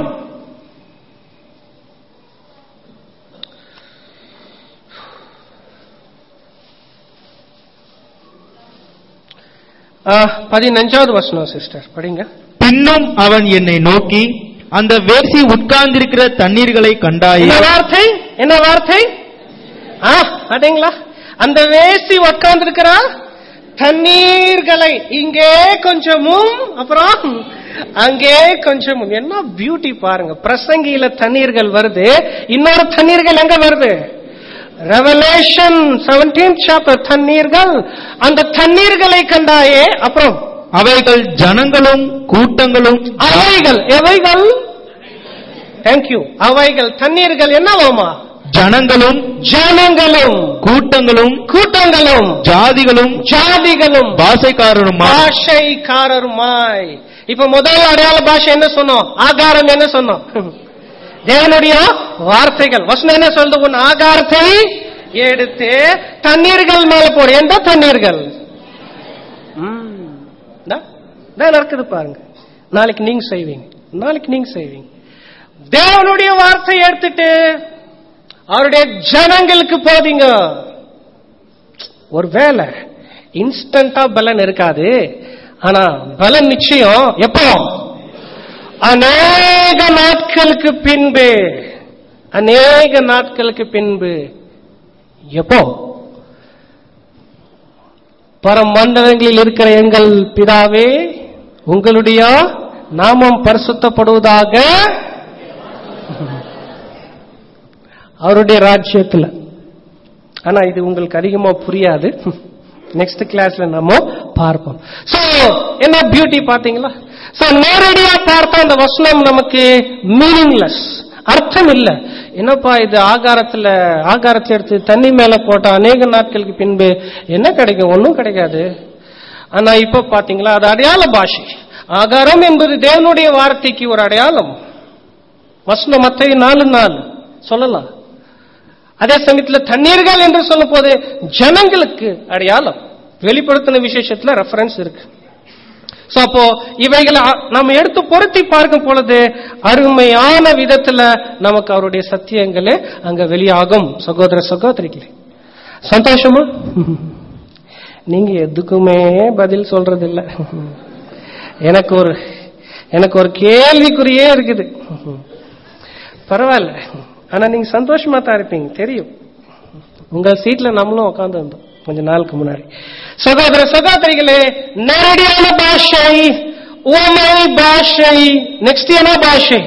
ஆ, பதினஞ்சாவது வசனம் சிஸ்டர் படிங்க பின்னும் அவன் என்னை நோக்கி அந்த வேசி உட்கார்ந்திருக்கிற தண்ணீர்களை கண்டாயே என்ன வார்த்தை என்ன வார்த்தை ஆ அதீங்களா அந்த வேசி உட்கார்ந்திருக்கிறா தண்ணீர்களை இங்கே கொஞ்சமும் அப்புறம் அங்கே கொஞ்சமும் என்ன பியூட்டி பாருங்க பிரசங்கியில தண்ணீர்கள் வருது இன்னொரு தண்ணீர்கள் எங்க வருது ரெவலேஷன் 17th சாப்டர் தண்ணீர்கள் அந்த தண்ணீர்களை கண்டாயே அப்புறம் அவைகள் ஜனங்களும் கூட்டங்களும் அவைகள் எவைகள் தேங்க்யூ அவைகள் தண்ணீர்கள் என்னவாமா ஜனங்களும் ஜனங்களும் கூட்டங்களும் கூட்டங்களும் ஜாதிகளும் ஜாதிகளும் பாசைக்காரருமா பாஷைக்காரருமாய் இப்ப முதல் அடையாள பாஷை என்ன சொன்னோம் ஆகாரம் என்ன சொன்னோம் தேவனுடைய வார்த்தைகள் வசனம் என்ன சொல்றது உன் ஆகாரத்தை எடுத்து தண்ணீர்கள் மேல போடு எந்த தண்ணீர்கள் ம். இந்தா, இந்தா நடக்குது பாருங்க நாளைக்கு நீங்க செய்வீங்க நாளைக்கு நீங்க செய்வீங்க தேவனுடைய வார்த்தை எடுத்துட்டு அவருடைய ஜனங்களுக்கு போதீங்க ஒரு வேலை இன்ஸ்டன்டா பலன் இருக்காது ஆனா பலன் நிச்சயம் எப்போ அநேக நாட்களுக்கு பின்பு அநேக நாட்களுக்கு பின்பு எப்போ பரமண்டலங்களில் இருக்கிற எங்கள் பிதாவே உங்களுடைய நாமம் பரிசுத்தப்படுவதாக அவருடைய ராஜ்யத்துல ஆனா இது உங்களுக்கு அதிகமா புரியாது நெக்ஸ்ட் கிளாஸ்ல நம்ம பார்ப்போம் சோ என்ன பியூட்டி பாத்தீங்களா சோ நேரடியா பார்த்தா அந்த வசனம் நமக்கு மீனிங்லெஸ் அர்த்தம் இல்ல என்னப்பா இது ஆகாரத்துல ஆகாரத்தை எடுத்து தண்ணி மேல போட்டா அநேக நாட்களுக்கு பின்பு என்ன கிடைக்கும் ஒன்றும் கிடைக்காது ஆனா இப்ப பாத்தீங்களா அது அடையாள பாஷை ஆகாரம் என்பது தேவனுடைய வார்த்தைக்கு ஒரு அடையாளம் வசனம் மத்திய நாலு நாள் சொல்லலாம் அதே சமயத்துல தண்ணீர்கள் என்று சொல்லும் போது ஜனங்களுக்கு அடையாளம் வெளிப்படுத்தின விசேஷத்துல ரெஃபரன்ஸ் இருக்கு சோ அப்போ இவைகளை அ- நம்ம எடுத்து பொருத்தி பார்க்கும் பொழுது அருமையான விதத்துல நமக்கு அவருடைய சத்தியங்களே அங்க வெளியாகும் சகோதர சகோதரிகளே சந்தோஷமா நீங்க எதுக்குமே பதில் சொல்றது இல்ல எனக்கு ஒரு எனக்கு ஒரு கேள்விக்குறியே இருக்குது பரவாயில்ல ஆனா நீங்க சந்தோஷமா தான் இருப்பீங்க தெரியும் உங்க சீட்ல நம்மளும் உட்கார்ந்து இருந்தோம் கொஞ்ச நாளுக்கு முன்னாடி சகோதர சகோதரிகளே நேரடியான பாஷை உமை பாஷை நெக்ஸ்ட் என்ன பாஷை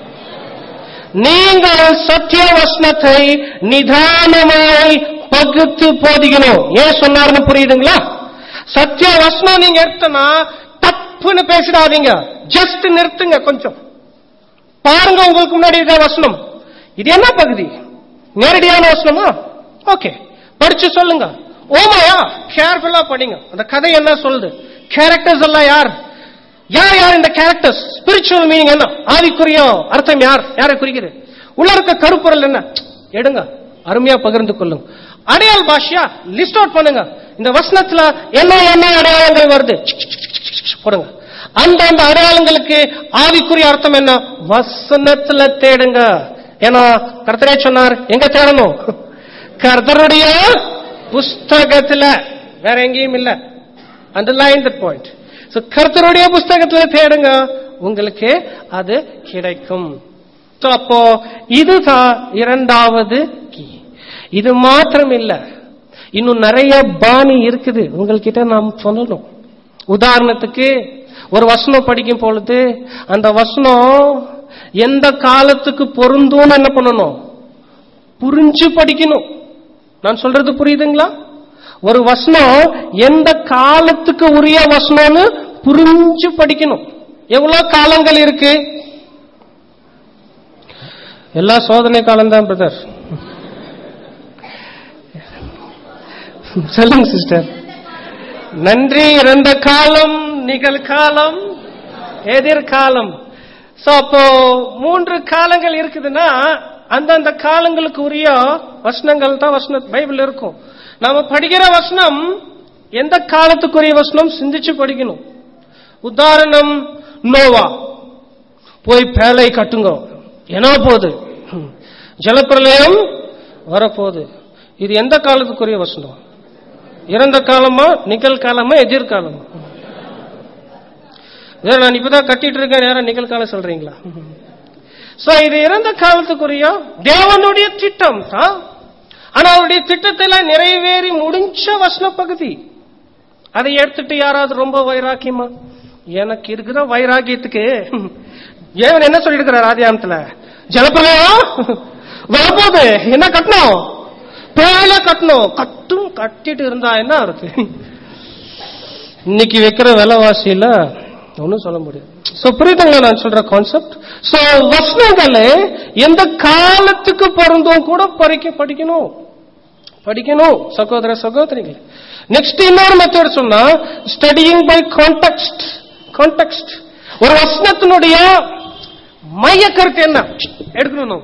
நீங்கள் சத்திய வசனத்தை நிதானமாய் பகுத்து போதிக்கணும் ஏன் சொன்னாருன்னு புரியுதுங்களா சத்திய வசனம் நீங்க எடுத்தனா தப்புன்னு பேசிடாதீங்க ஜஸ்ட் நிறுத்துங்க கொஞ்சம் பாருங்க உங்களுக்கு முன்னாடி இருக்க வசனம் இது என்ன பகுதி நேரடியான வசனமா ஓகே படிச்சு சொல்லுங்க ஓமாயா கேர்ஃபுல்லா படிங்க அந்த கதை என்ன சொல்லுது கேரக்டர்ஸ் எல்லாம் யார் யார் யார் இந்த கேரக்டர்ஸ் ஸ்பிரிச்சுவல் மீனிங் என்ன ஆவிக்குரிய அர்த்தம் யார் யாரை குறிக்குது உள்ள இருக்க கருப்பொருள் என்ன எடுங்க அருமையா பகிர்ந்து கொள்ளுங்க அடையாள பாஷையா லிஸ்ட் அவுட் பண்ணுங்க இந்த வசனத்துல என்ன என்ன அடையாளங்கள் வருது போடுங்க அந்த அந்த அடையாளங்களுக்கு ஆவிக்குரிய அர்த்தம் என்ன வசனத்துல தேடுங்க ஏன்னா கர்த்தரே சொன்னார் எங்க தேடணும் கர்த்தருடைய புஸ்தகத்துல வேற எங்கேயும் இல்ல அண்டர்லைன் தட் பாயிண்ட் சோ கர்த்தருடைய புஸ்தகத்துல தேடுங்க உங்களுக்கு அது கிடைக்கும் So, அப்போ இதுதான் இரண்டாவது கீ இது மாத்திரம் இல்ல இன்னும் நிறைய பாணி இருக்குது உங்கள்கிட்ட நாம் சொல்லணும் உதாரணத்துக்கு ஒரு வசனம் படிக்கும் பொழுது அந்த வசனம் எந்த காலத்துக்கு பொருந்தும்னு என்ன பண்ணணும் புரிஞ்சு படிக்கணும் நான் சொல்றது புரியுதுங்களா ஒரு வசனம் எந்த காலத்துக்கு உரிய வசனம்னு புரிஞ்சு படிக்கணும் எவ்வளவு காலங்கள் இருக்கு எல்லா சோதனை காலம்தான் பிரதர் சொல்லுங்க சிஸ்டர் நன்றி இறந்த காலம் நிகழ்காலம் எதிர்காலம் சோ அப்போ மூன்று காலங்கள் இருக்குதுன்னா அந்தந்த காலங்களுக்கு உரிய வசனங்கள் தான் வசன பைபிள் இருக்கும் நாம படிக்கிற வசனம் எந்த காலத்துக்குரிய வசனம் சிந்திச்சு படிக்கணும் உதாரணம் நோவா போய் பேலை கட்டுங்க என்ன போகுது ஜலப்பிரளயம் வரப்போகுது இது எந்த காலத்துக்குரிய வசனம் இறந்த காலமா நிகழ்காலமா எதிர்காலமா இதை நான் இப்பதான் கட்டிட்டு இருக்கேன் நேரம் நிகழ்காலம் சொல்றீங்களா சோ இது இறந்த காலத்துக்குரிய தேவனுடைய திட்டம் தான் ஆனா அவருடைய திட்டத்துல நிறைவேறி முடிஞ்ச வசன பகுதி அதை எடுத்துட்டு யாராவது ரொம்ப வைராக்கியமா எனக்கு இருக்கிற வைராக்கியத்துக்கு ஏன் என்ன சொல்லிட்டு இருக்கிறார் ஆதியாமத்துல ஜலப்பிரளயம் வரப்போகுது என்ன கட்டணும் பேல கட்டணும் கட்டும் கட்டிட்டு இருந்தா என்ன இருக்கு இன்னைக்கு வைக்கிற விலைவாசியில ஒன்னும் சொல்ல முடியாது சோ புரியுதுங்களா நான் சொல்ற கான்செப்ட் சோ வசனங்களே எந்த காலத்துக்கு பொருந்தும் கூட படிக்க படிக்கணும் படிக்கணும் சகோதர சகோதரிகள் நெக்ஸ்ட் இன்னொரு மெத்தட் சொன்னா ஸ்டடியிங் பை கான்டெக்ட் கான்டெக்ட் ஒரு வசனத்தினுடைய மைய கருத்து என்ன எடுக்கணும்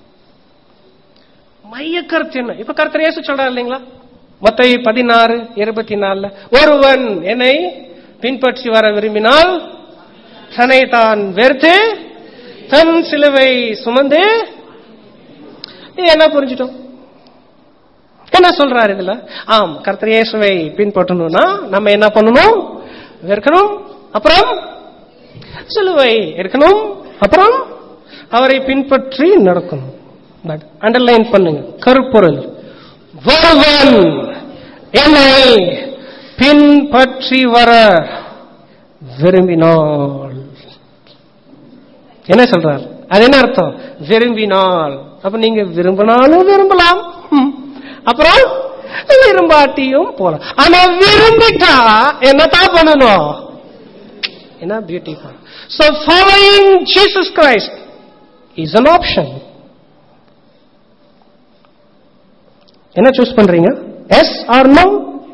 மைய கருத்து என்ன இப்ப கருத்து இயேசு சொல்றாரு இல்லைங்களா மத்த பதினாறு இருபத்தி நாலுல ஒருவன் என்னை பின்பற்றி வர விரும்பினால் தன்னை தான் வெறுத்து தன் சிலுவை சுமந்து இது என்ன புரிஞ்சிட்டோம் என்ன சொல்றாரு இதுல ஆம் கர்த்தர் இயேசுவை பின்பற்றணும்னா நம்ம என்ன பண்ணணும் வெறுக்கணும் அப்புறம் சிலுவை இருக்கணும் அப்புறம் அவரை பின்பற்றி நடக்கணும் அண்டர்லைன் பண்ணுங்க கருப்பொருள் வருவன் என்னை பின்பற்றி வர விரும்பினாள் என்ன சொல்றார் அது என்ன அர்த்தம் விரும்பினாள் அப்ப நீங்க விரும்பினாலும் விரும்பலாம் ம். அப்புறம் விரும்பாட்டியும் போலாம் ஆனா விரும்பிட்டா என்னத்தான் பண்ணணும் என்ன beautiful so following Jesus Christ is an option என்ன சூஸ் பண்றீங்க yes or no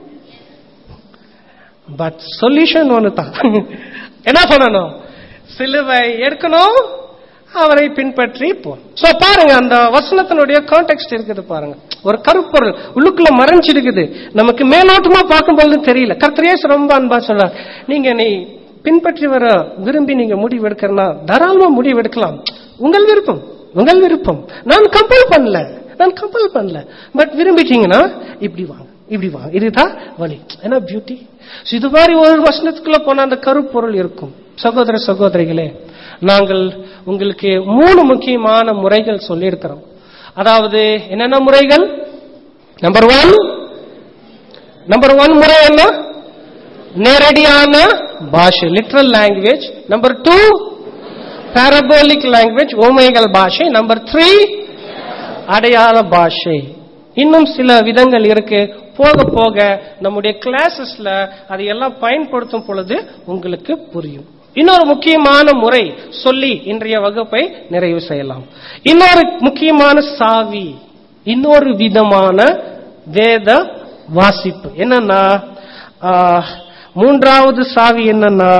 but solution ஒன்று தான் என்ன பண்ணணும் சிலுவை எடுக்கணும் அவரை பின்பற்றி போ சோ பாருங்க அந்த வசனத்தினுடைய கான்டெக்ட் இருக்குது பாருங்க ஒரு கருப்பொருள் உள்ளுக்குள்ள மறைஞ்சிருக்குது நமக்கு மேலோட்டமா பார்க்கும்போது தெரியல கர்த்தரேஸ் ரொம்ப அன்பா சொல்றார் நீங்க நீ பின்பற்றி வர விரும்பி நீங்க முடிவு எடுக்கிறனா தாராளமா முடிவு எடுக்கலாம் உங்கள் விருப்பம் உங்கள் விருப்பம் நான் கம்பல் பண்ணல நான் கம்பல் பண்ணல பட் விரும்பிட்டீங்கன்னா இப்படி வாங்க இப்படி வாங்க இதுதான் வழி ஏன்னா பியூட்டி இது மாதிரி ஒரு வசனத்துக்குள்ள போன அந்த கருப்பொருள் இருக்கும் சகோதர சகோதரிகளே நாங்கள் உங்களுக்கு மூணு முக்கியமான முறைகள் சொல்லியிருக்கிறோம் அதாவது என்னென்ன முறைகள் நம்பர் ஒன் நம்பர் ஒன் முறை என்ன நேரடியான பாஷை literal language number two parabolic language ஓமைகள் பாஷை நம்பர் த்ரீ அடையாள பாஷை இன்னும் சில விதங்கள் இருக்கு போக போக நம்முடைய கிளாஸஸ்ல அதையெல்லாம் பயன்படுத்தும் பொழுது உங்களுக்கு புரியும் இன்னொரு முக்கியமான முறை சொல்லி இன்றைய வகுப்பை நிறைவு செய்யலாம் இன்னொரு முக்கியமான சாவி இன்னொரு விதமான வேத வாசிப்பு என்னன்னா ஆ, மூன்றாவது சாவி என்னன்னா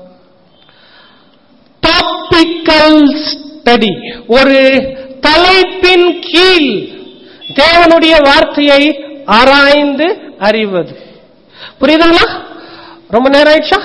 டாபிக்கல் ஸ்டடி ஒரு தலைப்பின் கீழ் தேவனுடைய வார்த்தையை ஆராய்ந்து அறிவது புரியுதுங்களா ரொம்ப நேரம் ஆயிடுச்சா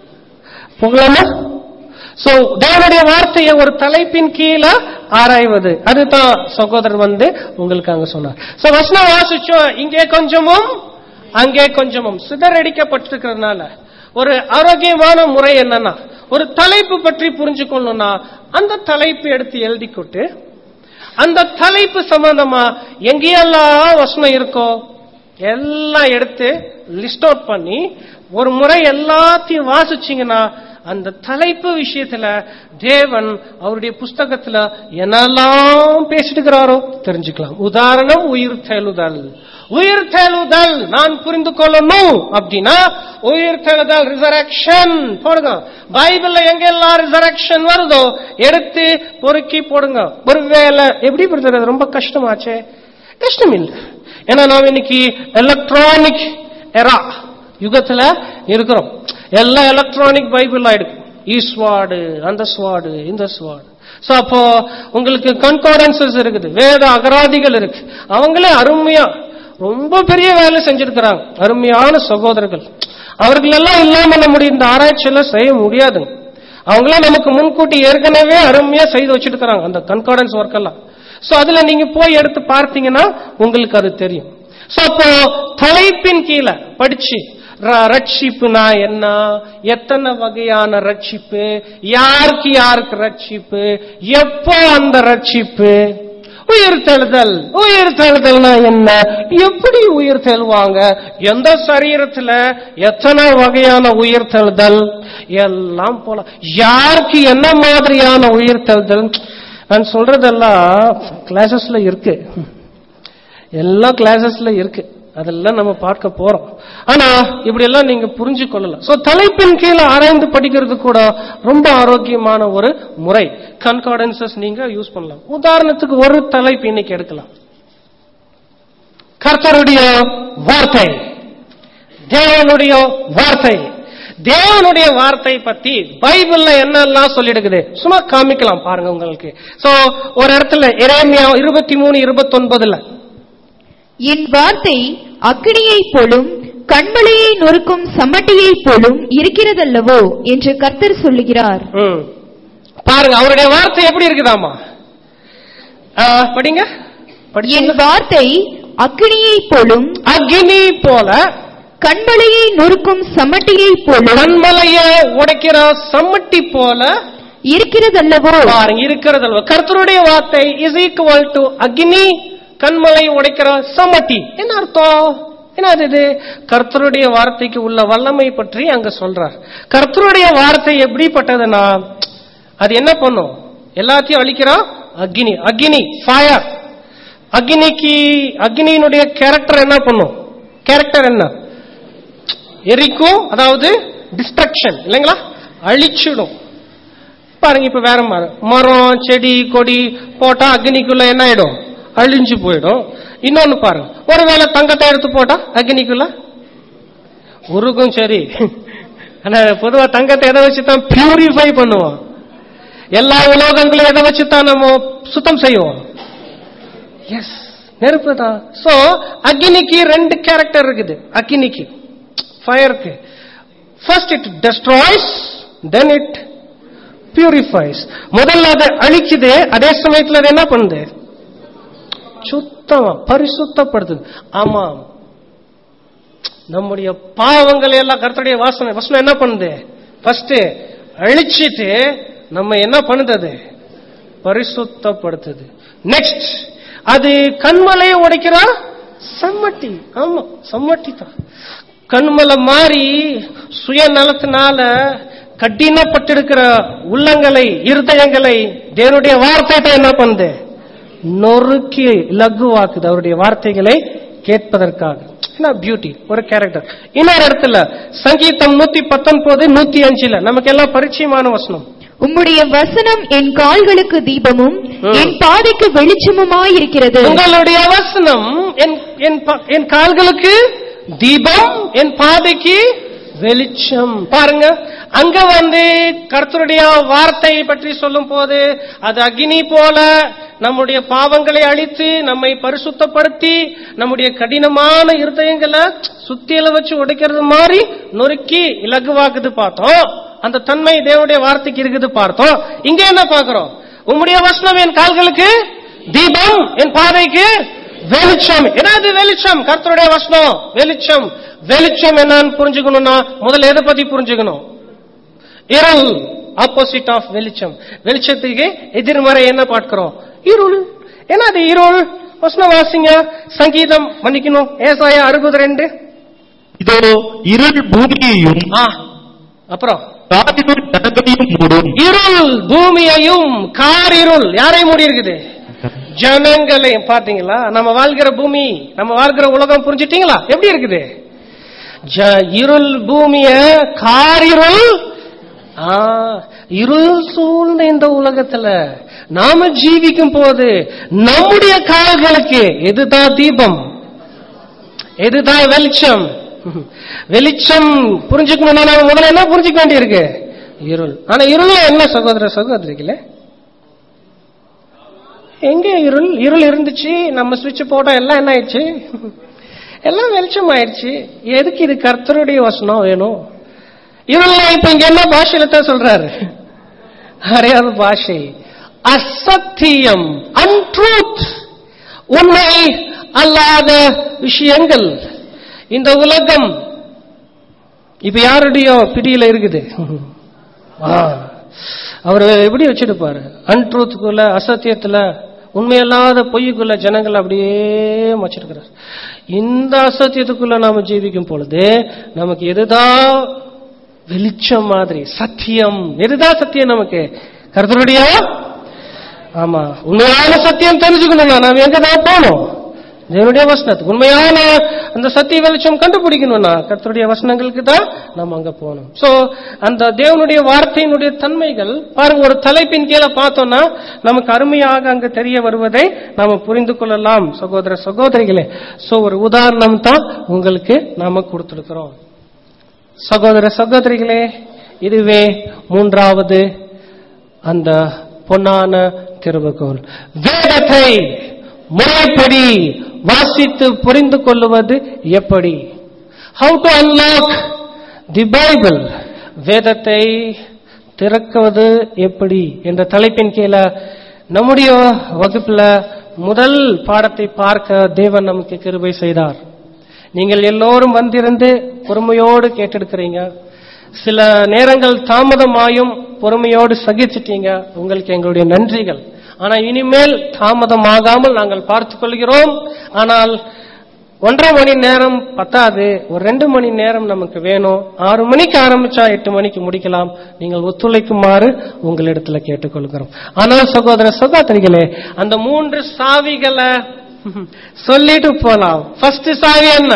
போகலாமா சோ தேவனுடைய வார்த்தையை ஒரு தலைப்பின் கீழே ஆராய்வது அதுதான் சகோதரர் வந்து உங்களுக்கு அங்க சொன்னார் சோ வசனம் வாசிச்சோம் இங்கே கொஞ்சமும் அங்கே கொஞ்சமும் சிதறடிக்கப்பட்டிருக்கிறதுனால ஒரு ஆரோக்கியமான முறை என்னன்னா ஒரு தலைப்பு பற்றி புரிஞ்சுக்கணும்னா அந்த தலைப்பு எடுத்து எழுதிக்கொட்டு அந்த தலைப்பு சம்பந்தமா எங்கேயெல்லாம் வசனம் இருக்கோ எல்லாம் எடுத்து லிஸ்ட் அவுட் பண்ணி ஒரு முறை எல்லாத்தையும் வாசிச்சீங்கன்னா அந்த தலைப்பு விஷயத்துல தேவன் அவருடைய புஸ்தகத்துல என்னெல்லாம் பேசிட்டு இருக்கிறாரோ தெரிஞ்சுக்கலாம் உதாரணம் உயிர் தெழுதல் உயிர் தெழுதல் நான் புரிந்து கொள்ளணும் அப்படின்னா உயிர் தெழுதல் ரிசரக்ஷன் போடுங்க பைபிள்ல எங்கெல்லாம் ரிசரக்ஷன் வருதோ எடுத்து பொறுக்கி போடுங்க ஒருவேளை எப்படி புரிஞ்சது ரொம்ப கஷ்டமாச்சே கஷ்டம் இல்லை ஏன்னா நாம் இன்னைக்கு எலக்ட்ரானிக் எரா யுகத்துல இருக்கிறோம் எல்லாம் எலக்ட்ரானிக் பைபிள் ஆயிடுது ஈஸ்வாடு அந்த ஸ்வாடு இந்த ஸ்வாடு சோ அப்போ உங்களுக்கு கன்கார்டன்சஸ் இருக்குது வேத அகராதிகள் இருக்கு அவங்களே அருமையா ரொம்ப பெரிய வேலை செஞ்சிருக்கிறாங்க அருமையான சகோதரர்கள் அவர்கள் எல்லாம் இல்லாம நம்முடைய இந்த ஆராய்ச்சியெல்லாம் செய்ய முடியாதுங்க அவங்களாம் நமக்கு முன்கூட்டி ஏற்கனவே அருமையா செய்து வச்சிருக்கிறாங்க அந்த கன்கார்டன்ஸ் ஒர்க் எல்லாம் சோ அதுல நீங்க போய் எடுத்து பார்த்தீங்கன்னா உங்களுக்கு அது தெரியும் சோ அப்போ தலைப்பின் கீழே படிச்சு ர- ரட்சிப்புனா என்ன எத்தனை வகையான ரட்சிப்பு யாருக்கு யாருக்கு ரட்சிப்பு எப்போ அந்த ரட்சிப்பு உயிர் தெழுதல் உயிர் தெழுதல்னா என்ன எப்படி உயிர் தெழுவாங்க எந்த சரீரத்துல எத்தனை வகையான உயிர் தெழுதல் எல்லாம் போல யாருக்கு என்ன மாதிரியான உயிர் தெழுதல் நான் சொல்றதெல்லாம் கிளாஸஸ்ல இருக்கு எல்லா கிளாஸஸ்ல இருக்கு அதெல்லாம் நம்ம பார்க்க போறோம் ஆனா இப்படி எல்லாம் நீங்க புரிஞ்சு கொள்ளலாம் சோ தலைப்பின் கீழே ஆராய்ந்து படிக்கிறது கூட ரொம்ப ஆரோக்கியமான ஒரு முறை கன்கார்டன்சஸ் நீங்க யூஸ் பண்ணலாம் உதாரணத்துக்கு ஒரு தலைப்பு இன்னைக்கு எடுக்கலாம் கர்த்தருடைய வார்த்தை தேவனுடைய வார்த்தை தேவனுடைய வார்த்தை பத்தி பைபிள்ல என்னெல்லாம் சொல்லிடுக்குது சும்மா காமிக்கலாம் பாருங்க உங்களுக்கு சோ ஒரு இடத்துல எரேமியா இருபத்தி மூணு இருபத்தொன்பதுல என் வார்த்தை அக்கினியைப் போலும் கண்மலையை நொறுக்கும் சம்மட்டியைப் போலும் இருக்கிறதல்லவோ என்று கர்த்தர் சொல்லுகிறார் ம். பாருங்க அவருடைய வார்த்தை எப்படி இருக்குதாமா ஆ, படிங்க என் படிச்சீங்களா? வார்த்தை அக்கினியைப் போலும் அக்னி போல கண்மலையை நொறுக்கும் சம்மட்டியைப் போலும் கண்மலைய உடைக்கிற சம்மட்டி போல இருக்கிறதல்லவோ பாருங்க இருக்கிறது அல்லவா? கர்த்தருடைய வார்த்தை இஸ் ஈக்குவல் டு அக்னி கண்மலை உடைக்கிற சம்மட்டி என்ன அர்த்தம் என்ன அது இது கர்த்தருடைய வார்த்தைக்கு உள்ள வல்லமை பற்றி அங்க சொல்றார் கர்த்தருடைய வார்த்தை எப்படிப்பட்டதுன்னா அது என்ன பண்ணும் எல்லாத்தையும் அழிக்கிறா அக்னி அக்னி ஃபயர் அக்னிக்கு அக்னியினுடைய கேரக்டர் என்ன பண்ணும் கேரக்டர் என்ன எரிக்கும் அதாவது டிஸ்ட்ரக்ஷன் இல்லைங்களா அழிச்சிடும் பாருங்க இப்ப வேற மரம் மரம் செடி கொடி போட்டா அக்னிக்குள்ள என்ன ஆயிடும் அழிஞ்சு போயிடும் இன்னொன்னு பாருங்க ஒருவேளை தங்கத்தை எடுத்து போட்டா அக்னிக்குள்ள உருகும் சரி ஆனா பொதுவா தங்கத்தை எதை வச்சு தான் பியூரிஃபை பண்ணுவோம் எல்லா உலோகங்களையும் எதை வச்சு தான் நம்ம சுத்தம் செய்வோம் எஸ் நெருப்பு தான் சோ அக்னிக்கு ரெண்டு கேரக்டர் இருக்குது அக்னிக்கு ஃபயருக்கு first it destroys then it purifies முதல்ல அதை அழிக்குது அதே சமயத்துல அது என்ன பண்ணுது சுத்தமா பரிசுத்தப்படுத்துது ஆமா நம்முடைய பாவங்களை எல்லாம் கர்த்தருடைய வாசனை வசனம் என்ன பண்ணுது ஃபர்ஸ்ட் அழிச்சிட்டு நம்ம என்ன பண்ணுது அது பரிசுத்தப்படுத்துது நெக்ஸ்ட் அது கண்மலையை உடைக்கிறா சம்மட்டி ஆமா சம்மட்டி தான் கண்மலை மாறி சுயநலத்தினால கடினப்பட்டிருக்கிற உள்ளங்களை இருதயங்களை தேவனுடைய வார்த்தை தான் என்ன பண்ணுது நொறுக்கி லகுவாக்குது அவருடைய வார்த்தைகளை கேட்பதற்காக பியூட்டி ஒரு கேரக்டர் இன்னொரு இடத்துல சங்கீதம் நூத்தி பத்தொன்பது நூத்தி அஞ்சுல நமக்கு எல்லாம் பரிச்சயமான வசனம் உம்முடைய வசனம் என் கால்களுக்கு தீபமும் ம். என் பாதைக்கு வெளிச்சமுமாயிருக்கிறது உங்களுடைய வசனம் என் என் ப- என் கால்களுக்கு தீபம் என் பாதைக்கு வெளிச்சம் பாருங்க அங்க வந்து கர்த்தருடைய வார்த்தை பற்றி சொல்லும் போது அது அக்னி போல நம்முடைய பாவங்களை அழித்து நம்மை பரிசுத்தப்படுத்தி நம்முடைய கடினமான இருதயங்களை சுத்தியில வச்சு உடைக்கிறது மாதிரி நொறுக்கி இலகுவாக்குது பார்த்தோம் அந்த தன்மை தேவனுடைய வார்த்தைக்கு இருக்குது பார்த்தோம் இங்க என்ன பார்க்கிறோம் உம்முடைய வசனம் என் கால்களுக்கு தீபம் என் பாதைக்கு வெளிச்சம் என்னது வெளிச்சம் கர்த்தருடைய வசனம் வெளிச்சம் வெளிச்சம் என்னன்னு புரிஞ்சுக்கணும்னா முதல்ல எதை பத்தி புரிஞ்சுக்கணும் இருள் ஆப்போசிட் ஆஃப் வெளிச்சம் வெளிச்சத்துக்கு எதிர்மறை என்ன பார்க்கிறோம் இருள் என்னது இருள் வசனம் வாசிங்க சங்கீதம் மன்னிக்கணும் ஏசாயா அறுபது ரெண்டு இதோ இருள் பூமியையும் ஆ அப்புறம் காரிருள் ஜனங்களையும் மூடும் இருள் பூமியையும் காரிருள் யாரை மூடி இருக்குது ஜனங்களையும் பாத்தீங்களா நம்ம வாழ்கிற பூமி நம்ம வாழ்கிற உலகம் புரிஞ்சிட்டீங்களா எப்படி இருக்குது ஜ- இருள் பூமிய காரிருள் ஆ, இருள் சூழ்ந்த இந்த உலகத்துல நாம ஜீவிக்கும் போது நம்முடைய கால்களுக்கு எதுதான் தீபம் எதுதான் வெளிச்சம் வெளிச்சம் புரிஞ்சுக்கணும்னா நாம முதல்ல என்ன புரிஞ்சுக்க வேண்டியிருக்கு இருள் ஆனா இருள் என்ன சகோதர சகோதரிகளே எங்க இருள் இருள் இருந்துச்சு நம்ம சுவிட்ச் போட்டா எல்லாம் என்ன ஆயிடுச்சு எல்லாம் வெளிச்சம் ஆயிடுச்சு எதுக்கு இது கர்த்தருடைய வசனம் வேணும் இருள் இப்ப இங்க என்ன பாஷையில தான் சொல்றாரு அறியாத பாஷை அசத்தியம் அன்ட்ரூத் உண்மை அல்லாத விஷயங்கள் இந்த உலகம் இப்ப யாருடைய பிடியில இருக்குது ஆ, அவர் எப்படி வச்சிருப்பாரு அன்ட்ரூத்துக்குள்ள அசத்தியத்துல உண்மையல்லாத பொய்யுக்குள்ள ஜனங்கள் அப்படியே வச்சிருக்கிறார் இந்த அசத்தியத்துக்குள்ள நாம ஜீவிக்கும் பொழுது நமக்கு எதுதான் வெளிச்சம் மாதிரி சத்தியம் எதுதான் சத்தியம் நமக்கு கருத்தருடைய ஆமா உண்மையான சத்தியம் தெரிஞ்சுக்கணும்னா நாம எங்க தான் போகணும் தேவனுடைய வசனத்துக்கு உண்மையான அந்த சத்திய வெளிச்சம் கண்டுபிடிக்கணும்னா கர்த்தருடைய வசனங்களுக்கு தான் நம்ம அங்க போகணும் சோ அந்த தேவனுடைய வார்த்தையினுடைய தன்மைகள் பாருங்க ஒரு தலைப்பின் கீழே பார்த்தோம்னா நமக்கு அருமையாக அங்க தெரிய வருவதை நாம புரிந்து கொள்ளலாம் சகோதர சகோதரிகளே சோ ஒரு உதாரணம் தான் உங்களுக்கு நாம கொடுத்திருக்கிறோம் சகோதர சகோதரிகளே இதுவே மூன்றாவது அந்த பொன்னான திருவுகோல் வேதத்தை முறைப்படி வாசித்து புரிந்து கொள்ளுவது எப்படி how to unlock the Bible வேதத்தை திறக்குவது எப்படி என்ற தலைப்பின் கீழே நம்முடைய வகுப்புல முதல் பாடத்தை பார்க்க தேவன் நமக்கு கிருபை செய்தார் நீங்கள் எல்லோரும் வந்திருந்து பொறுமையோடு கேட்டெடுக்கிறீங்க சில நேரங்கள் தாமதமாயும் பொறுமையோடு சகிச்சிட்டீங்க உங்களுக்கு எங்களுடைய நன்றிகள் ஆனா இனிமேல் தாமதமாகாமல் நாங்கள் பார்த்துக் கொள்கிறோம் ஆனால் ஒன்றரை மணி நேரம் பத்தாது ஒரு ரெண்டு மணி நேரம் நமக்கு வேணும் ஆறு மணிக்கு ஆரம்பிச்சா எட்டு மணிக்கு முடிக்கலாம் நீங்கள் ஒத்துழைக்குமாறு உங்களிடத்துல கேட்டுக்கொள்கிறோம் ஆனால் சகோதர சகோதரிகளே அந்த மூன்று சாவிகளை சொல்லிட்டு போலாம் ஃபர்ஸ்ட் சாவி என்ன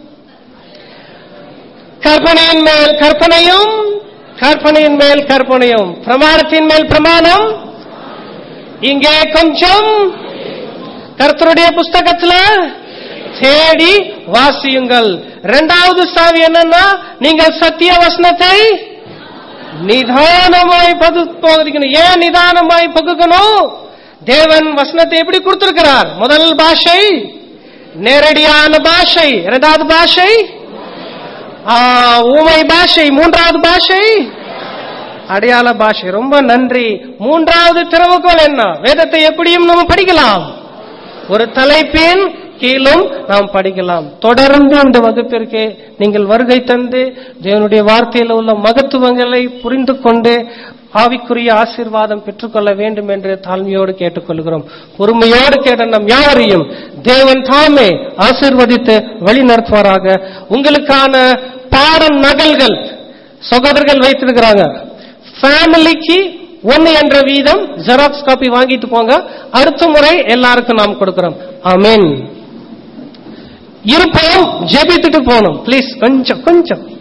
கற்பனையின் மேல் கற்பனையும் கற்பனையின் மேல் கற்பனையும் பிரமாணத்தின் மேல் பிரமாணம் இங்கே கொஞ்சம் கர்த்தருடைய புஸ்தகத்துல தேடி வாசியுங்கள் இரண்டாவது சாவி என்னன்னா நீங்கள் சத்திய வசனத்தை நிதானமாய் பகுக்கணும் ஏன் நிதானமாய் பகுக்கணும் தேவன் வசனத்தை எப்படி கொடுத்திருக்கிறார் முதல் பாஷை நேரடியான பாஷை இரண்டாவது பாஷை ஆ, ஊமை பாஷை மூன்றாவது பாஷை அடையாள பாஷை ரொம்ப நன்றி மூன்றாவது திறவுகோல் என்ன வேதத்தை எப்படியும் நம்ம படிக்கலாம் ஒரு தலைப்பின் கீழும் நாம் படிக்கலாம் தொடர்ந்து இந்த வகுப்பிற்கு நீங்கள் வருகை தந்து தேவனுடைய வார்த்தையில் உள்ள மகத்துவங்களை புரிந்து கொண்டு ஆவிக்குரிய ஆசீர்வாதம் பெற்றுக்கொள்ள வேண்டும் என்று தாழ்மையோடு கேட்டுக்கொள்கிறோம் பொறுமையோடு கேட்ட நம் யாவரையும் தேவன் தாமே ஆசீர்வதித்து வழி நடத்துவாராக உங்களுக்கான பாட நகல்கள் சகோதரர்கள் வைத்திருக்கிறாங்க ஃபேமிலிக்கு ஒன்னு என்ற வீதம் ஜெராக்ஸ் காப்பி வாங்கிட்டு போங்க அடுத்த முறை எல்லாருக்கும் நாம் கொடுக்கிறோம் ஆமென் இருப்போம் ஜெபித்துட்டு போகணும் ப்ளீஸ் கொஞ்சம் கொஞ்சம்